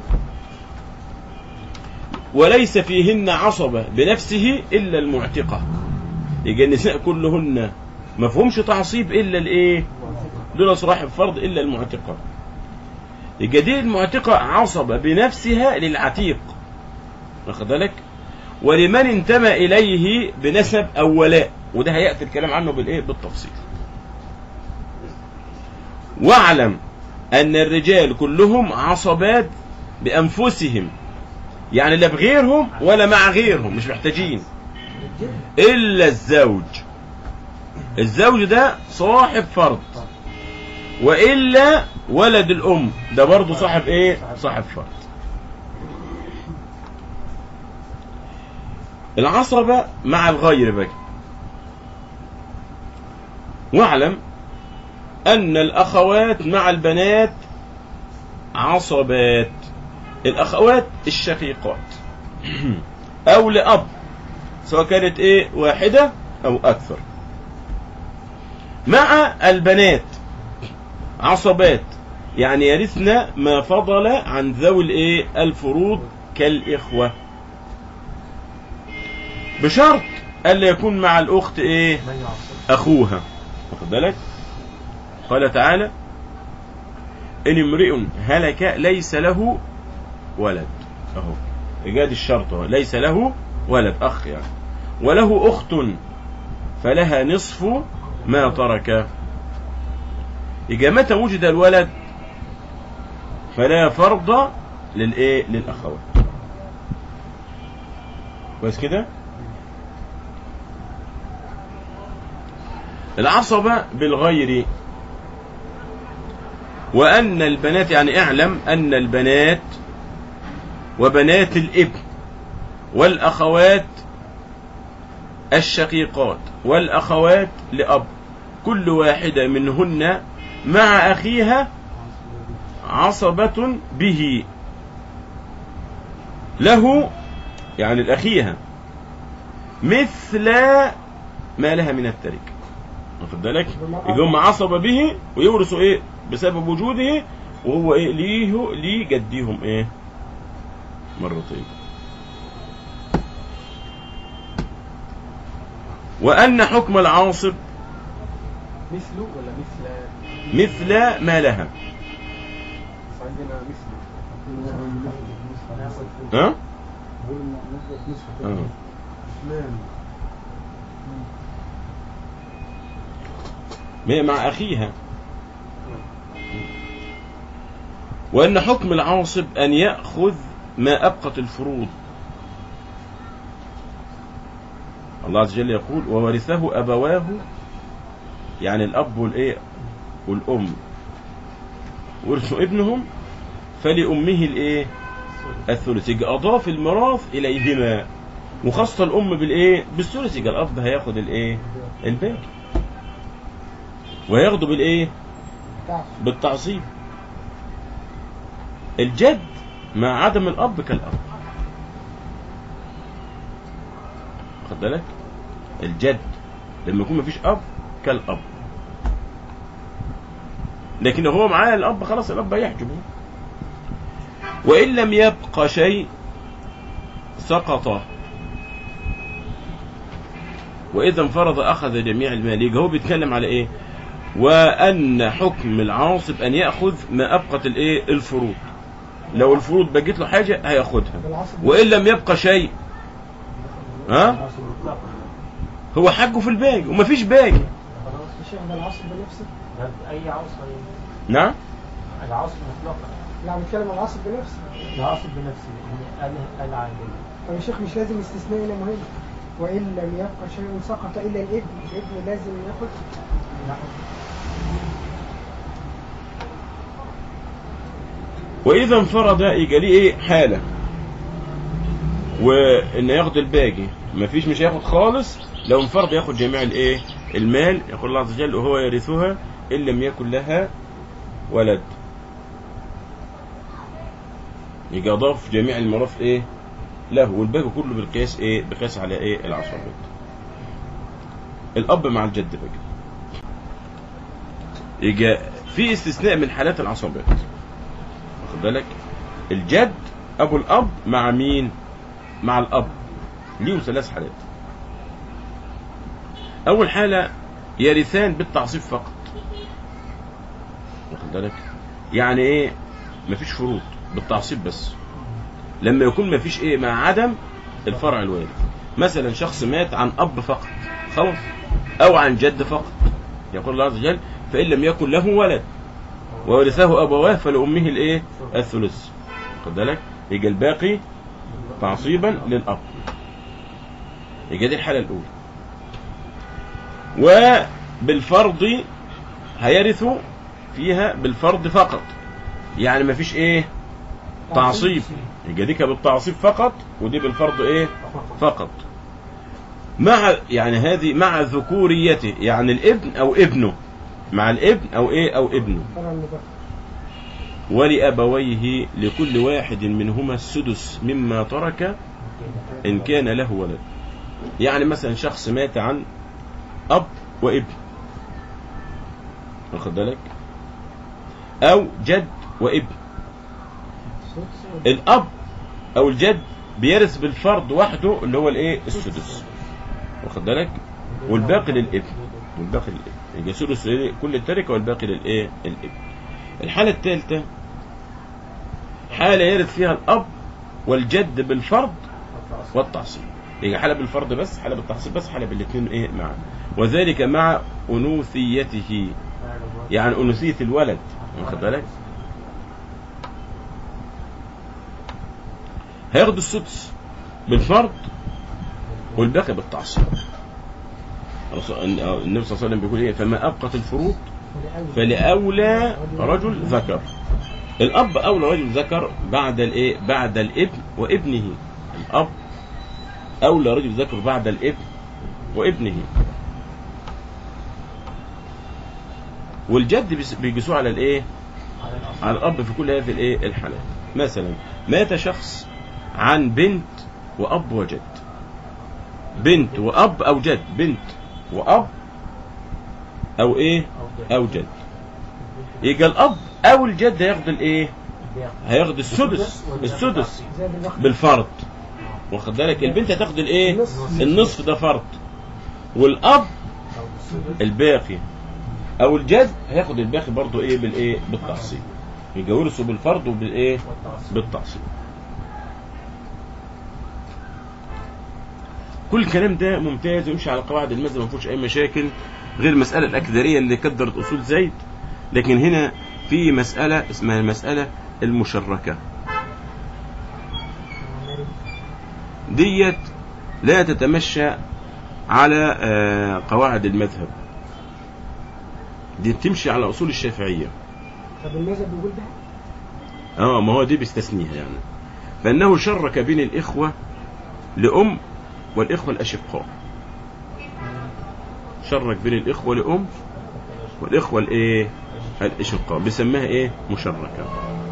وليس فيهن عصبه بنفسه الا المعتقه يبقى النساء كلهن ما فيهمش تعصيب الا الايه دون صاحب فرض الا المعتقه يبقى دي المعتقه عصبه بنفسها للعتيق واخد بالك ولمن انتمى اليه بنسب او ولاء وده هياتي الكلام عنه بالايه بالتفصيل واعلم ان الرجال كلهم عصبات بانفسهم يعني لا بغيرهم ولا مع غيرهم مش محتاجين الا الزوج الزوج ده صاحب فرض والا ولد الام ده برضه صاحب ايه صاحب فرض العصبة مع الغير بقى واعلم أن الأخوات مع البنات عصبات الأخوات الشقيقات أو لأب سواء كانت إيه واحدة أو أكثر مع البنات عصبات يعني يرثن ما فضل عن ذوي الإيه الفروض كالإخوة بشرط ألا يكون مع الأخت إيه من يعصب أخوها واخد بالك قال تعالى إن امرئ هلك ليس له ولد أهو إيجاد الشرط أهو ليس له ولد أخ يعني وله أخت فلها نصف ما ترك إذا متى وجد الولد فلا فرض للإيه للأخوات كويس كده العصبة بالغير وأن البنات يعني اعلم أن البنات وبنات الابن والأخوات الشقيقات والأخوات لأب كل واحدة منهن مع أخيها عصبة به له يعني الأخيها مثل ما لها من التركة واخد بالك يبقى هم عصبة به ويورثوا ايه بسبب وجوده وهو ايه ليه ليه جديهم ايه مرتين وأن حكم العاصب مثله ولا مثل مثل ما لها عندنا مثله ها؟ آه. اثنان هي مع أخيها وأن حكم العاصب أن يأخذ ما أبقت الفروض الله عز وجل يقول وورثه أبواه يعني الأب والإيه والأم ورثوا ابنهم فلأمه الإيه الثلث يجي أضاف الميراث إليهما وخاصة الأم بالإيه بالثلث يجي الأب هياخد الإيه الباقي وياخده بالإيه تعرف بالتعصيب الجد مع عدم الأب كالأب خد بالك الجد لما يكون مفيش أب كالأب لكن لو هو معاه الأب خلاص الأب هيحجبه وإن لم يبق شيء سقط وإذا انفرض أخذ جميع المال يبقى هو بيتكلم على إيه وأن حكم العاصب أن يأخذ ما أبقت الإيه الفروض لو الفروض بقيت له حاجة هياخدها بالعصب وإن لم يبقى شيء ها هو حقه في الباقي ومفيش باقي الشيخ ده العصب بنفسه ده أي عاصفة نعم العاصفة مطلقة لا بنتكلم عن العصب بنفسه العاصفة بنفسه يعني قال قال عادل طب يا شيخ مش لازم استثناء هنا مهم وإن لم يبقى شيء سقط إلا الابن الابن لازم ياخد وإذا انفرد يجي ليه إيه حالة وإن ياخد الباقي مفيش مش هياخد خالص لو انفرد ياخد جميع الإيه المال يقول الله عز وجل وهو يرثها إن لم يكن لها ولد يجي أضاف جميع الميراث إيه له والباقي كله بالقياس إيه بقياس على إيه العصبات الأب مع الجد بقى يجي في استثناء من حالات العصبات واخد بالك الجد ابو الاب مع مين مع الاب ليهم ثلاث حالات اول حاله يرثان بالتعصيب فقط واخد بالك يعني ايه مفيش فروض بالتعصيب بس لما يكون مفيش ايه مع عدم الفرع الوارث مثلا شخص مات عن اب فقط خلاص او عن جد فقط يقول الله عز وجل فان لم يكن له ولد وورثه ابواه فلامه الايه الثلث خد بالك يجي الباقي تعصيبا للاب يجي دي الحاله الاولى وبالفرض هيرث فيها بالفرض فقط يعني ما فيش ايه تعصيب يجي دي بالتعصيب فقط ودي بالفرض ايه فقط مع يعني هذه مع ذكوريته يعني الابن او ابنه مع الابن او ايه او ابنه فرع المذكر ولأبويه لكل واحد منهما السدس مما ترك إن كان له ولد يعني مثلا شخص مات عن أب وابن واخد بالك أو جد وابن سدس الأب أو الجد بيرث بالفرض وحده اللي هو الإيه السدس واخد بالك والباقي للابن والباقي للابن يبقى سدس إيه؟ كل التركة والباقي للإيه الابن الحالة الثالثة حالة يرث فيها الأب والجد بالفرض والتعصيب يبقى حالة بالفرض بس حالة بالتعصيب بس حالة بالاثنين ايه معا وذلك مع أنوثيته يعني أنوثية الولد واخد بالك هياخد السدس بالفرض والباقي بالتعصيب الرسول- النبي صلى الله عليه وسلم بيقول ايه فما أبقت الفروض فلأولى رجل ذكر الأب أولى رجل ذكر بعد الإيه بعد الابن وابنه الأب أولى رجل ذكر بعد الابن وابنه والجد بيس- بيقيسوه على الإيه على الأصل على الأب في كل هذه الإيه الحالات مثلا مات شخص عن بنت وأب وجد بنت وأب أو جد بنت وأب أو إيه أو جد. أو جد يبقى الأب أو الجد هياخد الإيه بياخد. هياخد السدس السدس زاد الوقت بالفرض واخد بالك البنت هتاخد الايه النصف. النصف ده فرض والاب أو السدس. الباقي او الجد هياخد الباقي برضو ايه بالايه بالتعصيب يبقى ورثوا بالفرض وبالايه والتعصيب. بالتعصيب كل الكلام ده ممتاز ويمشي على قواعد المذهب ما فيهوش اي مشاكل غير المساله الاكدريه اللي كدرت اصول زيد لكن هنا في مساله اسمها المساله المشركه ديت لا تتمشى على آه، قواعد المذهب دي بتمشي على اصول الشافعيه طب المذهب بيقول ده اه ما هو دي بيستثنيها يعني فانه شرك بين الاخوه لام والاخوه الاشقاء شرك بين الاخوه لام والاخوه الايه الاشقاء بيسميها ايه مشركه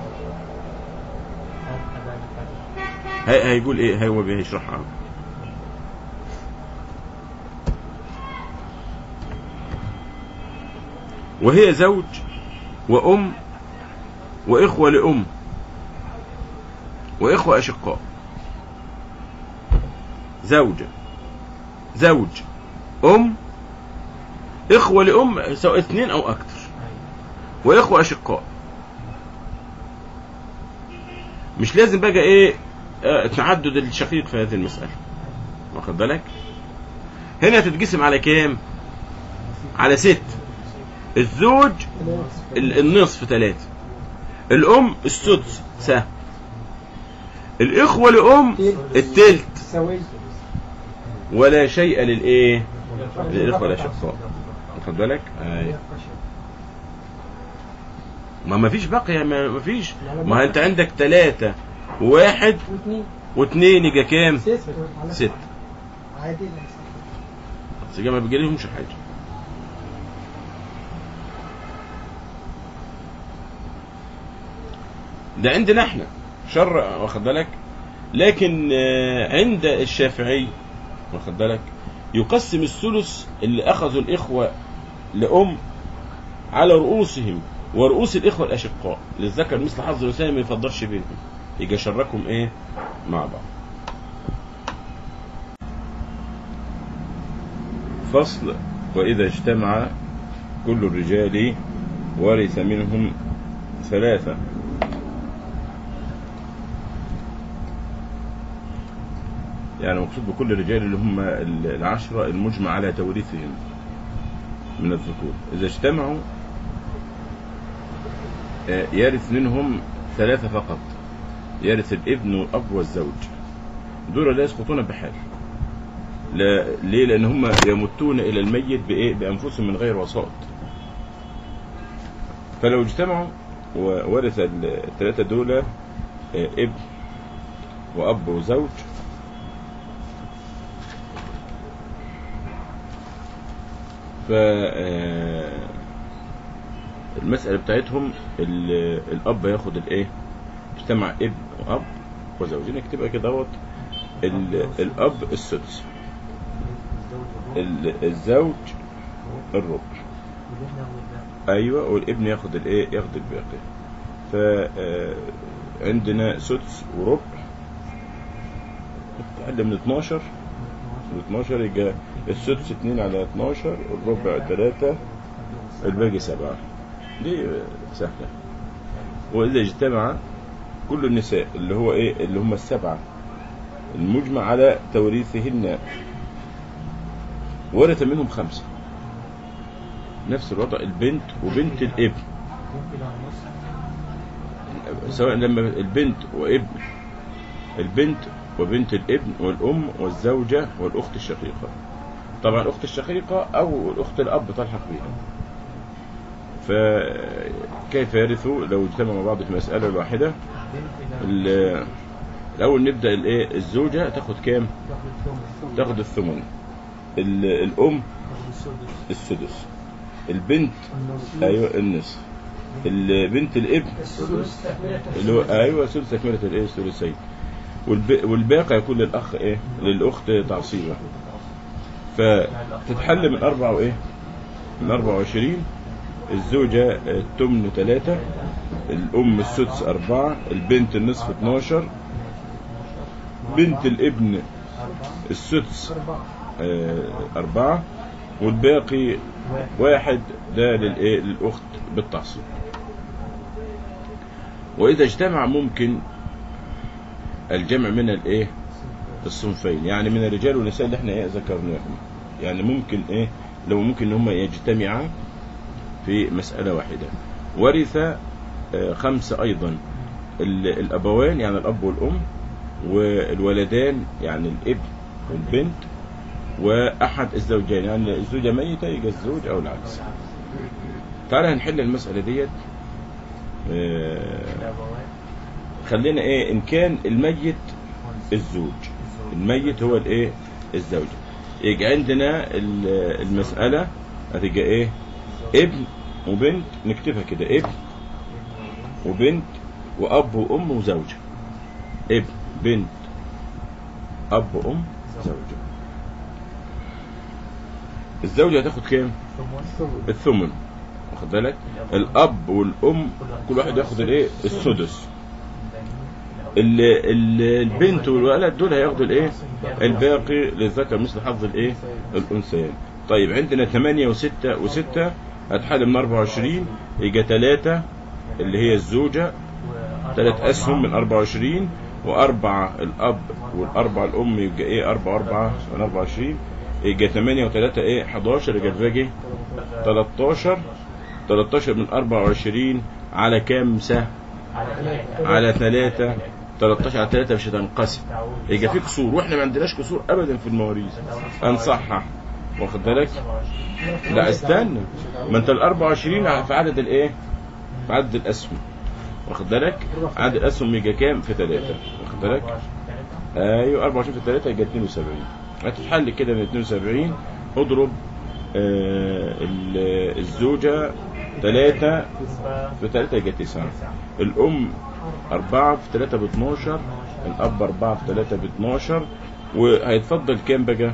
هي هيقول ايه هو بيشرحها وهي زوج وام واخوه لام واخوه اشقاء زوجه زوج ام اخوه لام سواء اثنين او اكثر واخوه اشقاء مش لازم بقى ايه آه، تعدد الشقيق في هذه المساله واخد بالك هنا تتقسم على كام على ست الزوج ال- النصف ثلاثة الأم السدس سهم الإخوة لأم التلت سوي ولا شيء للإيه للإخوة الأشقاء واخد بالك أي. ما ما فيش بقية ما ما فيش ما أنت عندك ثلاثة وواحد واثنين واثنين يجي كام ست على ست عادي لا يصح. بس يجي ما بيجي لهمش حاجة ده عندنا احنا شر واخد بالك لكن آه، عند الشافعي واخد بالك يقسم الثلث اللي اخذوا الاخوه لام على رؤوسهم ورؤوس الاخوه الاشقاء للذكر مثل حظ الانثيين ما يفضلش بينهم يجي شركهم ايه مع بعض فصل وإذا اجتمع كل الرجال ورث منهم ثلاثة يعني مقصود بكل الرجال اللي هم العشرة المجمع على توريثهم من الذكور إذا اجتمعوا آه، يرث منهم ثلاثة فقط يرث الابن والأب والزوج دول لا يسقطون بحال لا ليه لان هم يمتون الى الميت بايه بانفسهم من غير وساط فلو اجتمعوا وورث الثلاثه دول آه، ابن واب وزوج ف آه، المسألة بتاعتهم ال- الأب ياخد الإيه؟ اجتمع ابن وأب وزوج نكتبها كده اهوت ال- الأب السدس ال- الزوج الربع ايوه والابن ياخد الايه ياخد الباقي ف آه، عندنا سدس وربع اقل من 12 من 12 يبقى السدس 2 على 12 والربع 3 الباقي 7 دي آه، سهله واذا اجتمع كل النساء اللي هو ايه اللي هم السبعه المجمع على توريثهن ورث منهم خمسة نفس الوضع البنت وبنت الابن سواء لما البنت وابن البنت وبنت الابن والأم والزوجة والأخت الشقيقة طبعا الأخت الشقيقة أو الأخت الأب تلحق بها فكيف يرثوا لو اجتمعوا مع بعض في مسألة واحدة ال- الأول نبدأ الإيه الزوجة تاخد كام؟ تاخد الثمن ال- الأم السدس البنت أيوة النصف البنت الابن السدس تكملة اللي هو ايوه ثلث تكمله الايه الثلثين والب... والباقي يكون للاخ ايه للاخت تعصيبه فتتحل من أربعة وإيه من 24 الزوجة التمن ثلاثة الأم السدس أربعة البنت النصف 12 بنت الابن السدس أربعة آه، أربعة والباقي واحد ده للإيه للأخت بالتعصيب وإذا اجتمع ممكن الجمع من الإيه الصنفين يعني من الرجال والنساء اللي احنا ايه ذكرناهم يعني ممكن ايه لو ممكن ان هم يجتمعا في مسألة واحدة ورث آه، خمسة ايضا ال- الابوان يعني الاب والام والولدان يعني الابن والبنت واحد الزوجين يعني الزوجة ميتة يجي الزوج او العكس تعالى هنحل المسألة ديت آه، خلينا ايه ان كان الميت الزوج الميت هو الايه الزوجة يجي عندنا ال- المسألة هتبقى ايه ابن وبنت نكتبها كده ابن وبنت واب وام وزوجة ابن بنت اب وام زوجة الزوجة هتاخد كام الثمن واخد بالك الاب والام كل واحد ياخد الايه السدس ال- ال- البنت والولد دول هياخدوا الايه الباقي للذكر مثل حظ الايه الانثيين طيب عندنا 8 و6 و6 هتحل من 24 يجي 3 اللي هي الزوجة ثلاث اسهم من 24 واربعة الاب والاربعة الام يبقى ايه 4 4 من 24 يبقى 8 و3 ايه 11 يبقى الباقي 13 13 من 24 على كام سهم على ثلاثة 13 على 3 مش هتنقسم يبقى في كسور واحنا ما عندناش كسور ابدا في المواريث هنصحح واخد بالك لا استنى ما انت ال 24 في عدد الايه في عدد الاسهم واخد بالك عدد الاسهم يجي كام في 3 واخد بالك ايوه 24 في 3 يجي 72 هتتحل كده من 72 اضرب آه ال- الزوجة 3 في 3 يجي 9 الأم أربعة في تلاتة ب 12 الأب أربعة في تلاتة ب 12 وهيتفضل كام بقى؟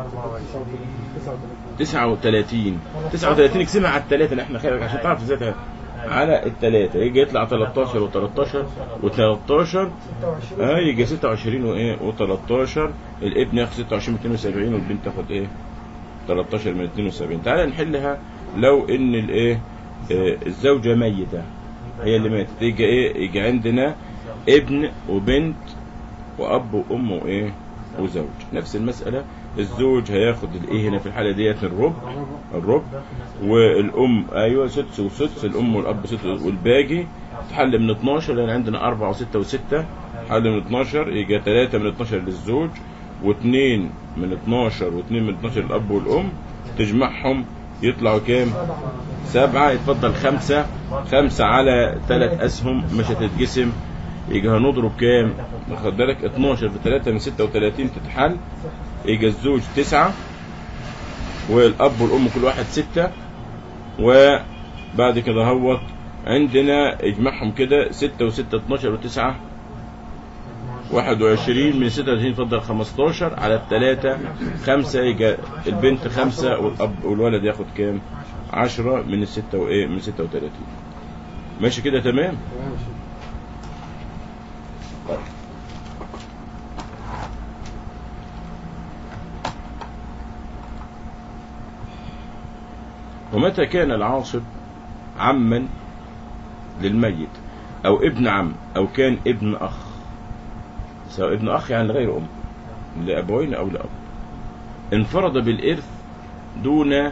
39 39 اقسمها على الثلاثة اللي احنا خيرك عشان تعرف ازاي على الثلاثة يجي يطلع 13 و13 و13 اه يجي 26 وايه و13 الابن ياخد 26 من 72 والبنت تاخد ايه 13 من 72 تعالى نحلها لو ان الايه آه، الزوجة ميتة هي اللي ماتت يجي ايه يجي عندنا ابن وبنت واب وام وايه وزوج نفس المسألة الزوج هياخد الايه هنا في الحالة ديت الربع الربع والام ايوه سدس وسدس الام والاب سدس والباقي تحل من 12 لان عندنا 4 و6 و6 حل من 12 يجي 3 من 12 للزوج و2 من 12 و2 من 12 للاب والام تجمعهم يطلعوا كام؟ سبعة يتفضل خمسة خمسة على ثلاث أسهم مش هتتقسم يجي هنضرب كام؟ واخد بالك 12 في 3 من 36 تتحل يجي الزوج تسعة والأب والأم كل واحد ستة وبعد كده هوت عندنا اجمعهم كده ستة وستة 12 وتسعة 21 من 36 يفضل 15 على الثلاثة خمسة يجي البنت خمسة والأب والولد ياخد كام؟ 10 من الستة وإيه؟ من 36 ماشي كده تمام؟ طيب. ومتى كان العاصب عما للميت أو ابن عم أو كان ابن أخ سواء ابن أخ يعني لغير أم لأبوين أو لأب انفرد بالإرث دون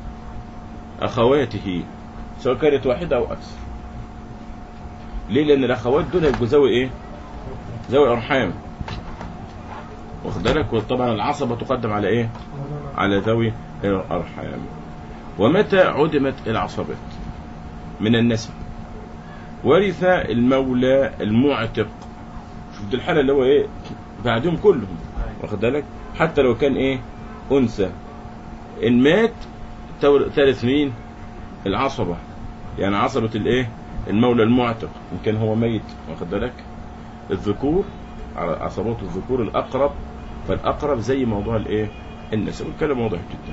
أخواته سواء كانت واحدة أو أكثر ليه لأن الأخوات دول هيبقوا ذوي إيه ذوي أرحام واخد بالك وطبعا العصبة تقدم على إيه على ذوي الأرحام ومتى عدمت العصبات من النسب ورث المولى المعتق شوف دي الحالة اللي هو ايه بعدهم كلهم واخد بالك حتى لو كان ايه انثى ان مات تور- ترث مين العصبة يعني عصبة الايه المولى المعتق ان كان هو ميت واخد بالك الذكور على عصبات الذكور الاقرب فالاقرب زي موضوع الايه النسب الكلام واضح جدا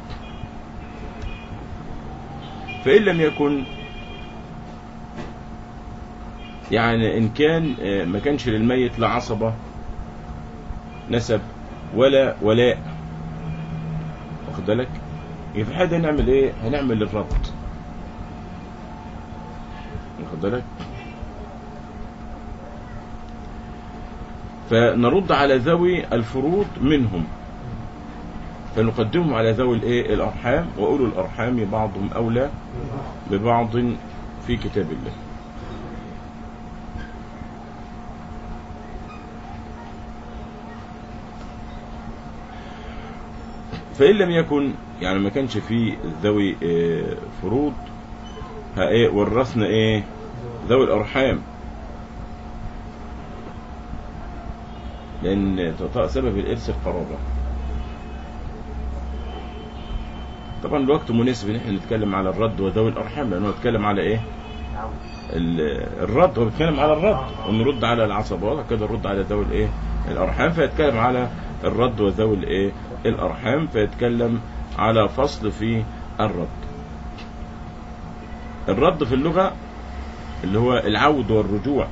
فان لم يكن يعني ان كان آه، ما كانش للميت لا عصبه نسب ولا ولاء واخد بالك يبقى في الحاله دي هنعمل ايه هنعمل الربط واخد بالك فنرد على ذوي الفروض منهم فنقدمهم على ذوي الايه الارحام واولو الارحام بعضهم اولى ببعض في كتاب الله فإن لم يكن يعني ما كانش فيه ذوي آه، فروض ها ايه ورثنا ايه ذوي الأرحام لأن تط- سبب الإرث القرابة طبعا الوقت مناسب ان احنا نتكلم على الرد وذوي الأرحام لأنه نتكلم على ايه نعم ال- الرد هو بيتكلم على الرد ونرد على العصبات كده نرد على ذوي الايه الارحام فيتكلم على الرد وذوي الايه الارحام فيتكلم على فصل في الرد الرد في اللغه اللي هو العود والرجوع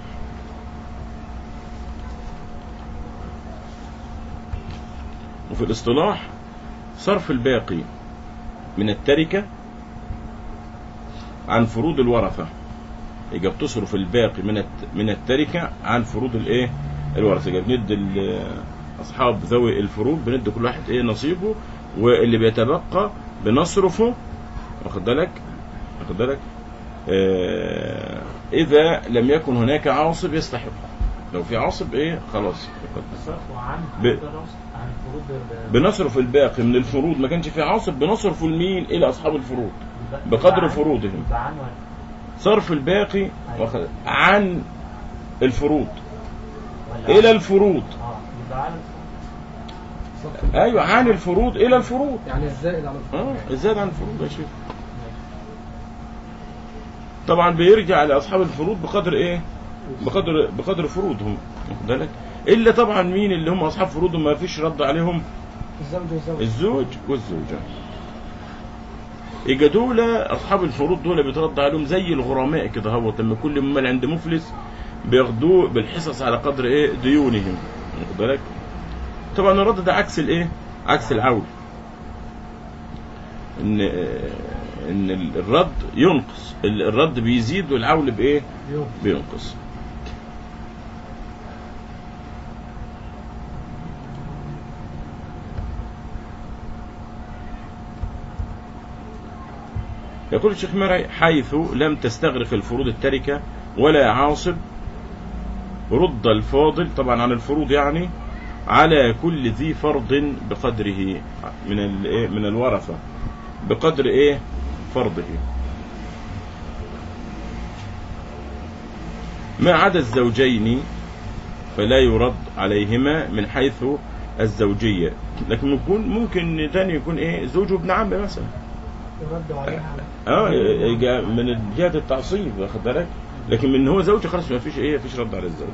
وفي الاصطلاح صرف الباقي من التركه عن فروض الورثه يبقى بتصرف الباقي من الت- من التركه عن فروض الايه الورثه يبقى بندي ال- اصحاب ذوي الفروض بندي كل واحد ايه نصيبه واللي بيتبقى بنصرفه واخد بالك واخد بالك آه اذا لم يكن هناك عاصب يستحق لو في عاصب ايه خلاص صرفوا عن ب- فروض عن فروض ال- بنصرف الباقي من الفروض ما كانش في عاصب بنصرفه لمين الى اصحاب الفروض بقدر عن- فروضهم. يبقى عن ولا صرف الباقي واخد عن الفروض ولا الى عن؟ الفروض اه يبقى عن صرف ايوه عن الفروض الى الفروض يعني الزائد على الفروض اه الزاد عن الفروض يا شيخ طبعا بيرجع لاصحاب الفروض بقدر ايه بقدر بقدر فروضهم واخد بالك الا طبعا مين اللي هم اصحاب فروضهم ما فيش رد عليهم الزوج والزوج الزوج والزوجه يبقى دول اصحاب الفروض دول بيترد عليهم زي الغرماء كده هو لما كل مال عند مفلس بياخدوه بالحصص على قدر ايه ديونهم واخد بالك طبعا الرد ده عكس الايه عكس العول ان ان الرد ينقص الرد بيزيد والعول بايه يوم بينقص يقول الشيخ مرعي حيث لم تستغرق الفروض التركة ولا عاصب رد الفاضل طبعا عن الفروض يعني على كل ذي فرض بقدره من ال- إيه؟ من الورثة بقدر ايه فرضه ما عدا الزوجين فلا يرد عليهما من حيث الزوجية لكن يكون ممكن تاني يكون ايه زوج ابن عم مثلا يرد عليها اه يجا من جهة التعصيب واخد بالك لكن من هو زوج خلاص ما فيش ايه ما فيش رد على الزوج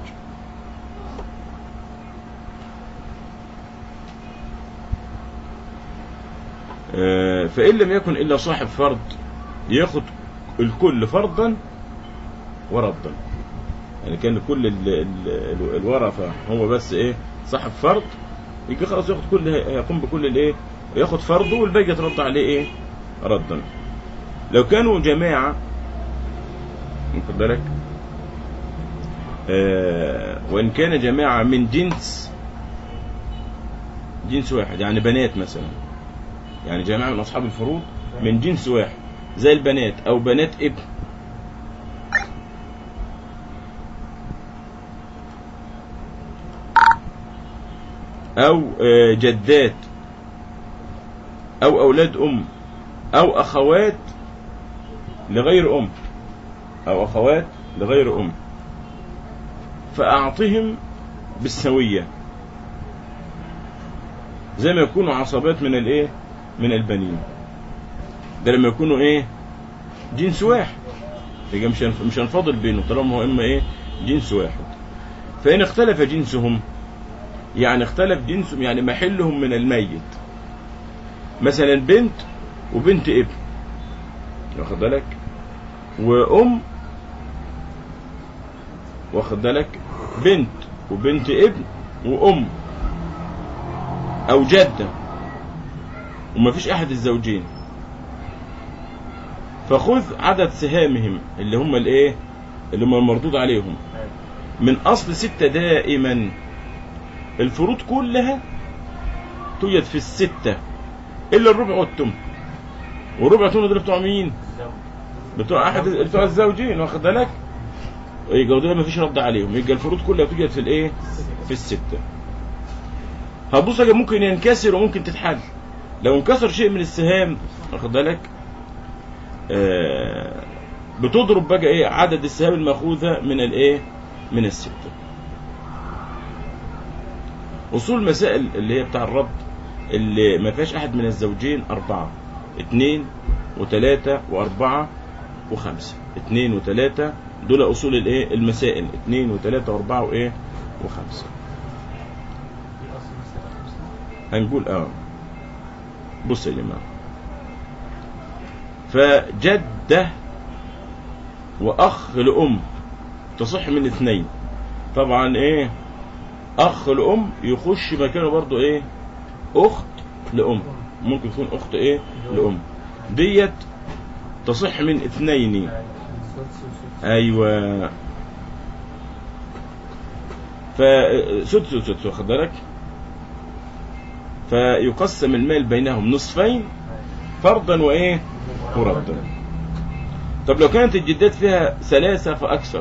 آه، فإن لم يكن إلا صاحب فرض ياخد الكل فرضا وردا يعني كان كل ال- ال- ال- الورثة هو بس ايه صاحب فرض يجي خلاص ياخد كل يقوم بكل الايه ياخد فرضه والباقي يترد عليه ايه ردا لو كانوا جماعة واخد بالك آه وإن كان جماعة من جنس جنس واحد يعني بنات مثلا يعني جماعة من أصحاب الفروض من جنس واحد زي البنات أو بنات ابن أو آه، جدات أو أولاد أم أو أخوات لغير أم أو أخوات لغير أم فأعطهم بالسوية زي ما يكونوا عصبات من الايه من البنين ده لما يكونوا ايه جنس واحد يبقى مش هنف- مش هنفاضل بينه طالما هو اما ايه جنس واحد فإن اختلف جنسهم يعني اختلف جنسهم يعني محلهم من الميت مثلا بنت وبنت ابن واخد بالك وام واخد بالك بنت وبنت ابن وام او جده وما فيش احد الزوجين فخذ عدد سهامهم اللي هم الايه اللي هم المردود عليهم من اصل ستة دائما الفروض كلها توجد في الستة الا الربع والتم والربع والتم دول بتوع مين الزوج بتوع احد بتوع الزوجين واخد بالك يبقى دول ما فيش رد عليهم يبقى الفروض كلها توجد في الايه في الستة هتبص يا ممكن ينكسر وممكن تتحل لو انكسر شيء من السهام واخد بالك آه بتضرب بقى ايه عدد السهام المأخوذة من الايه من الستة اصول المسائل اللي هي بتاع الرد اللي ما فيهاش احد من الزوجين اربعة اتنين وتلاتة واربعة وخمسة اتنين وتلاتة دول اصول الايه المسائل اتنين وتلاتة واربعة وايه وخمسة في اصل مسألة خمسة هنقول اه بص يا جماعة فجدة وأخ لأم تصح من اثنين طبعا ايه أخ لأم يخش مكانه برضو ايه أخت لأم ممكن تكون أخت ايه لأم ديت تصح من اثنين سدس وسدس ايوه فسدس وسدس واخد بالك فيقسم المال بينهم نصفين فرضا وايه وردا طب لو كانت الجدات فيها ثلاثة فأكثر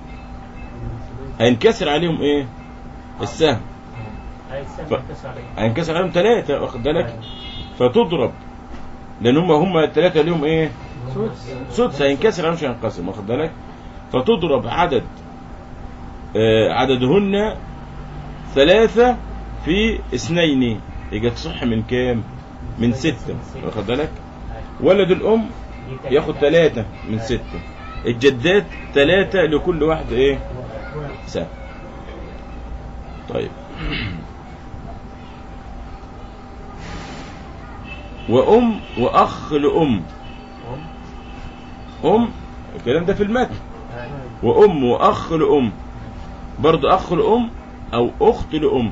هينكسر عليهم ايه السهم هاي السهم ف- ينكسر عليه هينكسر عليهم ثلاثة واخد بالك فتضرب لان هم هم الثلاثة ليهم ايه سدس هينكسر مش هينقسم واخد بالك فتضرب عدد آه، عددهن ثلاثة في اثنين يبقى تصح من كام من ستة واخد بالك ولد الأم ياخد ثلاثة من ستة الجدات ثلاثة لكل واحد ايه سهم طيب وأم وأخ لأم أم الكلام ده في المتن وأم وأخ لأم برضه أخ لأم أو أخت لأم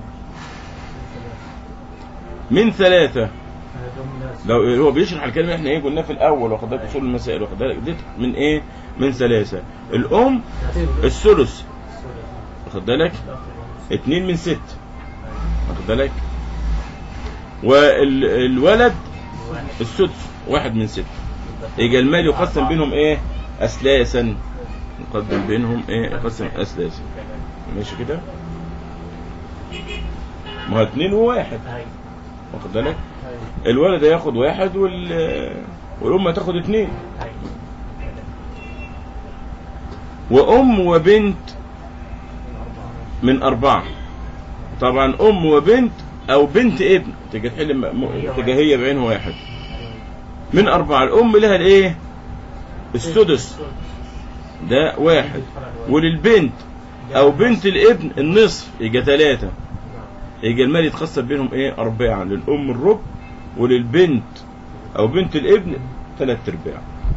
من ثلاثة لو هو بيشرح الكلمة اللي احنا ايه قلناه في الأول واخد بالك أصول المسائل واخد بالك دي من ايه؟ من ثلاثة الأم الثلث واخد بالك؟ اتنين من ست واخد بالك؟ والولد السدس واحد من ست يبقى المال يقسم بينهم ايه؟ أسلاسا يقدم بينهم ايه؟ يقسم أسلاسا ماشي كده؟ ما هو اتنين وواحد واخد بالك؟ الولد ياخد واحد وال والأم تاخد اتنين وأم وبنت من أربعة طبعا أم وبنت أو بنت ابن تجي تحل م- م- تجي هي بعين واحد من أربعة الأم لها الإيه؟ السدس ده واحد وللبنت أو بنت الابن النصف يجي ثلاثة يجي المال يتقسم بينهم إيه؟ أربعة للأم الربع وللبنت أو بنت الابن ثلاث أرباع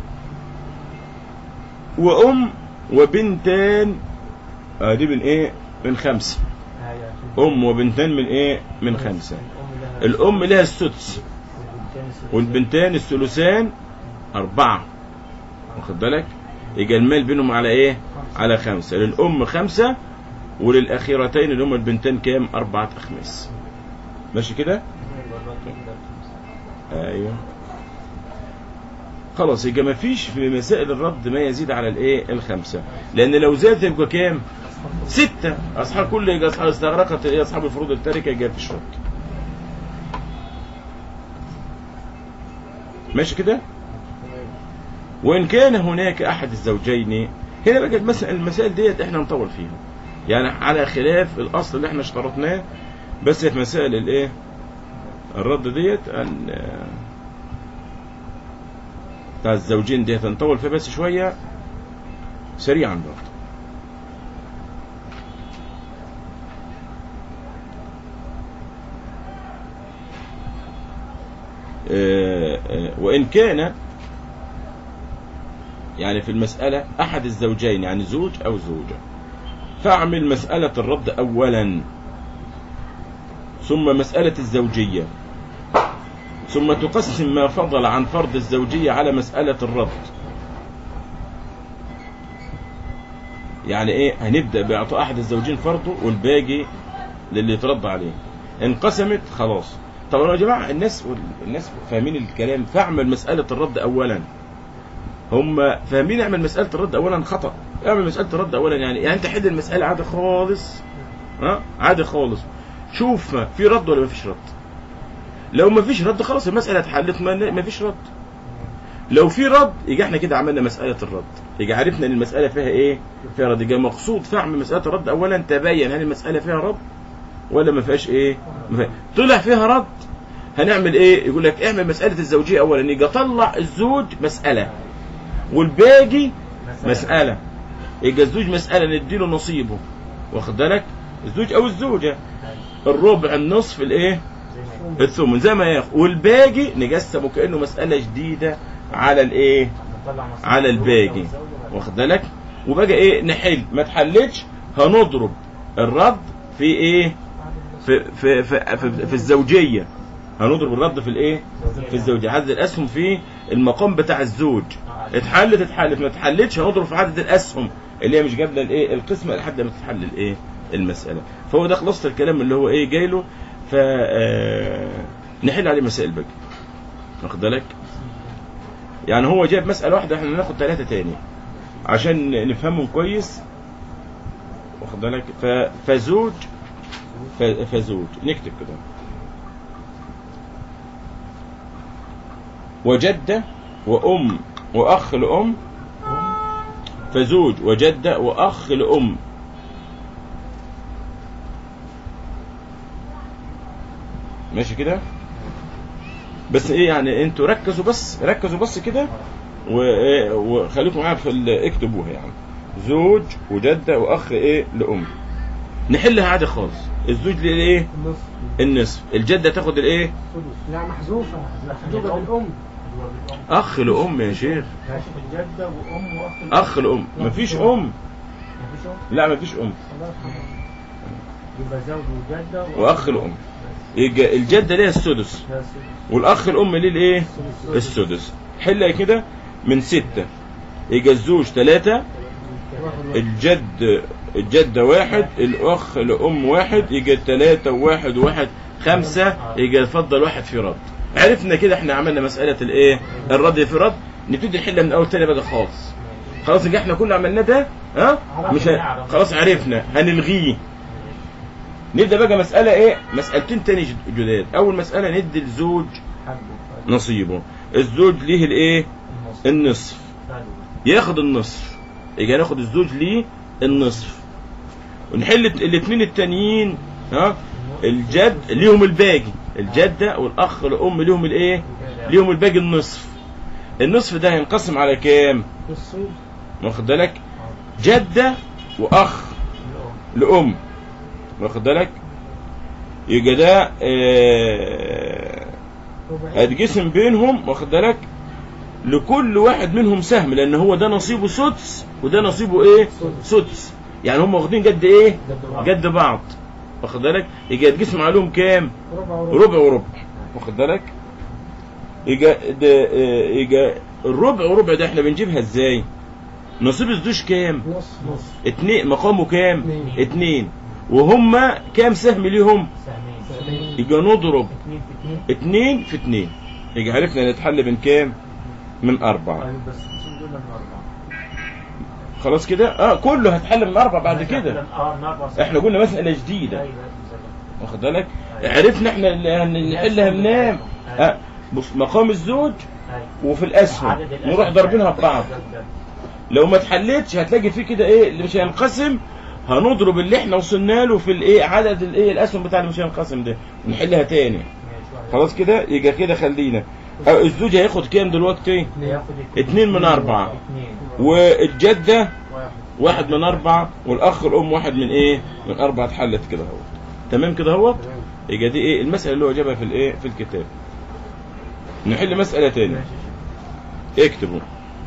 وأم وبنتان آه دي من إيه؟ من خمسة أم وبنتان من إيه؟ من خمسة الأم لها السدس والبنتان الثلثان أربعة واخد بالك يبقى المال بينهم على إيه على خمسة للأم خمسة وللأخيرتين اللي هم البنتان كام أربعة أخماس ماشي كده أيوه خلاص يبقى ما فيش في مسائل الرد ما يزيد على الايه الخمسة لأن لو زاد يبقى كام ستة أصحاب كل يبقى أصحاب استغرقت إيه أصحاب الفروض التاركة يبقى فيش رد ماشي كده وإن كان هناك أحد الزوجين هنا بقى المسائل, المسائل ديت احنا نطول فيها يعني على خلاف الأصل اللي احنا اشترطناه بس في مسائل الايه الرد ديت أن بتاع الزوجين ديت نطول فيها بس شوية سريعا برضه آه، آه، وإن كان يعني في المسألة أحد الزوجين يعني زوج أو زوجة فاعمل مسألة الرد أولا ثم مسألة الزوجية ثم تقسم ما فضل عن فرض الزوجية على مسألة الرد يعني ايه هنبدأ بإعطاء أحد الزوجين فرضه والباقي للي يترد عليه انقسمت خلاص طبعا يا جماعة الناس الناس فاهمين الكلام فاعمل مسألة الرد أولا هم فاهمين اعمل مسألة الرد أولا خطأ اعمل مسألة الرد أولا يعني يعني أنت حل المسألة عادي خالص ها عادي خالص شوف في رد ولا ما فيش رد لو ما فيش رد خلاص المسألة اتحلت ما ما فيش رد لو في رد يبقى احنا كده عملنا مسألة الرد يبقى عرفنا ان المسألة فيها ايه فيها رد يبقى مقصود فاعمل مسألة الرد اولا تبين هل المسألة فيها رد ولا ما فيهاش ايه ما فيها. طلع فيها رد هنعمل ايه يقول لك اعمل مسألة الزوجية اولا يبقى طلع الزوج مسألة والباقي مسألة يبقى الزوج مسألة نديله نصيبه واخد بالك الزوج او الزوجة الربع النصف الايه الثمن زي ما ياخد والباقي نقسمه كانه مساله جديده على الايه على الباقي واخد بالك وبقى ايه نحل ما تحلتش هنضرب الرد في ايه في في في, في, في الزوجيه هنضرب الرد في الايه في الزوجيه عدد الاسهم في المقام بتاع الزوج اتحلت اتحلت ما اتحلتش هنضرب في عدد الاسهم اللي هي مش قابله الايه القسمه لحد ما تتحل الايه المساله فهو ده خلاصه الكلام اللي هو ايه جاي له ف نحل عليه مسائل بقى واخد بالك يعني هو جاب مسألة واحدة احنا ناخد ثلاثة تاني عشان نفهمهم كويس واخد بالك ف... فزوج ف... فزوج نكتب كده وجدة وأم وأخ لأم فزوج وجدة وأخ لأم ماشي كده بس ايه يعني انتوا ركزوا بس ركزوا بس كده و- وخليكم معايا في ال- اكتبوها يعني زوج وجدة واخ ايه لام نحلها عادي خالص الزوج للايه النص النصف الجدة تاخد الايه لا محذوفة محذوفة بالأم اخ لام يا شيخ ماشي الجدة وأم وأخت الأم. اخ لام مفيش ام مفيش أم لا مفيش ام الله يرحمه يبقى زوج وجدة واخ لام يجي الجدة ليها السدس بس والاخ الام ليه الايه السدس حلها كده من ستة يجي الزوج ثلاثة الجد الجدة واحد الأخ لأم واحد يجي ثلاثة وواحد وواحد خمسة يجي يفضل واحد في رد عرفنا كده احنا عملنا مسألة الايه الرد في رد نبتدي نحلها من أول تاني بقى خالص خلاص يبقى احنا كل اللي عملناه ده ها مش ه... خلاص عرفنا هنلغيه نبدأ بقى مسألة ايه مسألتين تاني جد- جداد أول مسألة ندي الزوج حد نصيبه الزوج ليه الايه النص النصف حلو. ياخد النصف يجي ناخد الزوج ليه النصف ونحل الاثنين التانيين ها الجد ليهم الباقي الجدة والأخ الأم ليهم الإيه ليهم الباقي النصف النصف ده هينقسم على كام الصوب واخد بالك جدة وأخ الأم. لأم واخد بالك يبقى ده آه، رباعي هتقسم بينهم واخد بالك لكل واحد منهم سهم لان هو ده نصيبه سدس وده نصيبه ايه سدس يعني هم واخدين قد ايه جد بعض. قد بعض واخد بالك يجي يتقسم عليهم كام ربع وربع ربع وربع واخد بالك يجي ده آه، يجي الربع وربع ده احنا بنجيبها ازاي نصيب الزوج كام نص نص اتنين مقامه كام اتنين. اتنين وهم كام سهم ليهم سهمين سهمين. يجي نضرب اتنين في اتنين اتنين في اتنين يجي عرفنا نتحل من كام من أربعة طيب بس مش دول من أربعة خلاص كده اه كله هتحل من أربعة بعد كده اه من أربعة احنا قلنا مسألة جديدة أيوة. واخد بالك عرفنا احنا اللي هن- نحلها منام آه. بص مقام الزوج أيوة. وفي الاسهم عدد الأسهم. نروح ضاربينها ببعض بالظبط. لو ما اتحلتش هتلاقي في كده ايه اللي مش هينقسم هنضرب اللي احنا وصلنا له في الايه عدد الايه الاسهم بتاع اللي مش هينقسم ده ونحلها تاني ماشي، واحد. خلاص كده يبقى كده خلينا أه، الزوج هياخد كام دلوقتي ياخد اتنين من أربعة. اتنين والجده واحد واحد من أربعة والأخ الأم واحد من إيه؟ من أربعة اتحلت كده اهو تمام كده اهو تمام يبقى دي إيه المسألة اللي هو جابها في الإيه؟ في الكتاب نحل مسألة تاني ماشي. اكتبوا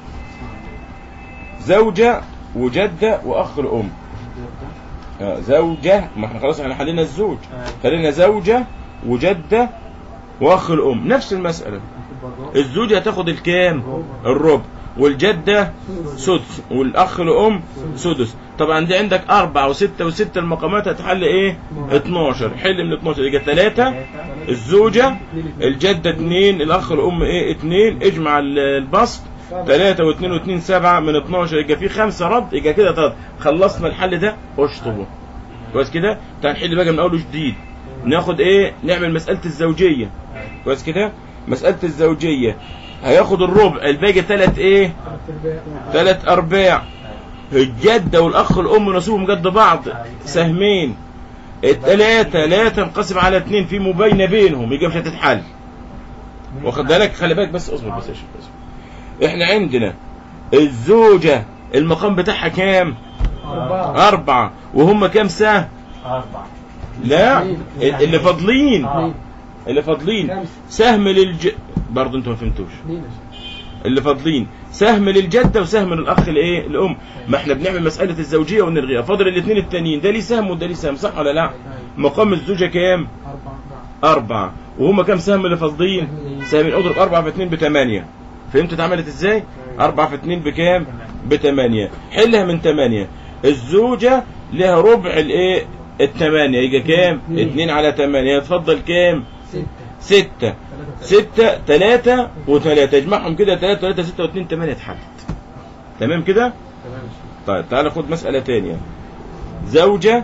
زوجة وجدة وأخ الأم آه، زوجة ما احنا خلاص احنا حلينا الزوج آه. خلينا زوجة وجدة وأخ الأم نفس المسألة الزوجة هتاخد الكام الربع والجدة سدس والأخ الأم سدس طبعا دي عندك أربعة وستة وستة المقامات هتحل إيه 12 حل من 12 يبقى ثلاثة الزوجة الجدة اتنين الأخ الأم إيه اتنين اجمع ال- البسط ثلاثة واثنين واثنين سبعة من 12 يبقى في خمسة رد يبقى كده طب خلصنا الحل ده اشطبه كويس كده تعال نحل بقى من أول وجديد ناخد إيه نعمل مسألة الزوجية كويس كده مسألة الزوجية هياخد الربع الباقي ثلاث ايه ثلاث ارباع الجدة والاخ الام نصيبهم قد بعض سهمين الثلاثة لا تنقسم على اثنين في مباينة بينهم يبقى مش هتتحل واخد بالك خلي بالك بس اصبر بس يا شيخ اصبر احنا عندنا الزوجة المقام بتاعها كام أربعة أربعة وهم كام سهم أربعة لا اللي فاضلين آه. اللي فاضلين خمسة. سهم للج برضه انتوا ما فهمتوش اللي فاضلين سهم للجدة وسهم للأخ الإيه الأم ما احنا بنعمل مسألة الزوجية ونلغيها فاضل الاثنين التانيين ده ليه سهم وده ليه سهم صح ولا لا مقام الزوجة كام أربعة أربعة وهما كام سهم اللي فاضلين سهمين اضرب أربعة في اتنين بتمانية فهمت اتعملت ازاي أربعة في اتنين بكام بتمانية حلها من تمانية الزوجة لها ربع الايه التمانية يجي كام اتنين على تمانية يتفضل كام ستة ستة ستة تلاتة وتلاتة اجمعهم كده تلاتة تلاتة ستة واتنين تمانية اتحلت تمام كده تمام طيب تعال خد مسألة تانية زوجة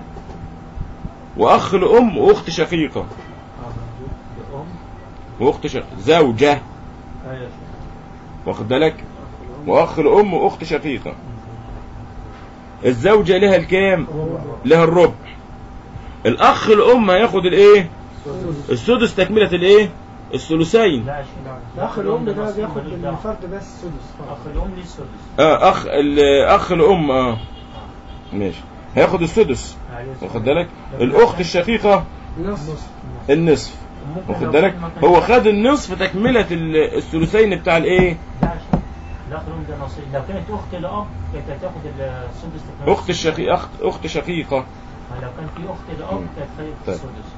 وأخ لأم وأخت شقيقة الأم وأخت شقيقة زوجة أيوة واخد بالك وأخ لأم وأخت شقيقة الزوجة لها الكام لها الربع الأخ الأم هياخد الإيه السدس تكملة الإيه الثلثين لا شيء الأخ الأم ده نصيب بياخد ملوش دعوة. الفرد بس سدس فقط. أخ الأم ليه السدس آه أخ الأخ الأم آه ماشي هياخد السدس أيوة. واخد بالك الأخت الشقيقة نص النصف ممكن واخد لو بالك كان ما كان- هو خد النصف تكملة ال- الثلثين بتاع الايه لا شيء الأخ الأم ده نصيب لو كانت أخت لأب كانت هتاخد السدس تكملة اخت الشقيقة اخت اخت شقيقة لو كان في أخت لأب مم. كانت خدت طيب. السدس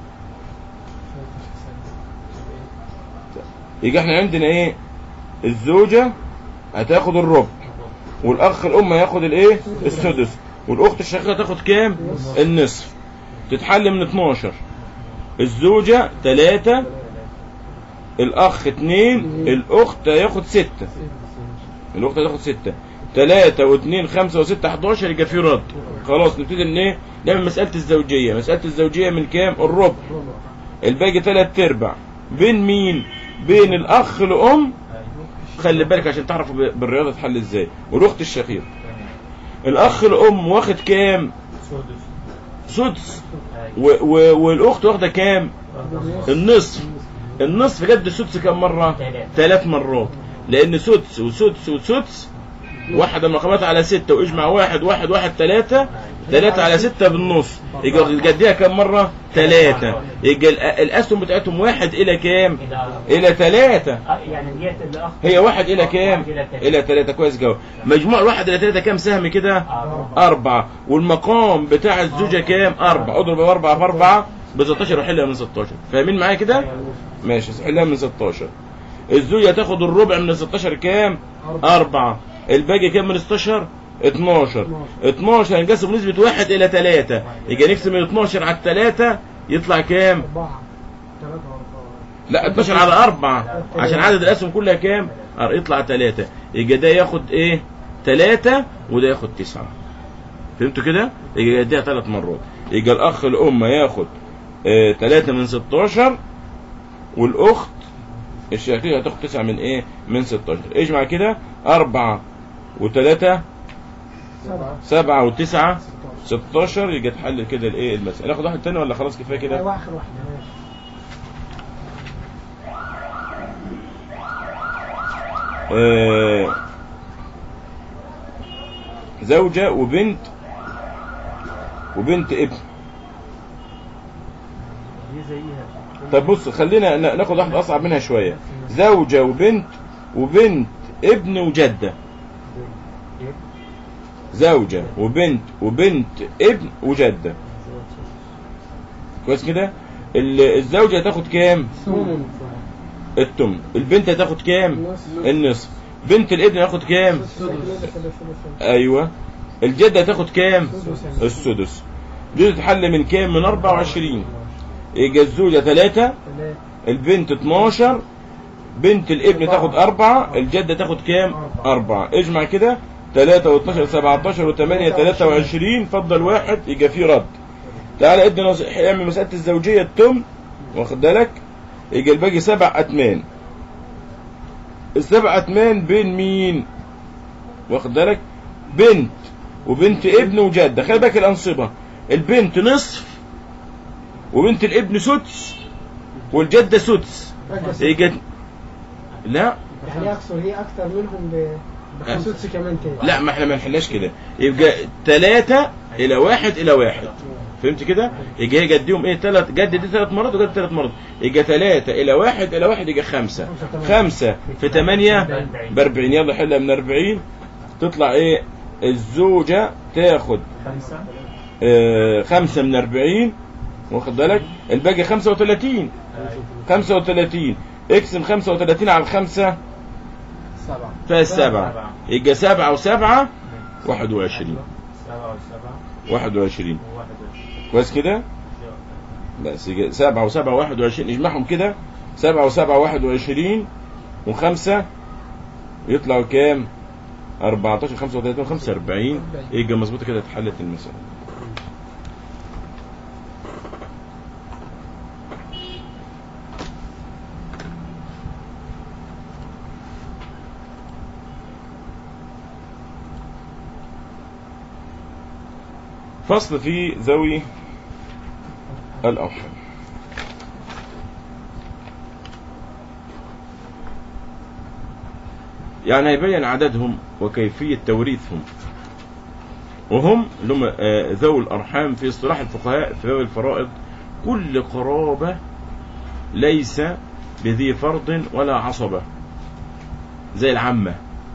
يبقى احنا عندنا ايه الزوجة هتاخد الربع والاخ الام هياخد الايه السدس والاخت الشقيقة تاخد كام النصف تتحل من 12 الزوجة 3 الاخ 2 الاخت هياخد 6 الاخت هتاخد 6 3 و2 5 و6 11 يبقى في رد خلاص نبتدي ان ايه نعمل مسألة الزوجية مسألة الزوجية من كام الربع الباقي ثلاث ارباع بين مين بين الاخ الام خلي بالك عشان تعرفوا ب- بالرياضه تحل ازاي والاخت الشقيق الاخ الام واخد كام سدس سدس أيوة. و و والاخت واخده كام النص. النصف النصف جد السدس كم مره تلاتة. ثلاث مرات لان سدس وسدس وسدس واحد المقامات على ستة واجمع واحد واحد واحد ثلاثة ثلاثة على ستة بالنص يبقى الجدية كم مرة ثلاثة يبقى الأ- الأسهم بتاعتهم واحد إلى كام إلى أربعة. إلى ثلاثة آه، يعني ديت اللي أخ هي واحد إلى كام واحد إلى تلاتة. إلى ثلاثة كويس جو مجموع الواحد إلى ثلاثة كام سهم كده أربعة. أربعة والمقام بتاع الزوجة كام أربعة اضرب أربعة في أربعة ب 16 وحلها من 16 فاهمين معايا كده ماشي حلها من 16 الزوجة تاخد الربع من 16 كام أربعة الباقي كام من 16 12 12 هنقسم نسبة واحد إلى ثلاثة يبقى نقسم ال 12 على الثلاثة يطلع كام أربعة ثلاثة وأربعة لا 12 على أربعة عشان عدد الأسهم كلها كام أر- يطلع ثلاثة يبقى ده ياخد إيه ثلاثة وده ياخد تسعة فهمتوا كده يبقى يديها ثلاث مرات يبقى الأخ الأم ياخد ثلاثة من 16 والأخت الشقيقة هتاخد تسعة من ايه من 16 اجمع كده أربعة وثلاثة سبعة سبعة وتسعة 16 يجي تحلل كده الايه المسألة ناخد واحد تاني ولا خلاص كفاية كده أيوة آخر واحدة ماشي آه، زوجة وبنت وبنت ابن دي زيها طب بص خلينا نا- ناخد واحدة أصعب منها شوية زوجة وبنت وبنت ابن وجدة زوجة وبنت وبنت ابن وجدة كويس كده ال- الزوجة هتاخد كام ثمن التمن البنت هتاخد كام النصف. النصف بنت الابن هتاخد كام ثلاثة ثلاثة ايوه الجدة هتاخد كام سدس. السدس دي تتحل من كام من 24 يبقى الزوجة 3 ثلاثة البنت 12 بنت الابن تاخد أربعة الجدة تاخد كام أربعة اجمع كده 3 و12 17 و8 23 فضل واحد يبقى فيه رد تعالى ادي نص- اعمل مسألة الزوجية التم واخد بالك يبقى الباقي سبع أتمان السبع أتمان بين مين واخد بالك بنت وبنت ابن وجدة خلي بالك الأنصبة البنت نصف وبنت الابن سدس والجدة سدس رجع يجي لا يعني أقصر هي أكتر منهم ب بسدس كمان تاني لا ما احنا ما نحلهاش كده يبقى ثلاثة إلى واحد إلى واحد فهمت كده؟ يجي هي جديهم ايه ثلاث جد دي ثلاث مرات وجد ثلاث مرات يجي ثلاثة إلى واحد إلى واحد يجي خمسة خمسة في ثمانية بأربعين يلا حلها من أربعين تطلع ايه الزوجة تاخد خمسة آه خمسة من أربعين واخد بالك الباقي خمسة وثلاثين خمسة وثلاثين اقسم خمسة وثلاثين على الخمسة سبعة فيها السبعة يبقى سبعة وسبعة واحد وعشرين سبعة وسبعة واحد وعشرين وواحد وعشرين كويس كده بس يجي سبعة وسبعة واحد وعشرين اجمعهم كده سبعة وسبعة واحد وعشرين وخمسة يطلعوا كام أربعتاشر خمسة وثلاثين وخمسة أربعين يبقى مظبوطة كده اتحلت المسألة فصل في ذوي الأرحام يعني هيبين عددهم وكيفية توريثهم وهم اللي هم آه، ذوي الأرحام في اصطلاح الفقهاء في ذوي الفرائض كل قرابة ليس بذي فرض ولا عصبة زي العمة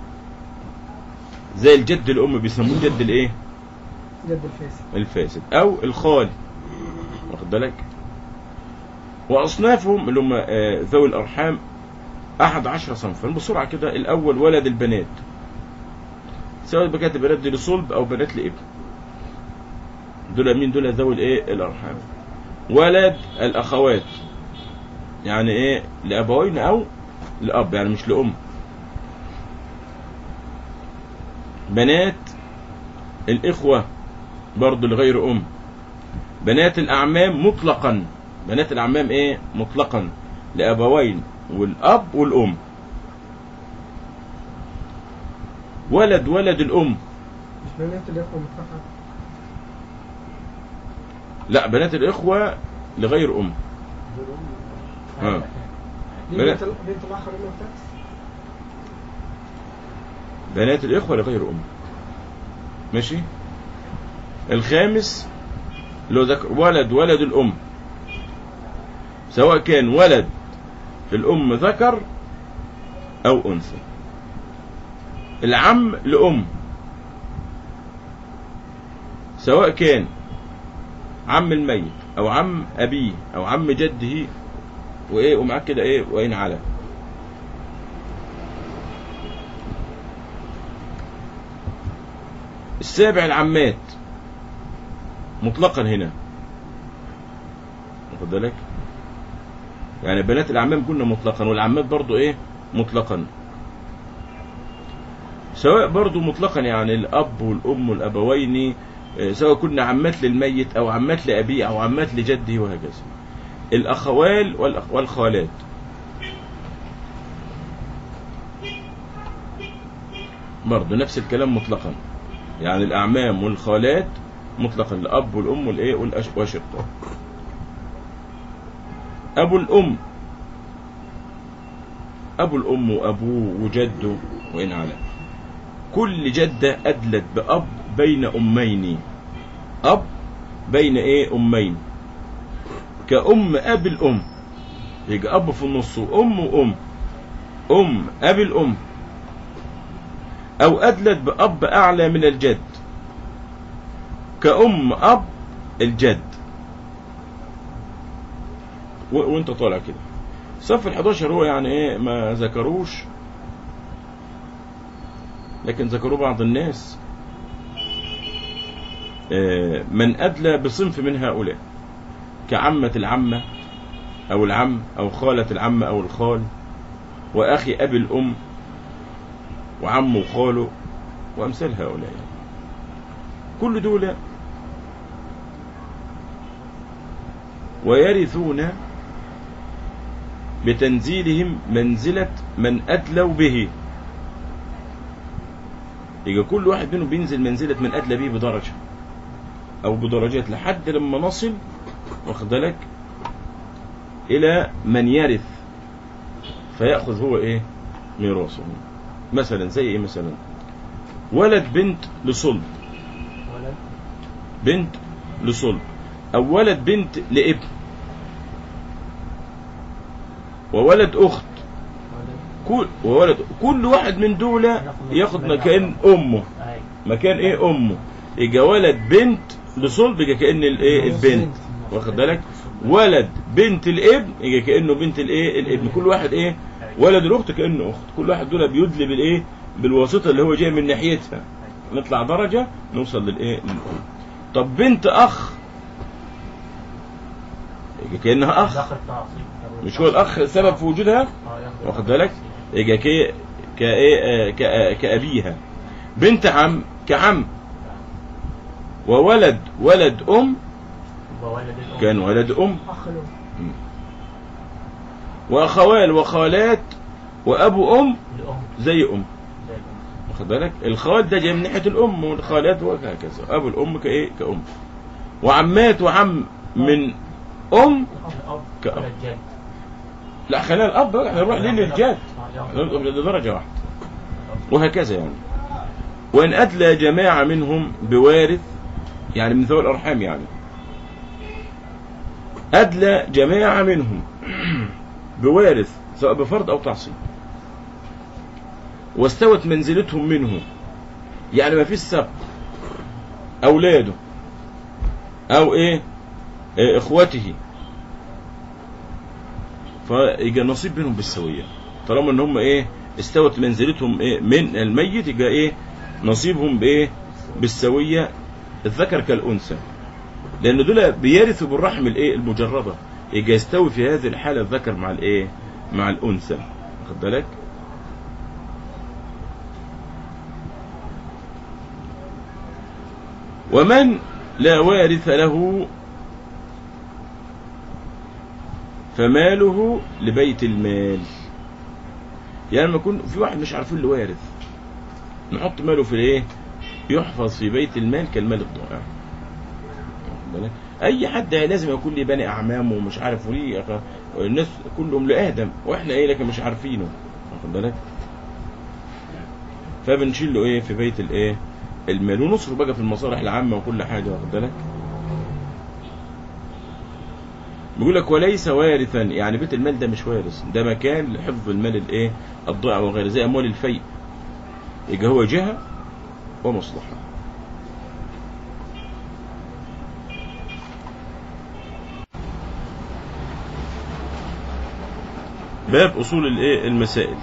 زي الجد الأم بيسموه جد الإيه؟ جد الفاسد الفاسد او الخال واخد بالك واصنافهم اللي هم آه، ذوي الارحام احد عشر صنفا بسرعه كده الاول ولد البنات سواء بقى كانت بنات دي لصلب او بنات لابن دول مين دول ذوي الايه الارحام ولد الاخوات يعني ايه لابوين او لاب يعني مش لام بنات الاخوه برضه لغير أم بنات الأعمام مطلقا بنات الأعمام إيه مطلقا لأبوين والأب والأم ولد ولد الأم مش بنات الإخوة متفقة لا بنات الإخوة لغير أم ها. دي بنات- بنت ال- بنت الأخ اللي بتاعت بنات الإخوة لغير أم ماشي الخامس اللي هو ذكر ولد ولد الأم سواء كان ولد الأم ذكر أو أنثى العم لأم سواء كان عم الميت أو عم أبيه أو عم جده وإيه ومعاك كده إيه وإن على السابع العمات مطلقا هنا واخد بالك يعني بنات الاعمام كنا مطلقا والعمات برضو ايه مطلقا سواء برضو مطلقا يعني الاب والام والابوين آه، سواء كنا عمات للميت او عمات لابيه او عمات لجده وهكذا الاخوال والأخ- والخالات برضه نفس الكلام مطلقا يعني الأعمام والخالات مطلقا الأب والأم والإيه والأش- والأشقاء أبو الأم أبو الأم وأبوه وجده وإن على كل جدة أدلت بأب بين أمين أب بين إيه أمين كأم أب الأم يجي أب في النص وأم وأم أم أب الأم أو أدلت بأب أعلى من الجد كأم أب الجد و... وانت طالع كده صف ال 11 هو يعني ايه ما ذكروش لكن ذكروه بعض الناس آه، من أدلى بصنف من هؤلاء كعمة العمة أو العم أو خالة العم أو الخال وأخي أبي الأم وعمه وخاله وأمثال هؤلاء يعني. كل دول ويرثون بتنزيلهم منزلة من أدلوا به يبقى كل واحد منهم بينزل منزلة من أدلى به بدرجة أو بدرجات لحد لما نصل واخد بالك إلى من يرث فيأخذ هو إيه ميراثه مثلا زي إيه مثلا ولد بنت لصلب ولد بنت لصلب أو ولد بنت لابن وولد أخت ولد كل وولد كل واحد من دول ياخد مكان أمه أي مكان ايه امه يجي ولد بنت لصلب يجي كان الايه البنت واخد بالك ولد بنت الابن يجي كانه بنت الايه الابن كل واحد ايه ولد الاخت كانه اخت كل واحد دول بيدلي بالايه بالواسطه اللي هو جاي من ناحيتها نطلع درجه نوصل للايه للام طب بنت اخ يجي كانها اخ داخل تعصيب مش هو الاخ سبب في وجودها آه، ياخد واخد بالك يجي كي كايه آه، كا- كابيها بنت عم كعم وولد ولد ام يبقى ولد الأم كان ولد ام أخ له واخوال وخالات وابو ام الأم زي ام زي الأم واخد بالك الخال ده جاي من ناحيه الام والخالات وهكذا ابو الام كايه كام وعمات وعم من ام الأب كأب. ولد جد لا خلينا الاب بقى احنا نروح لين الجد آه، ياخد نروح لدرجه واحده وهكذا يعني وإن أدلى جماعة منهم بوارث يعني من ذوي الأرحام يعني أدلى جماعة منهم بوارث سواء بفرض أو تعصيب واستوت منزلتهم منه يعني ما فيش سبق أولاده أو إيه إيه إخوته فيجي النصيب منهم بالسوية طالما ان هم ايه استوت منزلتهم ايه من الميت يبقى ايه نصيبهم بايه بالسوية الذكر كالانثى لان دول بيرثوا بالرحم الايه المجردة يبقى يستوي في هذه الحالة الذكر مع الايه مع الانثى خد بالك ومن لا وارث له فماله لبيت المال يعني لما يكون في واحد مش عارفين اللي وارث نحط ماله في الايه يحفظ في بيت المال كالمال الضائع واخد بالك؟ اي حد لازم يكون ليه بني اعمام ومش عارف وليه أخ- الناس كلهم لادم واحنا ايه لكن مش عارفينه واخد بالك فبنشيل له ايه في بيت الايه المال ونصرف بقى في المصالح العامه وكل حاجه واخد بالك بيقول لك وليس وارثا يعني بيت المال ده مش وارث ده مكان لحفظ المال الايه الضائع وغيره زي اموال الفيء يبقى هو جهه ومصلحه باب اصول الايه المسائل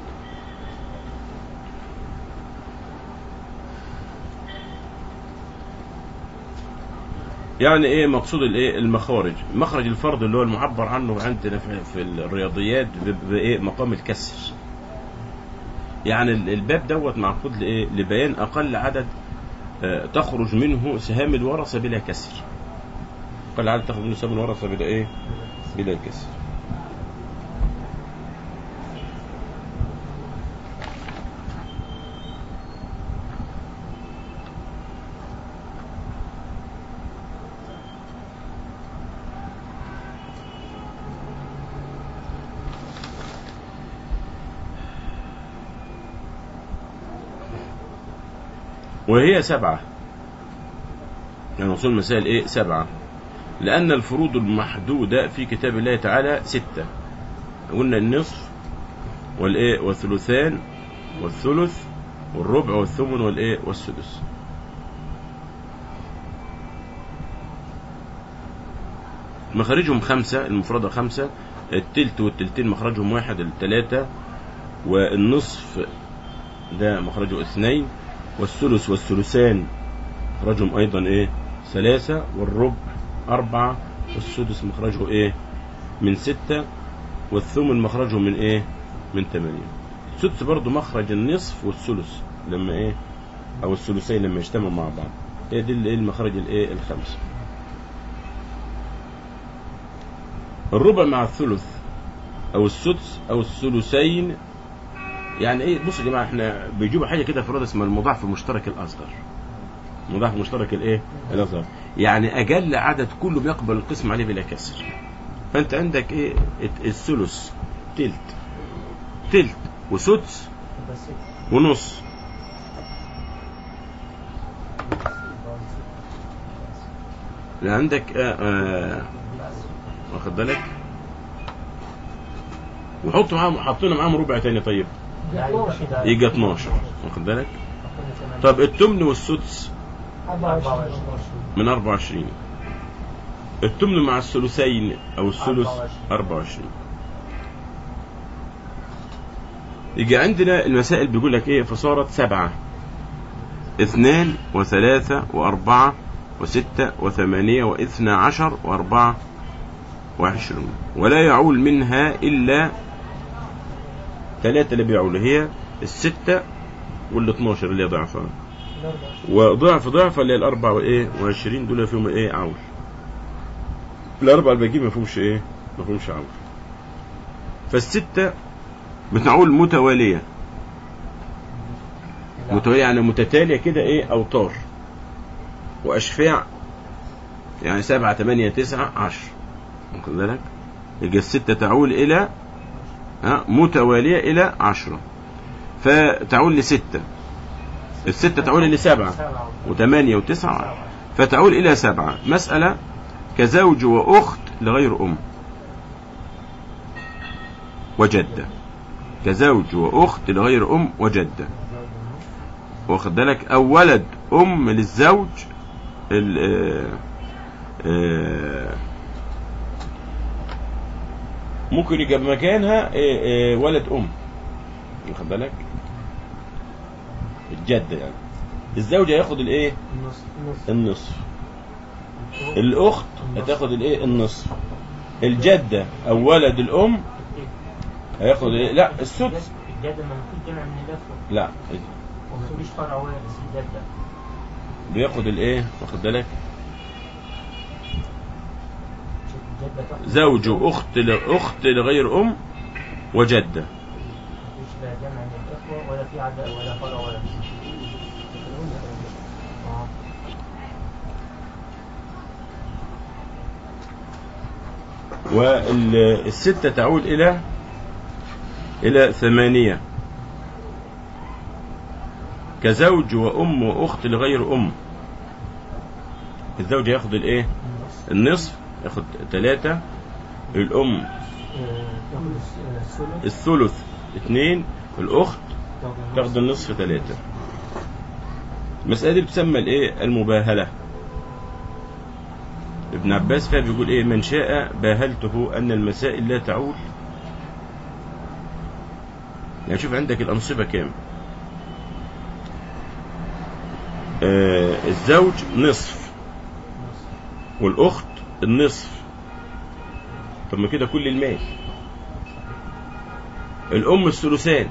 يعني ايه مقصود الايه المخارج مخرج الفرد اللي هو المعبر عنه عندنا في, في الرياضيات ب- بايه مقام الكسر يعني ال- الباب دوت معقود لايه لبيان اقل عدد آه، تخرج منه سهام الورثه بلا كسر اقل عدد تخرج منه سهام الورثه بلا ايه بلا كسر وهي سبعة يعني أصول المسائل إيه سبعة لأن الفروض المحدودة في كتاب الله تعالى ستة قلنا النصف والإيه والثلثان والثلث والربع والثمن والإيه والسدس مخارجهم خمسة المفردة خمسة التلت والتلتين مخرجهم واحد التلاتة والنصف ده مخرجه اثنين والثلث والثلثان مخرجهم أيضا إيه ثلاثة والربع أربعة والسدس مخرجه إيه من ستة والثمن مخرجه من إيه من ثمانية السدس برضو مخرج النصف والثلث لما إيه أو الثلثين لما يجتمعوا مع بعض هي دي الإيه المخرج الإيه الخمسة الربع مع الثلث او السدس او الثلثين يعني ايه بصوا يا جماعه احنا بيجيبوا حاجه كده في رد اسمها المضاعف المشترك الاصغر المضاعف المشترك الايه الاصغر يعني اجل عدد كله بيقبل القسم عليه بلا كسر فانت عندك ايه الثلث تلت تلت وسدس بس ونص لا عندك آه آه واخد بالك وحط معاهم حطينا معاهم ربع تاني طيب يجي 12 واخد بالك طب التمن والسدس 24 من 24 التمن مع الثلثين او الثلث 24 يجي عندنا المسائل بيقول لك ايه فصارت سبعة اثنان وثلاثة واربعة وستة وثمانية واثنى عشر واربعة وعشرون ولا يعول منها إلا ثلاثة اللي بيعول هي الستة وال 12 اللي هي ضعفها وضعف ضعف اللي هي الأربع وإيه وعشرين دول فيهم إيه عول الأربع الباقيين ما فيهمش إيه ما فيهمش عول فالستة بتعول متوالية متوالية يعني متتالية كده إيه أوتار وأشفاع يعني سبعة ثمانية تسعة عشر واخد بالك يبقى الستة تعول إلى ها متوالية إلى عشرة فتعول لستة الستة تعول لسبعة وثمانية وتسعة فتعول إلى سبعة مسألة كزوج وأخت لغير أم وجدة كزوج وأخت لغير أم وجدة واخد بالك أو ولد أم للزوج ال آه، آه، ممكن يبقى مكانها إيه إيه ولد ام واخد بالك الجد يعني الزوج هياخد الايه النص النصف الاخت هتاخد الايه النصف الجده او ولد الام هياخد ايه لا السدس الجد ما المفروض جمع من الاخوه لا ومفيش فرع وارث الجده بياخد الايه واخد بالك الجده تاخد زوج واخت لاخت لغير ام وجده مفيش لا جمع من الاخوه ولا في عداء ولا فرع وارث آه. والستة تعود إلى إلى ثمانية كزوج وأم وأخت لغير أم الزوج ياخد الإيه النص النصف ياخد ثلاثة الأم آه، تاخد الس- الثلث الثلث اثنين الأخت تاخد تاخد النصف ثلاثة المسألة دي بتسمى الإيه المباهلة ابن عباس فيها بيقول إيه من شاء باهلته أن المسائل لا تعول يعني شوف عندك الأنصبة كام آه الزوج نصف والأخت النصف طب ما كده كل المال الأم الثلثان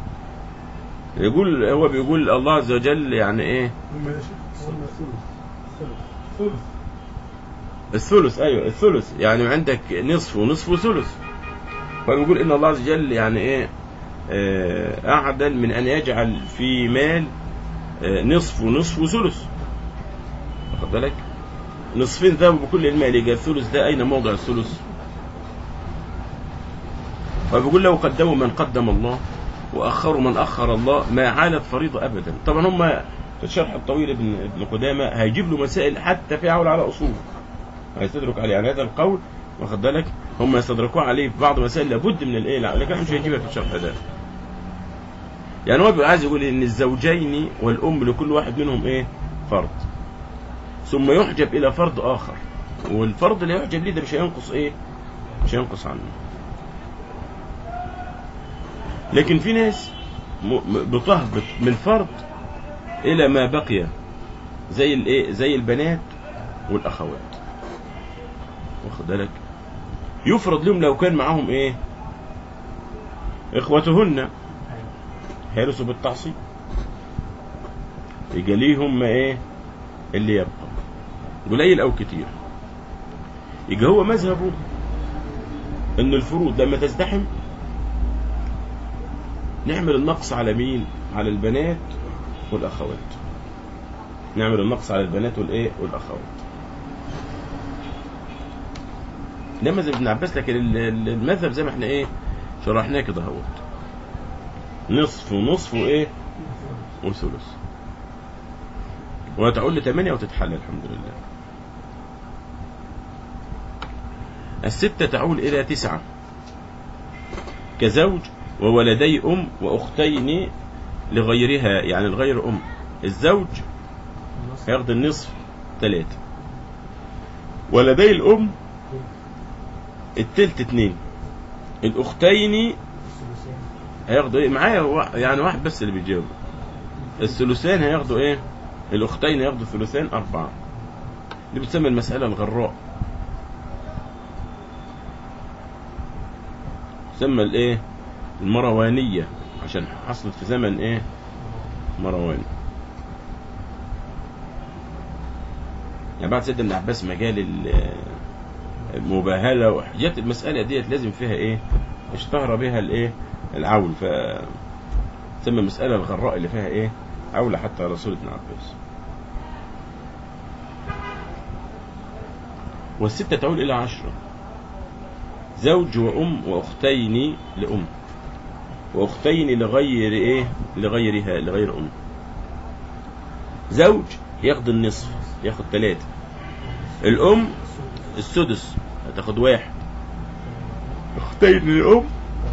يقول هو بيقول الله عز وجل يعني ايه ماشي قلنا ثلث ثلث ثلث الثلث ايوه الثلث يعني عندك نصف ونصف وثلث فبيقول ان الله عز وجل يعني ايه آه، اعدل من ان يجعل في مال آه، نصف ونصف وثلث واخد بالك نصفين ذهبوا بكل المال يبقى الثلث ده اين موضع الثلث فبيقول لو قدموا من قدم الله واخروا من اخر الله ما عالت فريضه ابدا طبعا هم في الشرح الطويل ابن ابن قدامة هيجيب له مسائل حتى في عول على أصول هيستدرك عليه يعني هذا القول واخد بالك هم يستدركوه عليه في بعض مسائل لابد من الايه لا، لكن مش هيجيبها في الشرح ده يعني هو بيبقى عايز يقول ان الزوجين والام لكل واحد منهم ايه فرض ثم يحجب الى فرض اخر والفرض اللي يحجب ليه ده مش هينقص ايه مش هينقص عنه لكن في ناس م- م- بتهبط من فرض الى ما بقي زي الايه زي البنات والاخوات واخد بالك يفرض لهم لو كان معاهم ايه اخوتهن هيرثوا بالتعصيب يبقى ليهم ما ايه اللي يبقى قليل او كتير يبقى هو مذهبه ان الفروض لما تزدحم نعمل النقص على مين على البنات والاخوات نعمل النقص على البنات والايه والاخوات ده مذهب ابن عباس لكن ال- ال- المذهب زي ما احنا ايه شرحناه كده اهوت نصف ونصف وايه وثلث وهتعود لثمانية وتتحل الحمد لله الستة تعول إلى تسعة كزوج وولدي أم وأختين لغيرها يعني الغير أم الزوج هياخد النصف ثلاثة ولدي الأم التلت اتنين الأختين هياخدوا ايه معايا وا- يعني واحد بس اللي بيجاوب الثلثان هياخدوا ايه الاختين هياخدوا الثلثان اربعة دي بتسمى المسألة الغراء تسمى الايه المروانية عشان حصلت في زمن ايه مروان يعني بعد سيدنا ابن عباس مجال ال- المباهلة وحاجات المسألة ديت لازم فيها ايه اشتهر بها الايه العول ف تسمى المسألة الغراء اللي فيها ايه عولة حتى رسول ابن عباس والستة تعول إلى عشرة زوج وأم وأختين لأم وأختين لغير إيه لغيرها لغير أم زوج ياخد النصف ياخد ثلاثة الأم السدس هتاخد واحد أختين لأم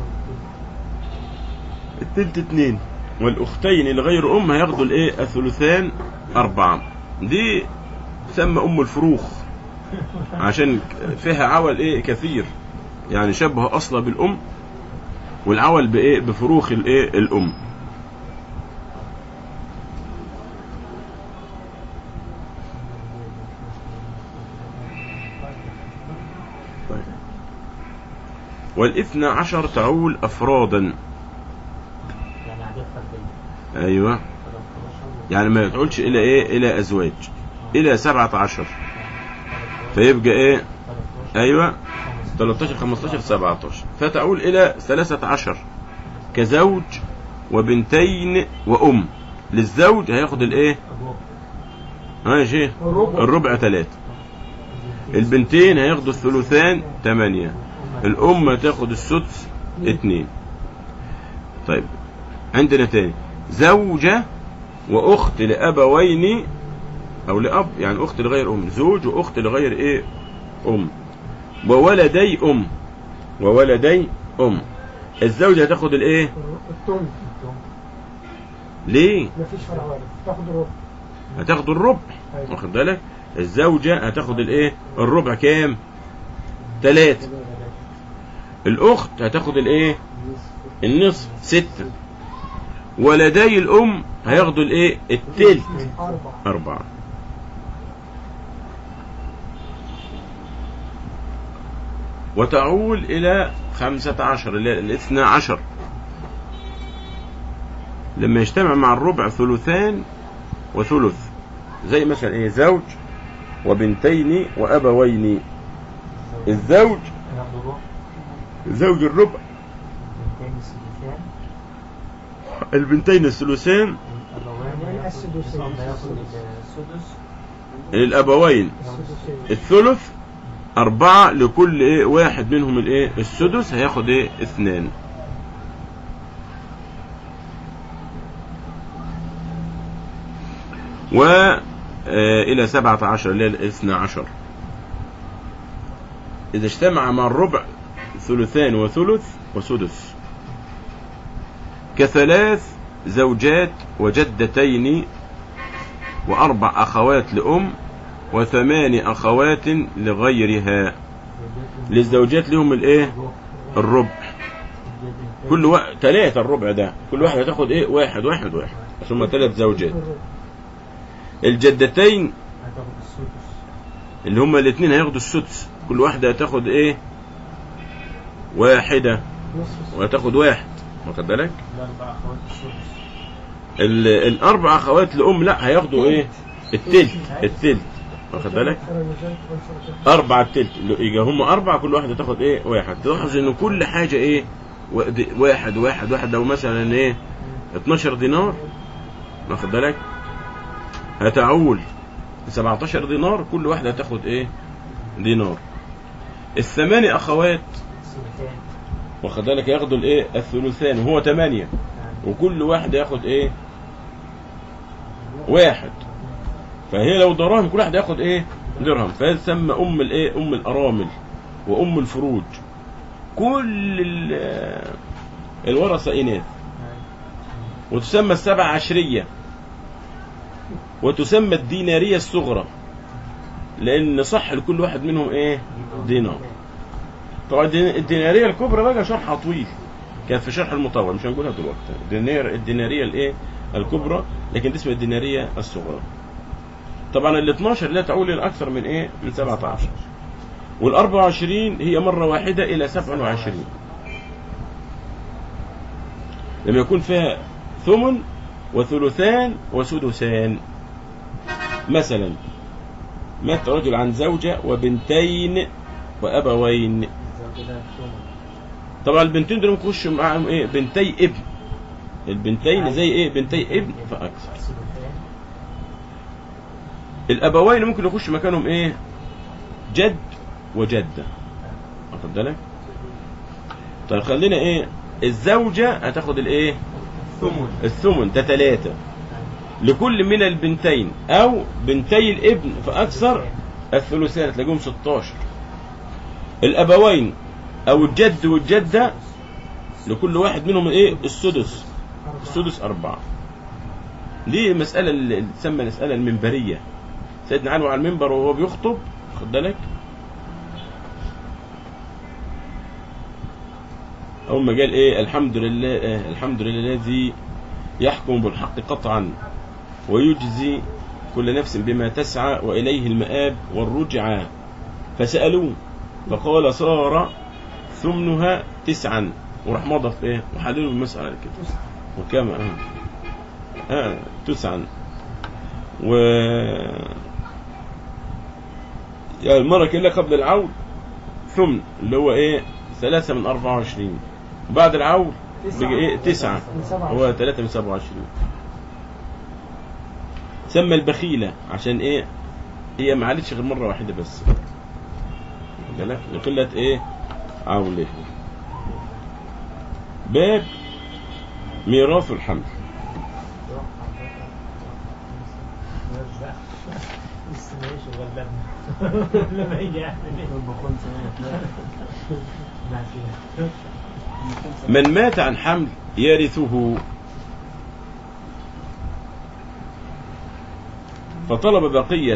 التلت اتنين والأختين لغير أم هياخدوا الإيه الثلثان أربعة دي تسمى أم الفروخ عشان فيها عول إيه كثير يعني شبه أصلا بالأم والعول بإيه بفروخ الإيه الأم طيب. والاثنى عشر تعول أفرادا يعني عدد فردية أيوة يعني ما تقولش إلى إيه إلى أزواج إلى سبعة عشر فيبقى إيه أيوة 13 15 17 فتعول إلى 13 كزوج وبنتين وأم للزوج هياخد الإيه ها يا شيخ الربع الربع ثلاثة البنتين هياخدوا الثلثان ثمانية الأم هتاخد السدس اتنين طيب عندنا تاني زوجة وأخت لأبوين أو لأب يعني أخت لغير أم زوج وأخت لغير إيه أم وولدي أم وولدي أم الزوجة هتاخد الإيه التم ليه مفيش فرع وارد تاخد الربع هتاخد الربع أيوة. واخد بالك الزوجة هتاخد الايه الربع كام تلاتة الاخت هتاخد الايه النصف ستة ولدي الام هياخدوا الايه التلت أربعة اربعة وتعول الى خمسة عشر الى الاثنى عشر لما يجتمع مع الربع ثلثان وثلث زي مثلا ايه زوج وبنتين وابوين الزوج ناخد الروح زوج الربع بنتين السدسان البنتين الثلثان الأبوان السدسين. ياخد ياخد السدس للابوين السدسية الثلث أربعة لكل إيه واحد منهم الإيه السدس هياخد إيه اثنان و آه، إلى سبعة عشر اللي هي الاثنى عشر إذا اجتمع مع الربع ثلثان وثلث وسدس كثلاث زوجات وجدتين وأربع أخوات لأم وثمان أخوات لغيرها للزوجات لهم الإيه الربع كل واحد ثلاثة الربع ده كل واحدة تاخد إيه واحد واحد واحد ثم ثلاث زوجات الجدتين هتاخد السدس اللي هما الاثنين هياخدوا السدس كل واحدة هتاخد ايه واحدة نصف وهتاخد واحد واخد بالك الأربع أخوات السدس ال- الاربع اخوات لام لا هياخدوا ايه التلت التلت واخد بالك اربع التلت اللي يجي هم اربع كل واحده تاخد ايه واحد تلاحظ ان كل حاجه ايه وا- دي- واحد واحد واحد لو مثلا ايه 12 دينار واخد بالك هتعول 17 دينار كل واحده هتاخد ايه دينار الثماني اخوات سنتين واخد بالك ياخدوا الايه الثلثان وهو ثمانيه وكل واحد ياخد ايه واحد فهي لو دراهم كل واحد ياخد ايه درهم فتسمى ام الايه ام الارامل وام الفروج كل ال- الورثه اناث وتسمى السبع عشريه وتسمى الديناريه الصغرى لان صح لكل واحد منهم ايه دينار طبعا الدين- الديناريه الكبرى بقى شرحها طويل كانت في شرح المطول مش هنقولها دلوقتي الدينار الديناريه الايه الكبرى لكن دي اسمها الديناريه الصغرى طبعا ال 12 لا تعول الى اكثر من ايه من 17 وال 24 هي مره واحده الى 27 لما يكون فيها ثمن وثلثان وسدسان مثلا مات رجل عن زوجة وبنتين وأبوين الزوجة ده ثمن طبعا البنتين دول نخش معاهم ايه بنتي ابن البنتين زي ايه بنتي ابن فاكثر سنتين الابوين ممكن يخش مكانهم ايه جد وجده واخد بالك طيب خلينا ايه الزوجه هتاخد الايه ثمن الثمن ده ثلاثه لكل من البنتين او بنتي الابن فاكثر الثلثان تلاقيهم 16 الابوين او الجد والجده لكل واحد منهم ايه السدس السدس أربعة دي مسألة اللي تسمى المسألة المنبرية سيدنا علي على المنبر وهو بيخطب خد بالك أول ما قال إيه الحمد لله آه الحمد لله الذي يحكم بالحق قطعا ويجزي كل نفس بما تسعى وإليه المآب والرجعى فسألوه فقال صار ثمنها تسعا وراح مضى في ايه وحللوا المسألة كده وكما آه. آه تسعا و يعني المرة كلها قبل العول ثمن اللي هو ايه ثلاثة من أربعة وعشرين بعد العول بقى ايه تسعة من سبعة هو ثلاثة من سبعة وعشرين سمى البخيلة عشان ايه هي ما عادتش غير مرة واحدة بس واخد بالك؟ لقلة ايه عوله باب ميراث الحمل نرجع لسه ما ايش غلبنا لما يجي يعمل ايه من مات عن حمل يرثه فطلب بقية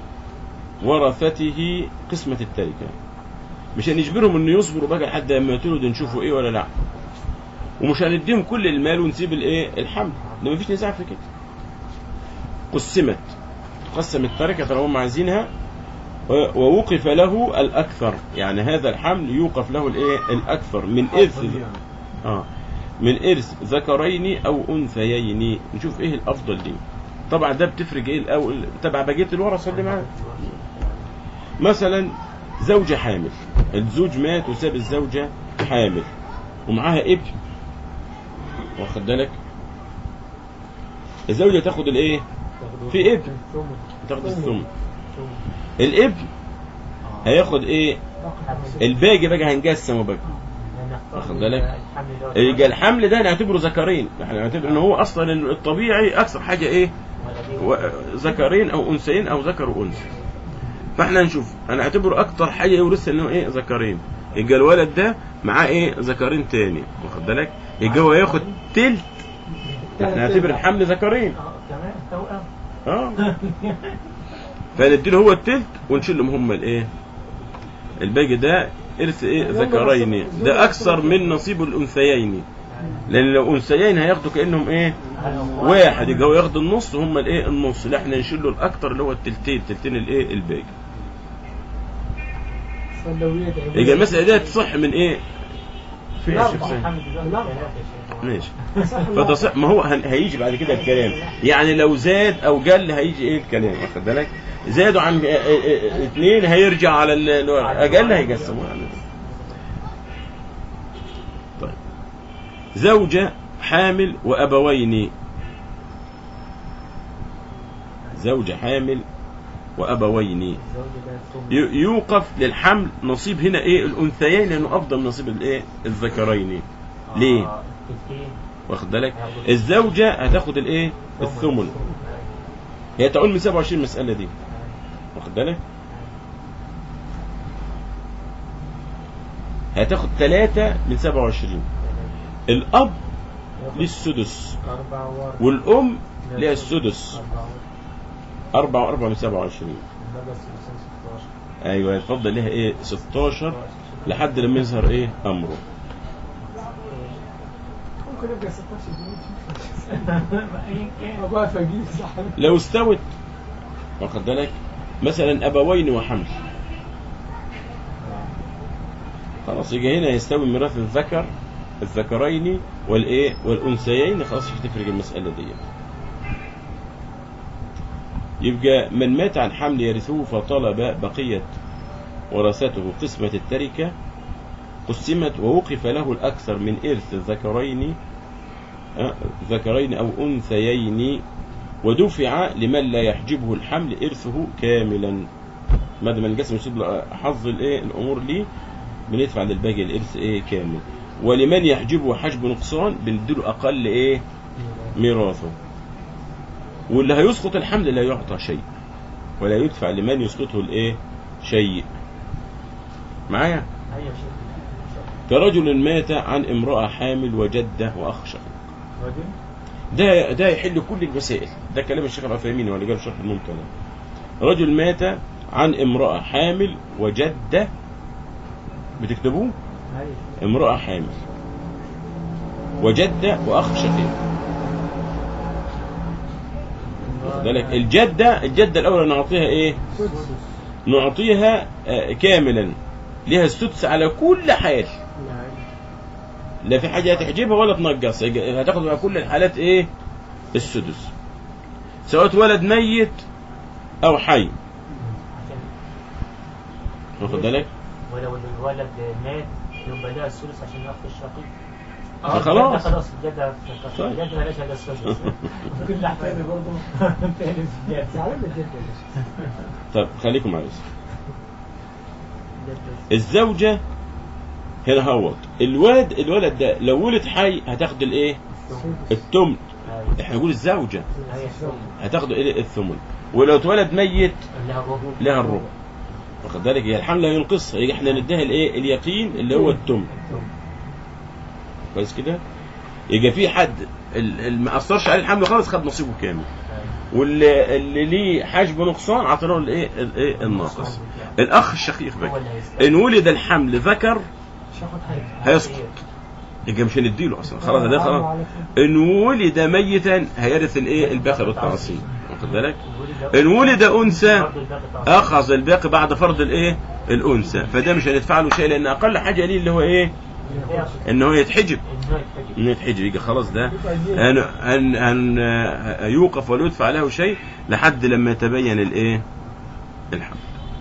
ورثته قسمة التركة مش هنجبرهم انه يصبروا بقى لحد ما يتولدوا نشوفوا ايه ولا لا ومش هنديهم كل المال ونسيب الايه الحمل ده مفيش نزاع في كده قسمت تقسم التركة طالما هم عايزينها و- ووقف له الأكثر يعني هذا الحمل يوقف له الايه الأكثر من إرث اه من إرث ذكرين أو أنثيين نشوف إيه الأفضل دي طبعا ده بتفرق إيه الأول تبع بقية الورثة اللي معاه مثلا زوجة حامل الزوج مات وساب الزوجة حامل ومعاها ابن واخد بالك الزوجة تاخد الايه في ابن ثمن تاخد الثمن ثمن الابن هياخد ايه الباقي بقى هنقسمه بقى واخد بالك؟ يبقى الحمل ده نعتبره ذكرين احنا نعتبر ان هو اصلا الطبيعي اكثر حاجه ايه و- ذكرين او انثيين او ذكر وانثى فاحنا نشوف انا اعتبره اكتر حاجه يورثها انه ايه ذكرين يبقى الولد ده معاه ايه ذكرين تاني واخد بالك يبقى هو ياخد تلت احنا نعتبر الحمل ذكرين اه كمان توأم اه فنديله هو التلت ونشيل لهم هم الايه الباقي ده ارث ايه ذكرين ده اكثر من نصيب الانثيين لان لو انثيين هياخدوا كانهم ايه واحد يبقى هو ياخد النص هم الايه النص لا احنا نشيل له الاكتر اللي هو التلتين تلتين الايه الباقي صلوا يدعي يبقى المساله دي تصح من ايه في لا، ايش طبعا. الحمد لله لا. ثلاثة يا شيخ. ماشي صح ولا لا؟ فتصح ما هو هن- هيجي بعد كده الكلام يعني لو زاد او قل هيجي ايه الكلام واخد بالك زادوا عن اه- اه- اه- اثنين هيرجع على ال- ال- اقل هيقسموا يعني طيب زوجة حامل وابوين زوجة حامل وابوين الزوج ده ثم ي- يوقف للحمل نصيب هنا ايه الانثيين لانه افضل من نصيب الايه الذكرين ليه آه، تلتين. واخد بالك الزوجة هتاخد الايه الثمن هي تعول من 27 المسألة دي واخد بالك هتاخد ثلاثة من 27 الأب ليه السدس أربعة وأربعة والأم ليها السدس أربعة أربعة وأربعة من 27 ده بس لسان 16 أيوة يتفضل ليها إيه 16 لحد لما يظهر إيه أمره ممكن يبقى 16 جنيه ابوها فقير صح لو استوت واخد بالك مثلا أبوين وحمل خلاص يجي هنا يستوي ميراث الذكر الذكرين والايه والانثيين خلاص مش هتفرق المساله دي يبقى من مات عن حمل يرثه فطلب بقيه ورثته قسمه التركه قسمت ووقف له الاكثر من ارث الذكرين آه، ذكرين او انثيين ودفع لمن لا يحجبه الحمل ارثه كاملا ما دام الجسم يسيب له حظ الايه الامور ليه بندفع للباقي الارث ايه كامل ولمن يحجبه حجب نقصان بنديله اقل ايه ميراثه واللي هيسقط الحمل لا يعطى شيء ولا يدفع لمن يسقطه الايه شيء معايا أيوة يا شيخ كرجل مات عن امرأة حامل وجدة وأخ شقيق رجل ده ده يحل كل المسائل ده كلام الشيخ العثيمين ولا جاب شرح الممتنع رجل مات عن امرأة حامل وجدة بتكتبوه أيوة امرأة حامل وجدة وأخ شقيق واخد بالك الجدة الجدة الأولى نعطيها إيه؟ نعطيها آه، كاملا ليها السدس على كل حال لا في حاجة هتحجبها ولا تنقص يج- هتاخد على كل الحالات إيه؟ السدس سواء اتولد ميت أو حي عشان واخد بالك؟ ولو الولد مات يبقى لها الثلث عشان ياخد الشقيق آه، خلاص. الجدة خلاص الجدة طيب. الجدة مالهاش الا الثلث كل احفادي برضه تاني الجدة زعلان من جدا طب خليكم معايا بس. الزوجة هنا هوت الولد الولد ده لو ولد حي هتاخد الايه؟ التمن احنا نقول الزوجة هتاخد ايه الثمن ولو اتولد ميت لها الربع لها الربع واخد بالك هي الحمل هينقصها يجي احنا نديها الايه اليقين اللي هو التمن كويس كده يبقى في حد ال- اللي ما اثرش عليه الحمل خالص خد نصيبه كامل واللي اللي ليه حجب نقصان اعطيناه الايه الايه الناقص الاخ الشقيق هو بقى اللي هيستلم. ان ولد الحمل ذكر مش هاخد حاجه هيسقط يبقى مش هنديله اصلا خلاص ده خلاص ان ولد ميتا هيرث الايه الباقي بالتعصيب واخد بالك ان ولد انثى برضه الباقي تعصيب. اخذ الباقي بعد فرض الايه الانثى فده مش هندفع له شيء لان اقل حاجه ليه اللي هو ايه ان هو يتحجب إنه يتحجب. انه يتحجب يجي خلاص ده ان ان ان يوقف ولا يدفع له شيء لحد لما يتبين الايه الحمل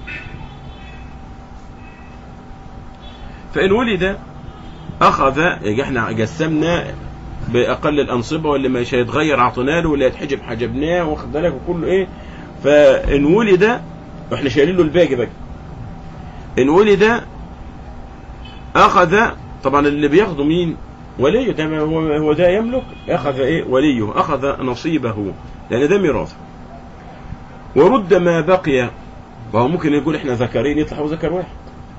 فان ولد اخذ يجي احنا قسمنا باقل الانصبه واللي مش هيتغير اعطينا له واللي هيتحجب حجبناه واخد بالك وكله ايه فان ولد واحنا شايلين له الباقي بقى ان ولد اخذ طبعا اللي بياخده مين وليه ده ما هو هو ده يملك اخذ ايه وليه اخذ نصيبه لان ده ميراث ورد ما بقي وهو ممكن يقول احنا ذكرين يطلع هو ذكر واحد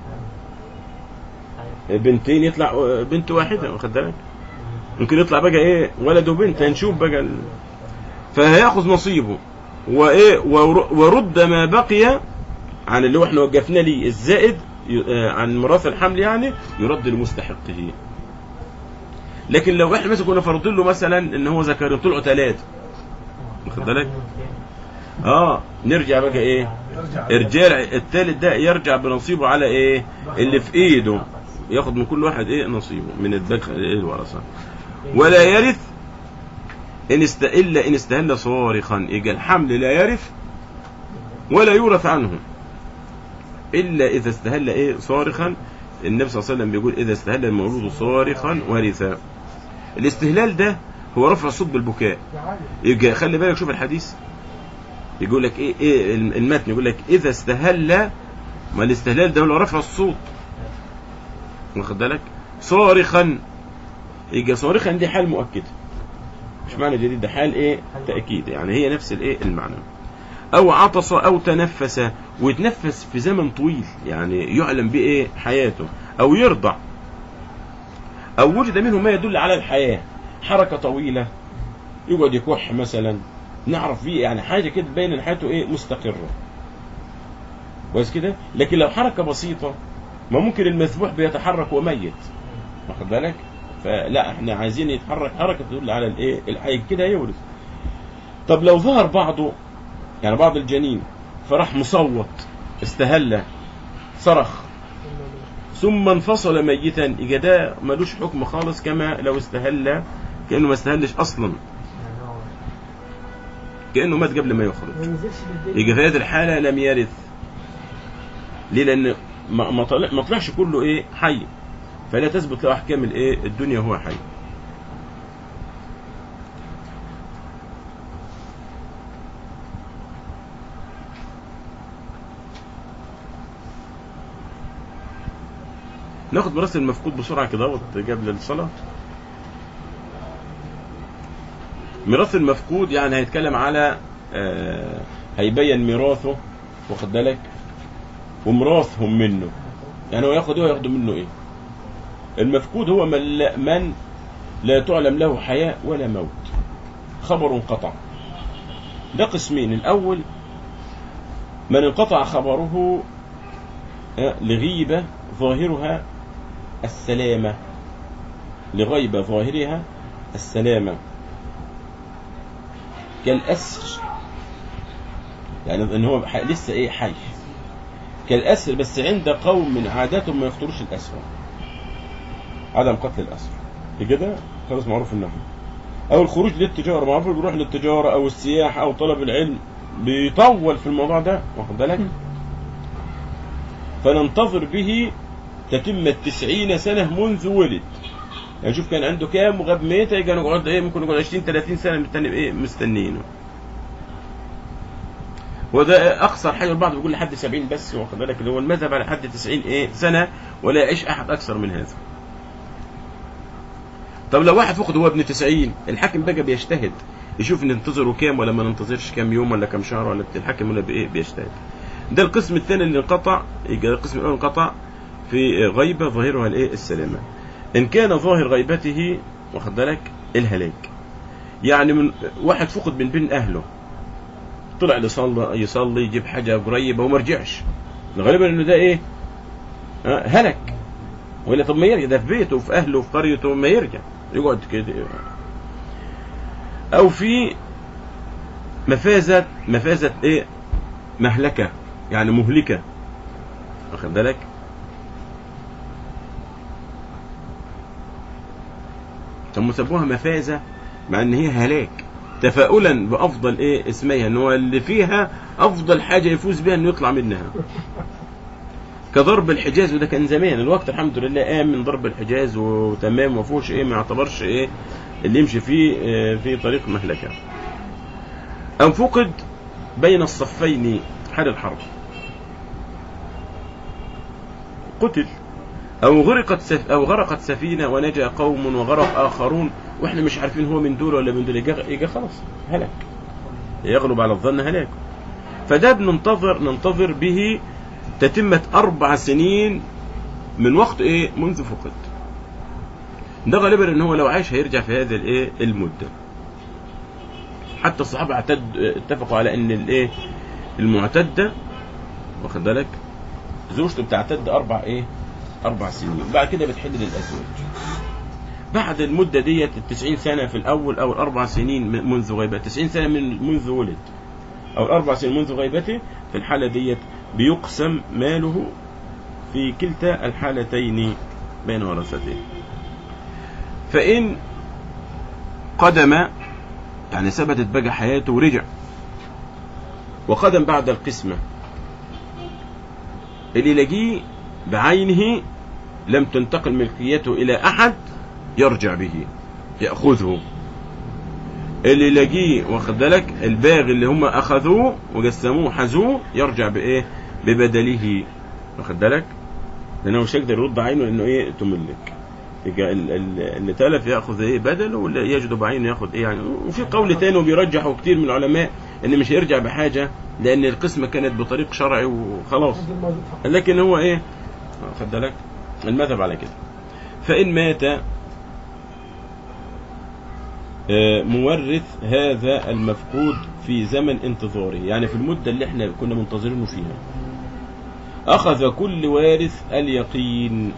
بنتين يطلع بنت واحدة واخد بالك ممكن يطلع بقى ايه ولد وبنت هنشوف بقى ال... فهياخذ نصيبه وايه ور- ورد ما بقي عن اللي هو احنا وقفنا ليه الزائد ي- آه، عن ميراث الحمل يعني يرد لمستحقه لكن لو احنا مثلا كنا فرضين له مثلا ان هو ذكر طلعوا ثلاثه واخد بالك اه نرجع بقى ايه ارجاع الثالث ده يرجع بنصيبه على ايه اللي في ايده ياخد من كل واحد ايه نصيبه من الذكر ايه الورثه ولا يرث ان است... الا ان استهل صارخا يجي الحمل لا يرث ولا يورث عنه الا اذا استهل ايه صارخا النبي صلى الله عليه وسلم بيقول اذا استهل المولود صارخا ورثا الاستهلال ده هو رفع الصوت بالبكاء يعني يجي خلي بالك شوف الحديث يقول لك ايه ايه المتن يقول لك اذا استهل ما الاستهلال ده هو رفع الصوت واخد بالك صارخا يجي صارخا دي حال مؤكده مش معنى جديد ده حال ايه تاكيد يعني هي نفس الايه المعنى او عطس او تنفس ويتنفس في زمن طويل يعني يعلم به ايه حياته او يرضع او وجد منه ما يدل على الحياه حركه طويله يقعد يكح مثلا نعرف فيه يعني حاجه كده تبين ان حياته ايه مستقره كويس كده لكن لو حركه بسيطه ما ممكن المذبوح بيتحرك وميت واخد بالك فلا احنا عايزين يتحرك حركه تدل على الايه الحي كده يورث طب لو ظهر بعضه يعني بعض الجنين فراح مصوت استهل صرخ ثم انفصل ميتا يبقى ده ملوش حكم خالص كما لو استهل كانه ما استهلش اصلا كانه مات قبل ما يخرج ما ينزلش بالدنيا يبقى في هذه الحاله لم يرث ليه لان ما ما طلع ما طلعش كله ايه حي فلا تثبت له احكام الايه الدنيا هو حي ناخد ميراث المفقود بسرعه كده اهوت قبل الصلاه ميراث المفقود يعني هيتكلم على آه، هيبين ميراثه واخد بالك وميراثهم منه يعني هو ياخد ايه وياخدوا منه ايه المفقود هو من لا, من لا تعلم له حياة ولا موت خبر انقطع ده قسمين الاول من انقطع خبره آه، لغيبة ظاهرها السلامة لغيبة ظاهرها السلامة كالأسر يعني ان هو ح- لسه ايه حي كالأسر بس عند قوم من عاداتهم ما يقتلوش الأسرى عدم قتل الأسرى كده خلاص معروف النحو أو الخروج للتجارة معروف اللي بيروح للتجارة أو السياحة أو طلب العلم بيطول في الموضوع ده واخد بالك فننتظر به تتم التسعين سنة منذ ولد يعني شوف كان عنده كام وغاب ميتة يجي نقعد ايه ممكن نقعد 20 30 سنة مستني ايه مستنيينه وده اقصر حاجه البعض بيقول لحد 70 بس واخد بالك اللي هو المذهب على حد 90 ايه سنه ولا يعيش احد اكثر من هذا طب لو واحد فقد هو ابن 90 الحاكم بقى بيجتهد يشوف ننتظره كام ولا ما ننتظرش كام يوم ولا كام شهر ولا بت- الحاكم ولا بايه بيجتهد ده القسم الثاني اللي انقطع يبقى القسم الاول انقطع في غيبه ظاهرها الايه السلامه ان كان ظاهر غيبته واخد بالك الهلاك يعني من واحد فقد من بين اهله طلع يصلي يصلي يجيب حاجه قريبه وما رجعش غالبا انه ده ايه آه، هلك ولا طب ما يرجع ده في بيته وفي اهله وفي قريته ما يرجع يقعد كده او في مفازة مفازة ايه مهلكة يعني مهلكة واخد بالك ثم سموها مفازة مع ان هي هلاك تفاؤلا بافضل ايه اسمها ان هو اللي فيها افضل حاجه يفوز بها انه يطلع منها كضرب الحجاز وده كان زمان الوقت الحمد لله قام من ضرب الحجاز وتمام ما فيهوش ايه ما يعتبرش ايه اللي يمشي فيه آه، في طريق مهلكه أم فقد بين الصفين حال الحرب قتل أو غرقت سف أو غرقت سفينة ونجا قوم وغرق آخرون وإحنا مش عارفين هو من دول ولا من دول يجا يجا خلاص هلك يغلب على الظن هلاك فده بننتظر ننتظر به تتمة أربع سنين من وقت إيه منذ فقد ده غالبا إن هو لو عايش هيرجع في هذه الإيه المدة حتى الصحابة اعتد اتفقوا على إن الإيه المعتدة واخد بالك زوجته بتعتد أربع إيه أربع سنين بعد كده بتحل للأزواج بعد المدة ديت التسعين سنة في الأول أو الأربع سنين من- منذ غيبته تسعين سنة من منذ ولد أو الأربع سنين منذ غيبته في الحالة ديت بيقسم ماله في كلتا الحالتين بين ورثته فإن قدم يعني ثبتت بقى حياته ورجع وقدم بعد القسمة اللي يلاقيه بعينه لم تنتقل ملكيته إلى أحد يرجع به يأخذه اللي يلاقيه واخد بالك الباغي اللي هم أخذوه وقسموه حزوه يرجع بإيه ببدله واخد بالك لأنه مش هيقدر يرد عينه لأنه إيه تملك يبقى ال- ال- اللي تلف ياخذ ايه بدله واللي يجد بعينه ياخذ ايه يعني وفي قول تاني وبيرجحوا كتير من العلماء ان مش هيرجع بحاجه لان القسمه كانت بطريق شرعي وخلاص هذا الموجود فقط. لكن هو ايه خد بالك المذهب على كده فان مات آه، مورث هذا المفقود في زمن انتظاره يعني في المدة اللي احنا كنا منتظرينه فيها أخذ كل وارث اليقين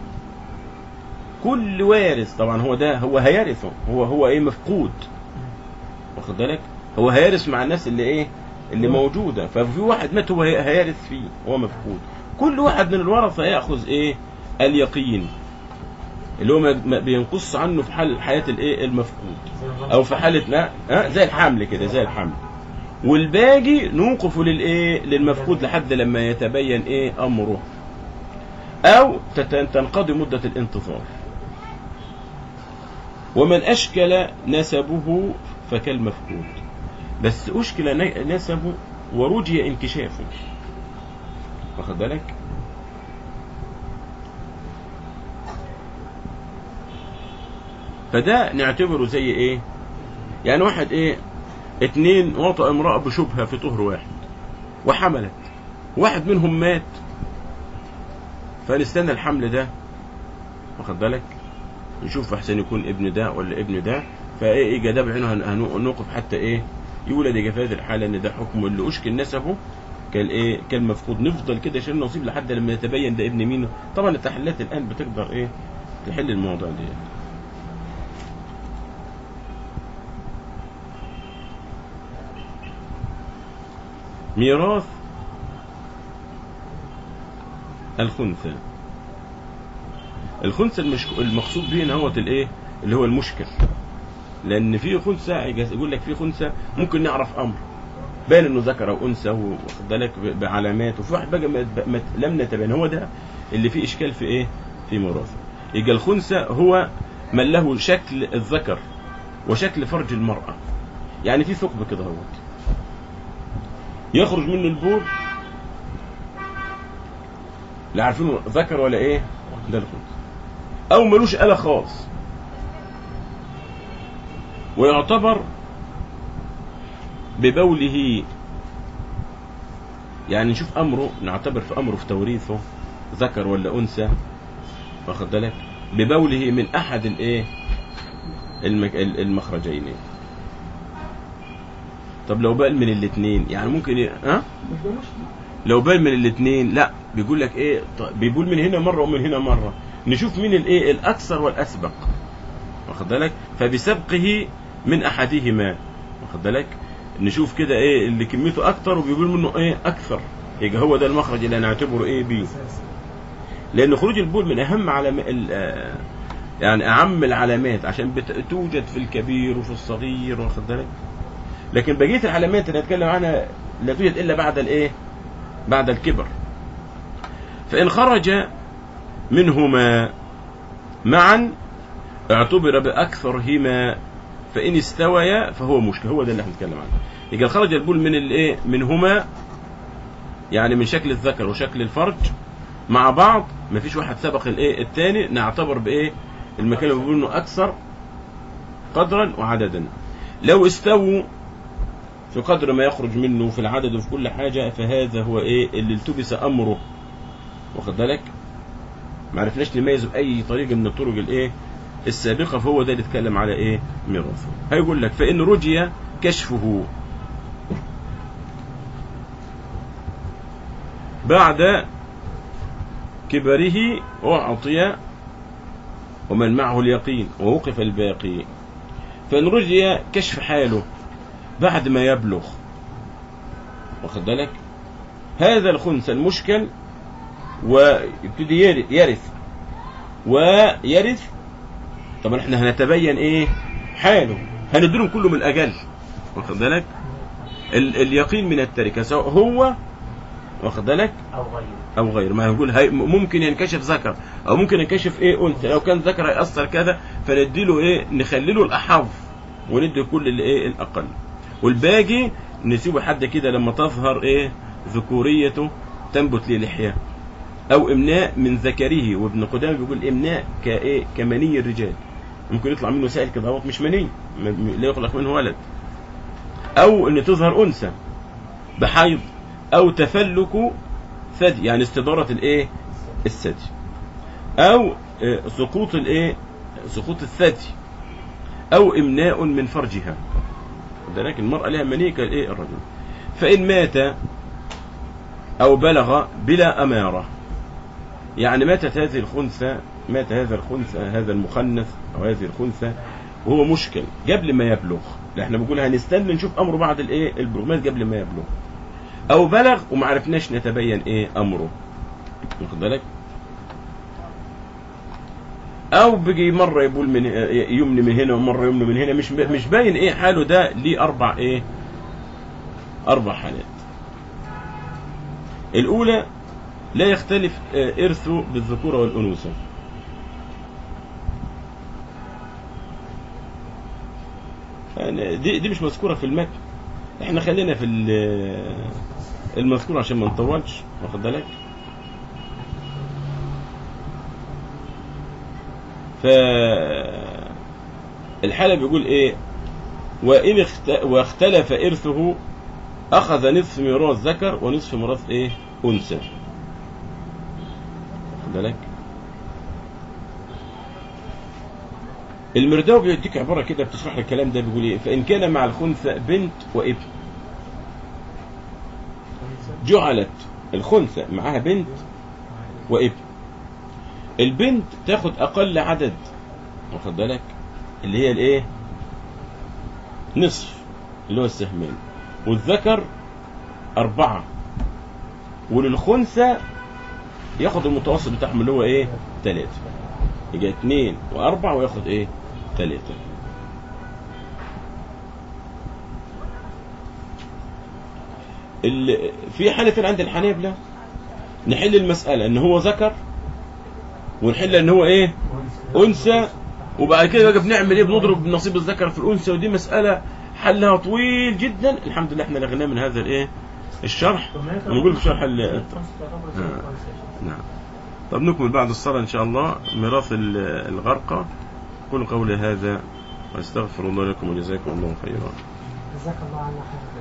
كل وارث طبعا هو ده هو هيرثه هو هو ايه مفقود واخد بالك هو هيرث مع الناس اللي ايه اللي موجودة ففي واحد مات هو هي- هيرث فيه هو مفقود كل واحد من الورثة يأخذ ايه اليقين اللي هو ما ما بينقص عنه في حال حياة الايه المفقود او في حالة لا ها زي الحمل كده زي الحمل والباقي نوقف للايه للمفقود لحد لما يتبين ايه امره او تت- تنقضي مدة الانتظار ومن اشكل نسبه فكالمفقود بس اشكل ن- نسبه ورجي انكشافه واخد بالك فده نعتبره زي ايه يعني واحد ايه اتنين وطأ امرأة بشبهة في طهر واحد وحملت واحد منهم مات فنستنى الحمل ده واخد بالك نشوف احسن يكون ابن ده ولا ابن ده فايه يجي ده بعينه هن- هنوقف حتى ايه يولد يجي في هذه الحاله ان ده حكم اللي اشكل نسبه كالايه كالمفقود نفضل كده شيل نصيب لحد لما يتبين ده ابن مين طبعا التحليلات الان بتقدر ايه تحل الموضوع ده ميراث الخنثى الخنثى المش... المقصود به هنا هو الايه اللي هو المشكل لان في خنثى يجي- يقول لك في خنثى ممكن نعرف امر باين انه ذكر او انثى واخد بالك ب- بعلامات وفي واحد بقى ما ما لم نتبين هو ده اللي فيه اشكال في ايه في ميراثه يبقى الخنثى هو من له شكل الذكر وشكل فرج المرأة يعني في ثقب كده اهوت يخرج منه البول لا عارفينه ذكر ولا ايه ده الخنثى او ملوش آلة خاص ويعتبر ببوله يعني نشوف امره نعتبر في امره في توريثه ذكر ولا انثى واخد بالك ببوله من احد الايه المك... المخرجين طب لو بال من الاثنين يعني ممكن ي... ها مش ده مشكلة لو بال من الاثنين لا بيقول لك ايه ط- بيقول من هنا مره ومن هنا مره نشوف مين الايه الاكثر والاسبق واخد بالك فبسبقه من احدهما واخد بالك نشوف كده ايه اللي كميته اكتر وبيقول منه ايه اكثر يبقى هو ده المخرج اللي هنعتبره ايه بيه لان خروج البول من اهم علام ال- آه، يعني اعم العلامات عشان بت- توجد في الكبير وفي الصغير واخد بالك لكن بقيه العلامات اللي هنتكلم عنها لا توجد الا بعد الايه بعد الكبر فإن خرج منهما معا اعتبر بأكثرهما فإن استويا فهو مشكل هو ده اللي احنا بنتكلم عنه يبقى خرج البول من الايه منهما يعني من شكل الذكر وشكل الفرج مع بعض مفيش واحد سبق الايه الثاني نعتبر بايه المكان اللي بيقول انه اكثر قدرا وعددا لو استووا في قدر ما يخرج منه في العدد وفي كل حاجة فهذا هو ايه اللي التبس امره واخد بالك ما عرفناش نميزه باي طريقة من الطرق الايه السابقة فهو ده اللي اتكلم على ايه ميراثه هيقول لك فان رجي كشفه بعد كبره أعطي ومن معه اليقين ووقف الباقي فإن رجي كشف حاله بعد ما يبلغ واخد بالك هذا الخنث المشكل ويبتدي يرث- يرث ويرث طبعا احنا هنتبين ايه حاله هنديلهم كله من الاجل واخد بالك ال- اليقين من التركه سواء هو واخد بالك أو غيره او غير ما هنقول هي ممكن ينكشف ذكر او ممكن ينكشف ايه انثى لو كان ذكر هيأثر كذا فنديله ايه نخليله الاحظ وندي كل اللي ايه الاقل والباقي نسيبه حد كده لما تظهر ايه ذكوريته تنبت ليه لحيه او امناء من ذكره وابن قدامه بيقول امناء كايه كمني الرجال ممكن يطلع منه سائل كده هو مش مني م- م- لا يخلق منه ولد او ان تظهر انثى بحيض او تفلك ثدي يعني استدارة الايه الثدي او آه، سقوط الايه سقوط الثدي او امناء من فرجها ذلك المرأة لها منية كالايه الرجل فإن مات أو بلغ بلا أمارة يعني ماتت هذه الخنثى مات هذا الخنثى هذا المخنث أو هذه الخنثى وهو مشكل قبل ما يبلغ لا احنا بنقول هنستنى نشوف أمره بعد الايه البلوغ مات قبل ما يبلغ او بلغ وما عرفناش نتبين ايه امره واخد بالك او بيجي مره يبول من يمني من هنا ومره يمني من هنا مش مش باين ايه حاله ده ليه اربع ايه اربع حالات الاولى لا يختلف آه، ارثه بالذكوره والانوثه يعني دي دي مش مذكوره في المتن احنا خلينا في ال- المذكور عشان ما نطولش واخد بالك ف الحالة بيقول ايه وإن اخت... واختلف إرثه أخذ نصف ميراث ذكر ونصف ميراث ايه أنثى واخد بالك المرداوي بيديك عبارة كده بتشرح لك الكلام ده بيقول ايه فإن كان مع الخنثى بنت وابن جعلت الخنثى معاها بنت وابن البنت تاخد اقل عدد واخد بالك اللي هي الايه نصف اللي هو السهمين والذكر أربعة وللخنثى ياخد المتوسط بتاعهم اللي هو ايه ثلاثة يبقى اتنين وأربعة وياخد ايه ثلاثة ال- في حالة عند الحنابلة نحل المسألة ان هو ذكر ونحل ان هو ايه انثى وبعد كده بقى بنعمل ايه بنضرب نصيب الذكر في الانثى ودي مسألة حلها طويل جدا الحمد لله احنا لغناه من هذا الايه الشرح ونقول في شرح ال- نعم طب نكمل بعد الصلاة إن شاء الله ميراث ال- الغرقى كل قولي هذا واستغفر الله لكم وجزاكم الله خيرا جزاك الله عنا خيرا